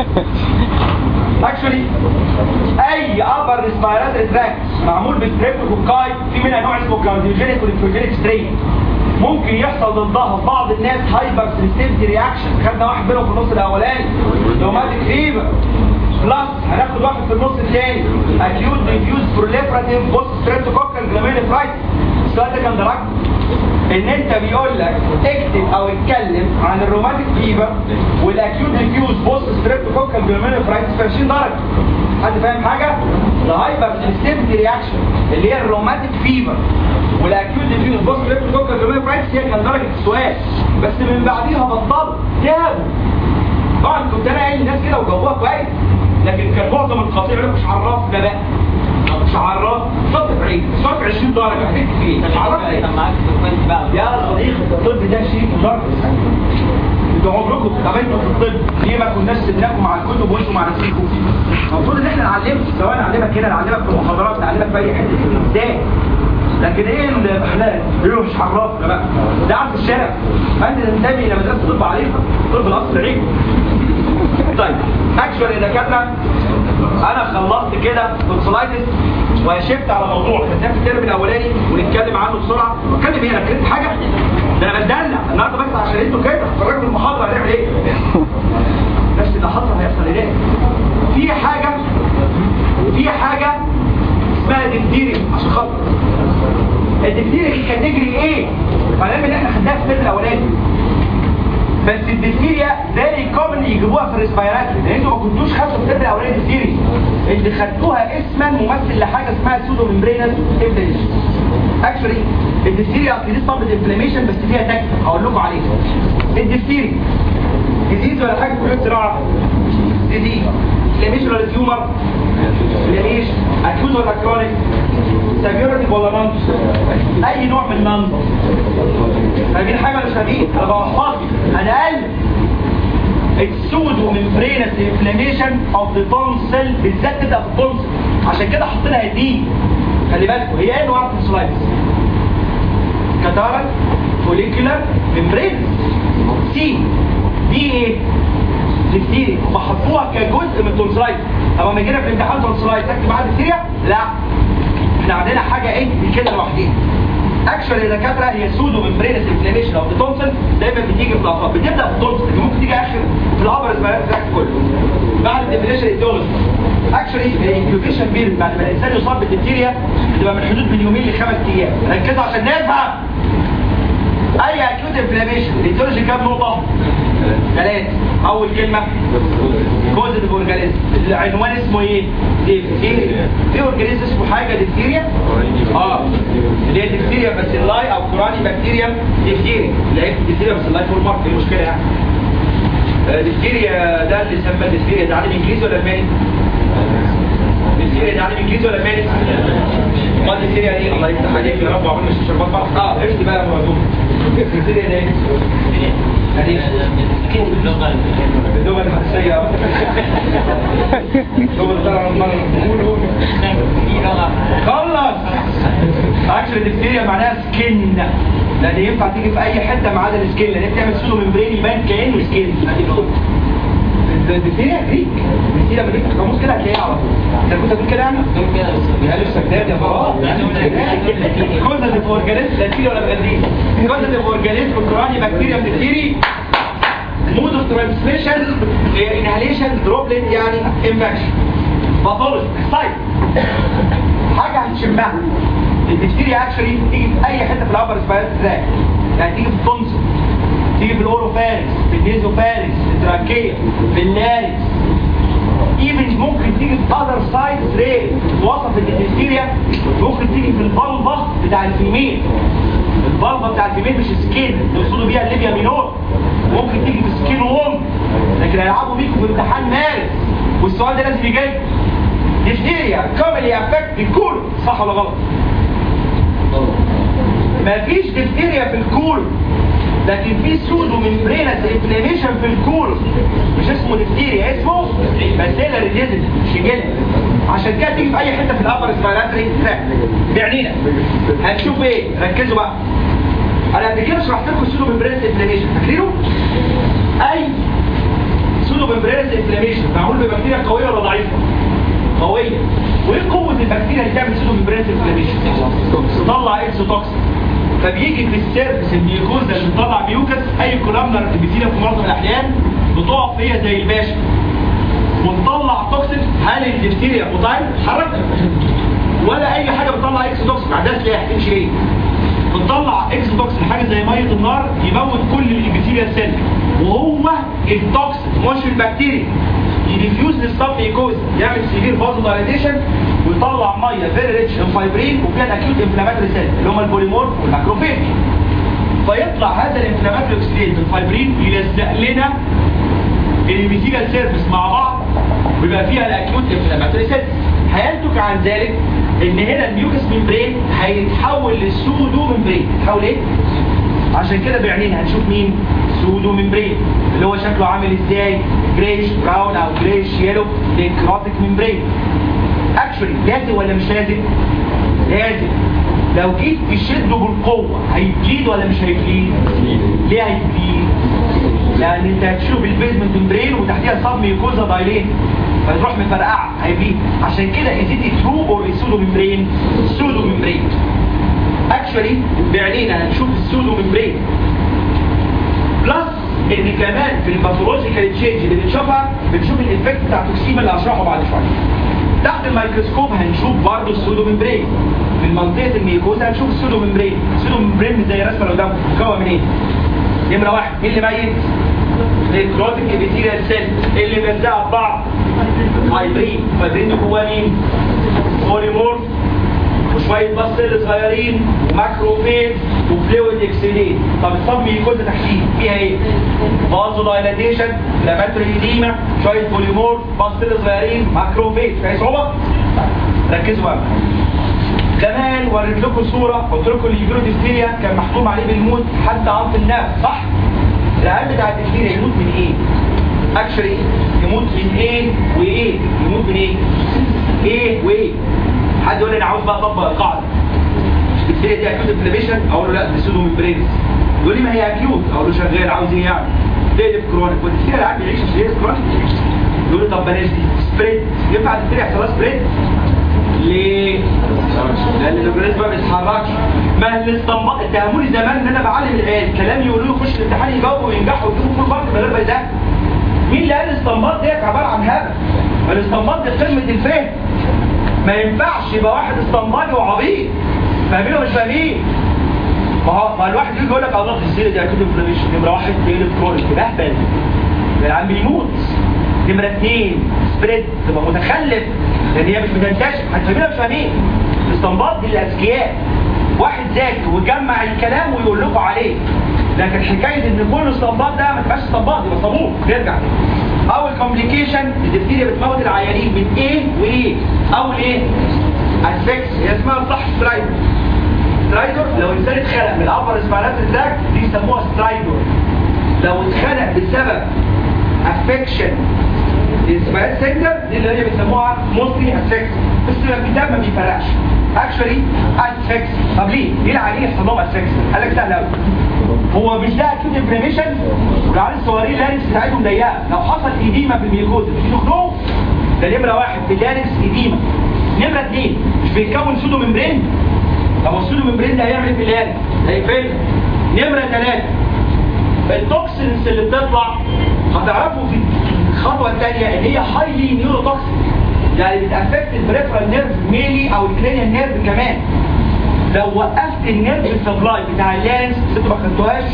اكشولي اي ابر ريسبيراتوري تراك معمول بالستريبتوكوكاي في منها نوع اسمه كارديوجينيك وليكوجينيك سترين ممكن يحصل ضدها في بعض الناس هايبر سنسيتيفيتي رياكشن خدنا واحد منهم في النص الاولاني دوماتيك فيفر بلس هناخد واحد في النص الثاني اكيوت ديفيوز بروليفراتيف بوست ستريبتوكوكال جلامينيفرايتس السؤال ده كان درجه ان انت بيقول لك اكتب او اتكلم عن الروماتيك فيفر والاكيوت ديفيوز بوست ستريبتوكوكال جلامينيفرايتس في 20 درجه حد فاهم حاجه الهايبر سنسيتيفيتي رياكشن اللي هي الروماتيك فيفر والاكيوت فيفر بص ليبتوكوكال روماتيك هي كان درجه السؤال بس من بعديها بطلوا تعبوا طبعا كنت انا قايل للناس كده وجوها كويس لكن كان معظم القطيع يقول لك مش عرفنا بقى مش عرف صف بعيد صف 20 درجه هتكتب ايه مش عرفنا كان معاك في بقى يا صديقي الطب ده شيء مدرس انتوا عمركم طب انتوا في الطب ليه ما كناش سيبناكم مع الكتب وانتوا مع نفسكم المفروض ان احنا نعلمكم سواء نعلمك هنا نعلمك في المحاضرات نعلمك في اي حته ازاي لكن ايه الاحلام ايه مش عرفنا بقى ده عارف الشارع انت تنتمي الى مدرسه طب عليكم طب الاصل عيب طيب اكشوال يا دكاتره انا خلصت كده تونسلايتس وشفت على موضوع خدناه في الترم الاولاني ونتكلم عنه بسرعه واتكلم ايه انا كتبت حاجه ده انا بتدلع النهارده بس عشان انتوا كده اتفرجوا المحاضره هنعمل ايه بس اللي حصل هيحصل ايه في حاجه في حاجه اسمها دفتيري عشان خاطر الدفتيري كاتيجري ايه فالعلم اللي احنا خدناها في الترم الاولاني بس الدفتيريا فيري كومن يجيبوها في الريسبيرات لان انتوا ما كنتوش خدتوا في الترم الاولاني دفتيريا اللي خدتوها اسما ممثل لحاجه اسمها سودو ممبرينس انفلاميشن اكشولي الدفتيريا دي صابت انفلاميشن بس فيها تكتيك هقول لكم عليها الدفتيريا ديزيز ولا حاجه كلها زراعه ديزيز انفلاميشن ولا تيومر انفلاميشن اكيوت ولا كرونيك سيفيرتي ولا نون اي نوع من النون فاهمين حاجه ولا مش فاهمين انا بوحفظ انا قلب السودو ممبرينس انفلاميشن اوف ذا تونسل بالذات تبدا في التونسل عشان كده حطينا دي خلي بالكم هي ايه انواع التونسلايتس كاتارال فوليكولار ممبرينس سي دي ايه ديفتيريا وحطوها كجزء من التونسلايت طب لما جينا في امتحان تونسلايت تكتب معاها ديفتيريا لا احنا عندنا حاجه ايه كده لوحديها اكشوال الدكاتره هي سودو ممبرينس انفلاميشن اوف ذا تونسل دايما بتيجي في الاطراف بتبدا في التونسل لكن ممكن تيجي اخر في الابر سبايرال تراكت كله بعد الديفينيشن الدوز اكشوالي الانكيوبيشن بيريد بعد ما الانسان يصاب بالديفتيريا بتبقى من حدود من يومين لخمس ايام ركزوا عشان نفهم اي اكيوت انفلاميشن الاتيولوجي كام نقطه ثلاثه اول كلمه كوزيتيف اورجانيزم العنوان اسمه ايه ديفتيريا في اورجانيزم اسمه حاجه ديفتيريا اه اللي هي ديفتيريا بس اللاي او كوراني بكتيريا ديفتيريا اللي هي ديفتيريا بس اللاي فول مارك ايه المشكله يعني آه، ديفتيريا ده اللي سمى ديفتيريا ده عالم انجليزي ولا الماني ديفتيريا ده عالم انجليزي ولا الماني ما ديفتيريا دي الله يفتح عليك يا رب وعمل مش شربات بقى اه عرفت بقى الموضوع ديفتيريا ده ايه هذه اللغة الحسية لغة ترى المرة خلص اكشن الدفتيريا معناها سكن لان ينفع تيجي في اي حته ما عدا السكن لان هي بتعمل سودو ممبرين يبان كانه سكن ادي نقطه الدفتيريا جريك الدفتيريا لما جبت القاموس كده هتلاقيها على طول انت كنت هتقول كده يعني؟ يا الف سكتات يا فراغ كوزا اورجانيزم دفتيريا ولا بغدين كوزا اورجانيزم كوراني بكتيريا بكتيري مود اوف ترانسميشن انهاليشن دروبلت يعني انفكشن باثولوجي سايت حاجه هتشمها البكتيريا اكشولي تيجي في اي حته في الابر سبايرال تراك يعني تيجي في التونسل تيجي في الاوروفاريكس في النيزوفاريكس في التراكيه في اللاريكس ايفن ممكن تيجي في اذر سايد ريل وصفت البكتيريا ممكن تيجي في البلبه بتاع الفيميل البلبه بتاع الفيميل مش سكين يقصدوا بيها الليبيا مينور ممكن تيجي في سكين ووم لكن هيلعبوا بيكم في امتحان مارس والسؤال ده لازم يجي ديفتيريا كوملي افكت الكول صح ولا غلط مفيش ديفتيريا في الكول لكن في سودو ممبرينس انفلاميشن في الكول مش اسمه ديفتيريا اسمه باسيلا ريديزن شجل عشان كده تيجي في اي حته في الابر سبايراتري تراك بعنينا هنشوف ايه ركزوا بقى انا قبل كده شرحت لكم السودو ممبرينس انفلاميشن فاكرينه اي سودو ممبرينس انفلاميشن معمول ببكتيريا قويه ولا ضعيفه قويه وايه قوه البكتيريا اللي تعمل سودو ممبرينس انفلاميشن تطلع اكسوتوكسين فبيجي في السيرفس الميوكوزا اللي بتطلع ميوكس اي كولامنر بكتيريا في معظم الاحيان بتقف فيها زي الباشا وتطلع توكسين هل البكتيريا موتايل حركها ولا اي حاجه بتطلع اكسوتوكسين ما عندهاش ليه هتمشي ايه بتطلع اكسوتوكسين حاجه زي ميه النار يموت كل البكتيريا السلك وهو التوكسين مش البكتيريا يديفيوز للصب ميكوز يعمل سيفير فازو دايليتيشن ويطلع ميه فيري ريتش ان فايبرين وفيها الاكيوت انفلاماتوري سيل اللي هم البوليمورف والماكروفيج فيطلع هذا الانفلاماتوري اوكسيديت بالفايبرين يلزق لنا الميثيلال سيرفيس مع بعض ويبقى فيها الاكيوت انفلاماتوري سيل هينتج عن ذلك ان هنا الميوكس ممبرين هيتحول للسودو ممبرين يتحول ايه عشان كده بعينين هنشوف مين سودو ممبرين اللي هو شكله عامل ازاي جريش براون او جريش يلو نيكروتيك ممبرين اكشولي لازم ولا مش لازم لازم لو جيت تشده بالقوه هيبليد ولا مش هيبليد ليه هيبليد لان انت هتشوف البيزمنت ممبرين وتحتيها صاب ميوكوزا دايلين فتروح مفرقعه هيبليد عشان كده از ات ترو اور سودو ممبرين سودو ممبرين اكشولي بعينينا هنشوف السودو ممبرين بلس ان كمان في الباثولوجيكال تشينج اللي بنشوفها بنشوف الايفكت بتاع التوكسيما اللي هشرحه بعد شويه تحت الميكروسكوب هنشوف برضه السودو ممبرين من منطقه الميكوزا هنشوف السودو ممبرين السودو ممبرين زي الرسمه اللي قدامكم مكون من ايه نمره واحد مين اللي ميت الكروتيك ابيثيريال سيل اللي بيلزقها ببعض فايبرين فايبرين دي جواه مين بوليمورف وشويه بصل صغيرين وماكروفيج وفلويد اكسيلين طب الصب ميكوزا تحتيه فيها ايه فازو دايلاتيشن لاماتري ايديما شويه بوليمورف بصل صغيرين ماكروفيج في صعوبه ركزوا بقى كمان وريت لكم صوره قلت لكم اللي يجيله ديفتيريا كان محكوم عليه بالموت حتى عن النفس صح العيال بتاع الديفتيريا يموت من ايه اكشلي يموت من ايه وايه يموت من ايه ايه وايه حد يقول لي انا عاوز بقى اطبق القاعده الديفتيريا دي اكيوت انفلاميشن اقول له لا دي سودو ميمبرينز يقول لي ما هي اكيوت اقول له شغال عاوز ايه يعني تقلب كرونيك والديفتيريا العيال بيعيش في كرونيك يقول لي طب بلاش دي سبريد ينفع الديفتيريا يحصل لها سبريد ليه؟ لان الاورجانيزم ما بيتحركش ما الاستنباط اتهموني زمان ان انا بعلم العيال كلام يقولوا له خش الامتحان يجاوبوا وينجحوا ويجيبوا فول مارك من غير ما يذاكر مين اللي قال الاستنباط ديت عباره عن هبل الاستنباط دي قمه الفهم ما ينفعش يبقى واحد استنباطي وعبيط فاهمين ولا مش فاهمين؟ ما هو ما الواحد يجي يقول لك الله في السيره دي اكيد انفلاميشن نمره واحد بيقلب كرونيك ده اهبل العيال بيموت نمرة اثنين سبريد تبقى متخلف لان هي مش بتنتشر هتفهمينها مش فاهمين الاستنباط دي الاذكياء واحد ذاكر وجمع الكلام ويقول لكم عليه لكن حكايه ان كل استنباط ده ما تبقاش استنباط يبقى صابون نرجع اول كومبليكيشن الدفتيريا بتموت العيانين من ايه وايه اول ايه السكس هي اسمها صح سترايدر سترايدر لو انسان اتخلق من الابر اسبانات تراك دي يسموها سترايدر لو اتخلق بسبب افكشن الاسماعيل سيجنر دي اللي هي بيسموها موستلي افكس بس الكتاب ما بيفرقش اكشولي افكس طب ليه؟ ليه العيانين يحصل لهم افكس؟ قال لك سهل قوي هو مش ده اكيد انفلاميشن والعيال الصغيرين اللارنكس بتاعتهم ضيقه لو حصل ايديما في الميوكوز مش يخنقوا ده نمره واحد في اللارنكس ايديما نمره اثنين مش بيتكون سودو ممبرين طب السودو ممبرين ده هيعمل ايه في اللارنكس؟ هيقفل نمره ثلاثه التوكسينز اللي بتطلع هتعرفوا في الخطوه الثانيه ان هي هايلي نيوروتوكسين يعني بتافكت البريفرال نيرف ميلي او الكرينيال نيرف كمان لو وقفت النيرف سبلاي بتاع اللانس انتوا ما خدتوهاش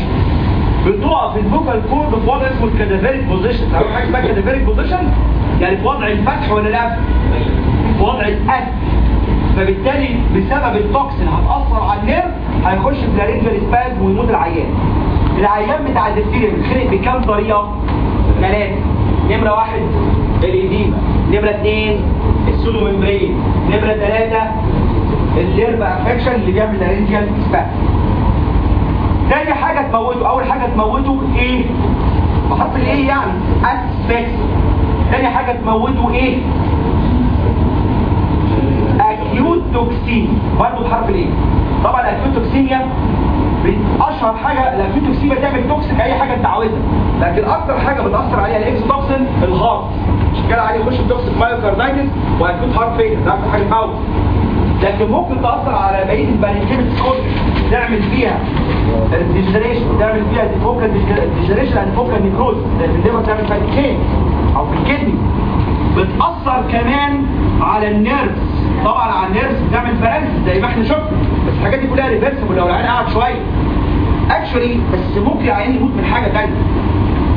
بتقع في الفوكال كورد في وضع اسمه الكادافيريك بوزيشن تعرفوا حاجه اسمها كادافيريك بوزيشن يعني في وضع الفتح ولا لا في وضع القتل فبالتالي بسبب التوكسين هتاثر على النيرف هيخش في لارنجال سباز ويموت العيان العيان بتاع الدفتيريا بيتخلق بكام طريقه ثلاثه نمره واحد الإديمة نمرة اثنين السودو ممبرين نمرة ثلاثة الليرب افكشن اللي بيعمل لارنجيال سباس تاني حاجة تموته أول حاجة تموته إيه؟ بحط الإيه يعني أسبكس تاني حاجة تموته إيه؟ أكيوت توكسين برضه بحرف الإيه؟ طبعا الأكيوت توكسينيا اشهر حاجه الاكيوت توكسيميا تعمل توكسيك اي حاجه انت عاوزها لكن اكتر حاجه بتاثر عليها الاكسوتوكسين الهارت مش كده عليه يخش في توكسيك مايوكاردايتس واكيوت هارت فيلر ده اكتر حاجه تموت لكن ممكن تاثر على بقيه الباريكيميك سكور تعمل فيها الديجنريشن تعمل فيها ديفوكال ديجنريشن اند فوكال نيكروز زي في الليفر تعمل فاتيكين او في الكدني بتاثر كمان على النيرفز طبعا على النيرفز بتعمل باراليسيس زي ما احنا شفنا بس الحاجات دي كلها ريفرسبل لو العيان قعد شويه اكشولي بس ممكن العيان يموت من حاجه ثانيه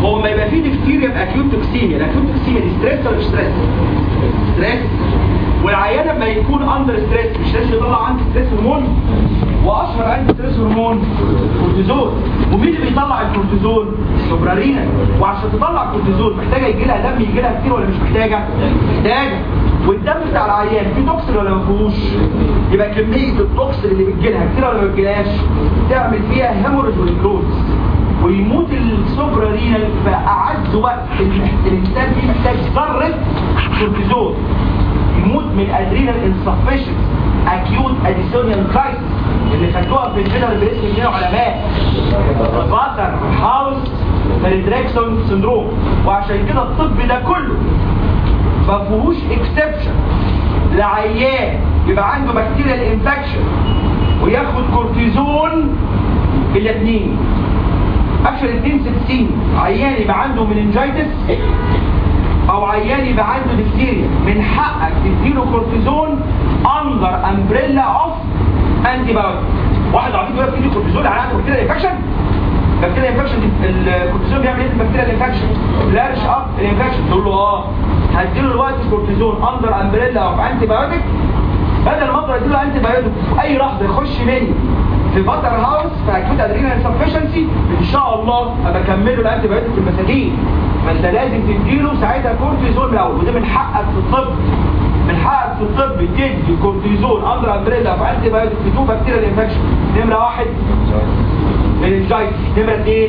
هو ما يبقى فيه ديفتيريا باكيوت توكسيميا الاكيوت توكسيميا دي ستريس ولا مش ستريس ستريس والعيان لما يكون اندر ستريس مش لازم يطلع عنده ستريس هرمون واشهر عنده ستريس هرمون كورتيزون ومين اللي بيطلع الكورتيزون السوبرارينا وعشان تطلع الكورتيزون محتاجه يجي لها دم يجي لها كتير ولا مش محتاجه محتاجه والدم بتاع العيان فيه توكسين ولا ما فيهوش يبقى كميه التوكسين اللي بتجي لها كتير ولا ما بتجيلهاش تعمل فيها هيموريج ونكروز ويموت السوبرارينال فأعز وقت المح- الإنسان فيه محتاج ذرة كورتيزون يموت من ادرينال انسفشنس اكيوت اديسونيال كرايسيس اللي خدوها في الجنرال باسم اثنين علماء باتر هاوس ريدريكسون سندروم وعشان كده الطب ده كله ما فيهوش اكسبشن لعيان يبقى عنده بكتيريال انفكشن وياخد كورتيزون الاثنين اكشن الاثنين 60 عيان يبقى عنده مننجايتس او عيان يبقى عنده ديفتيريا من حقك تديله كورتيزون اندر امبريلا اوف انتي بايوتيك واحد عبيط يقول لك تدي كورتيزون على عنده بكتيريا انفكشن بكتيريا انفكشن الكورتيزون بيعمل ايه في البكتيريا الانفكشن فلارش اب الانفكشن تقول له اه هديله دلوقتي كورتيزون اندر امبريلا اوف انتي بايوتيك بدل ما افضل اديله انتي بايوتيك في اي لحظه يخش مني في باتر هاوس في اكيد ادرينال سفشنسي ان شاء الله ابقى اكمله الانتي بايوتيك في المساجين فانت لازم تديله ساعتها كورتيزون من الاول وده من حقك في الطب من حقك في الطب تدي كورتيزون اندر امبريلا في انتي بايوتيك في تو بكتيريال انفكشن نمره واحد مننجايتس نمره اثنين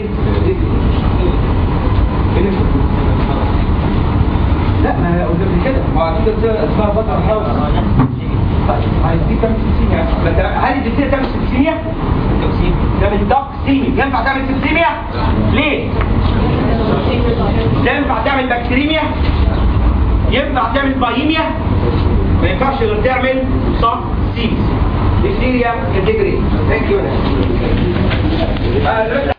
لا ما هي قبل كده ما هو اكيد اسمها باتر هاوس طيب عايزين كام سكسيميا هل الدكتور تعمل سكسيميا؟ تعمل توكسيميا ينفع تعمل سكسيميا؟ ليه؟ ينفع تعمل بكتيريميا؟ ينفع تعمل بايميا؟ ما ينفعش غير تعمل توكسيميا بكتيريا كاتيجوري ثانك يو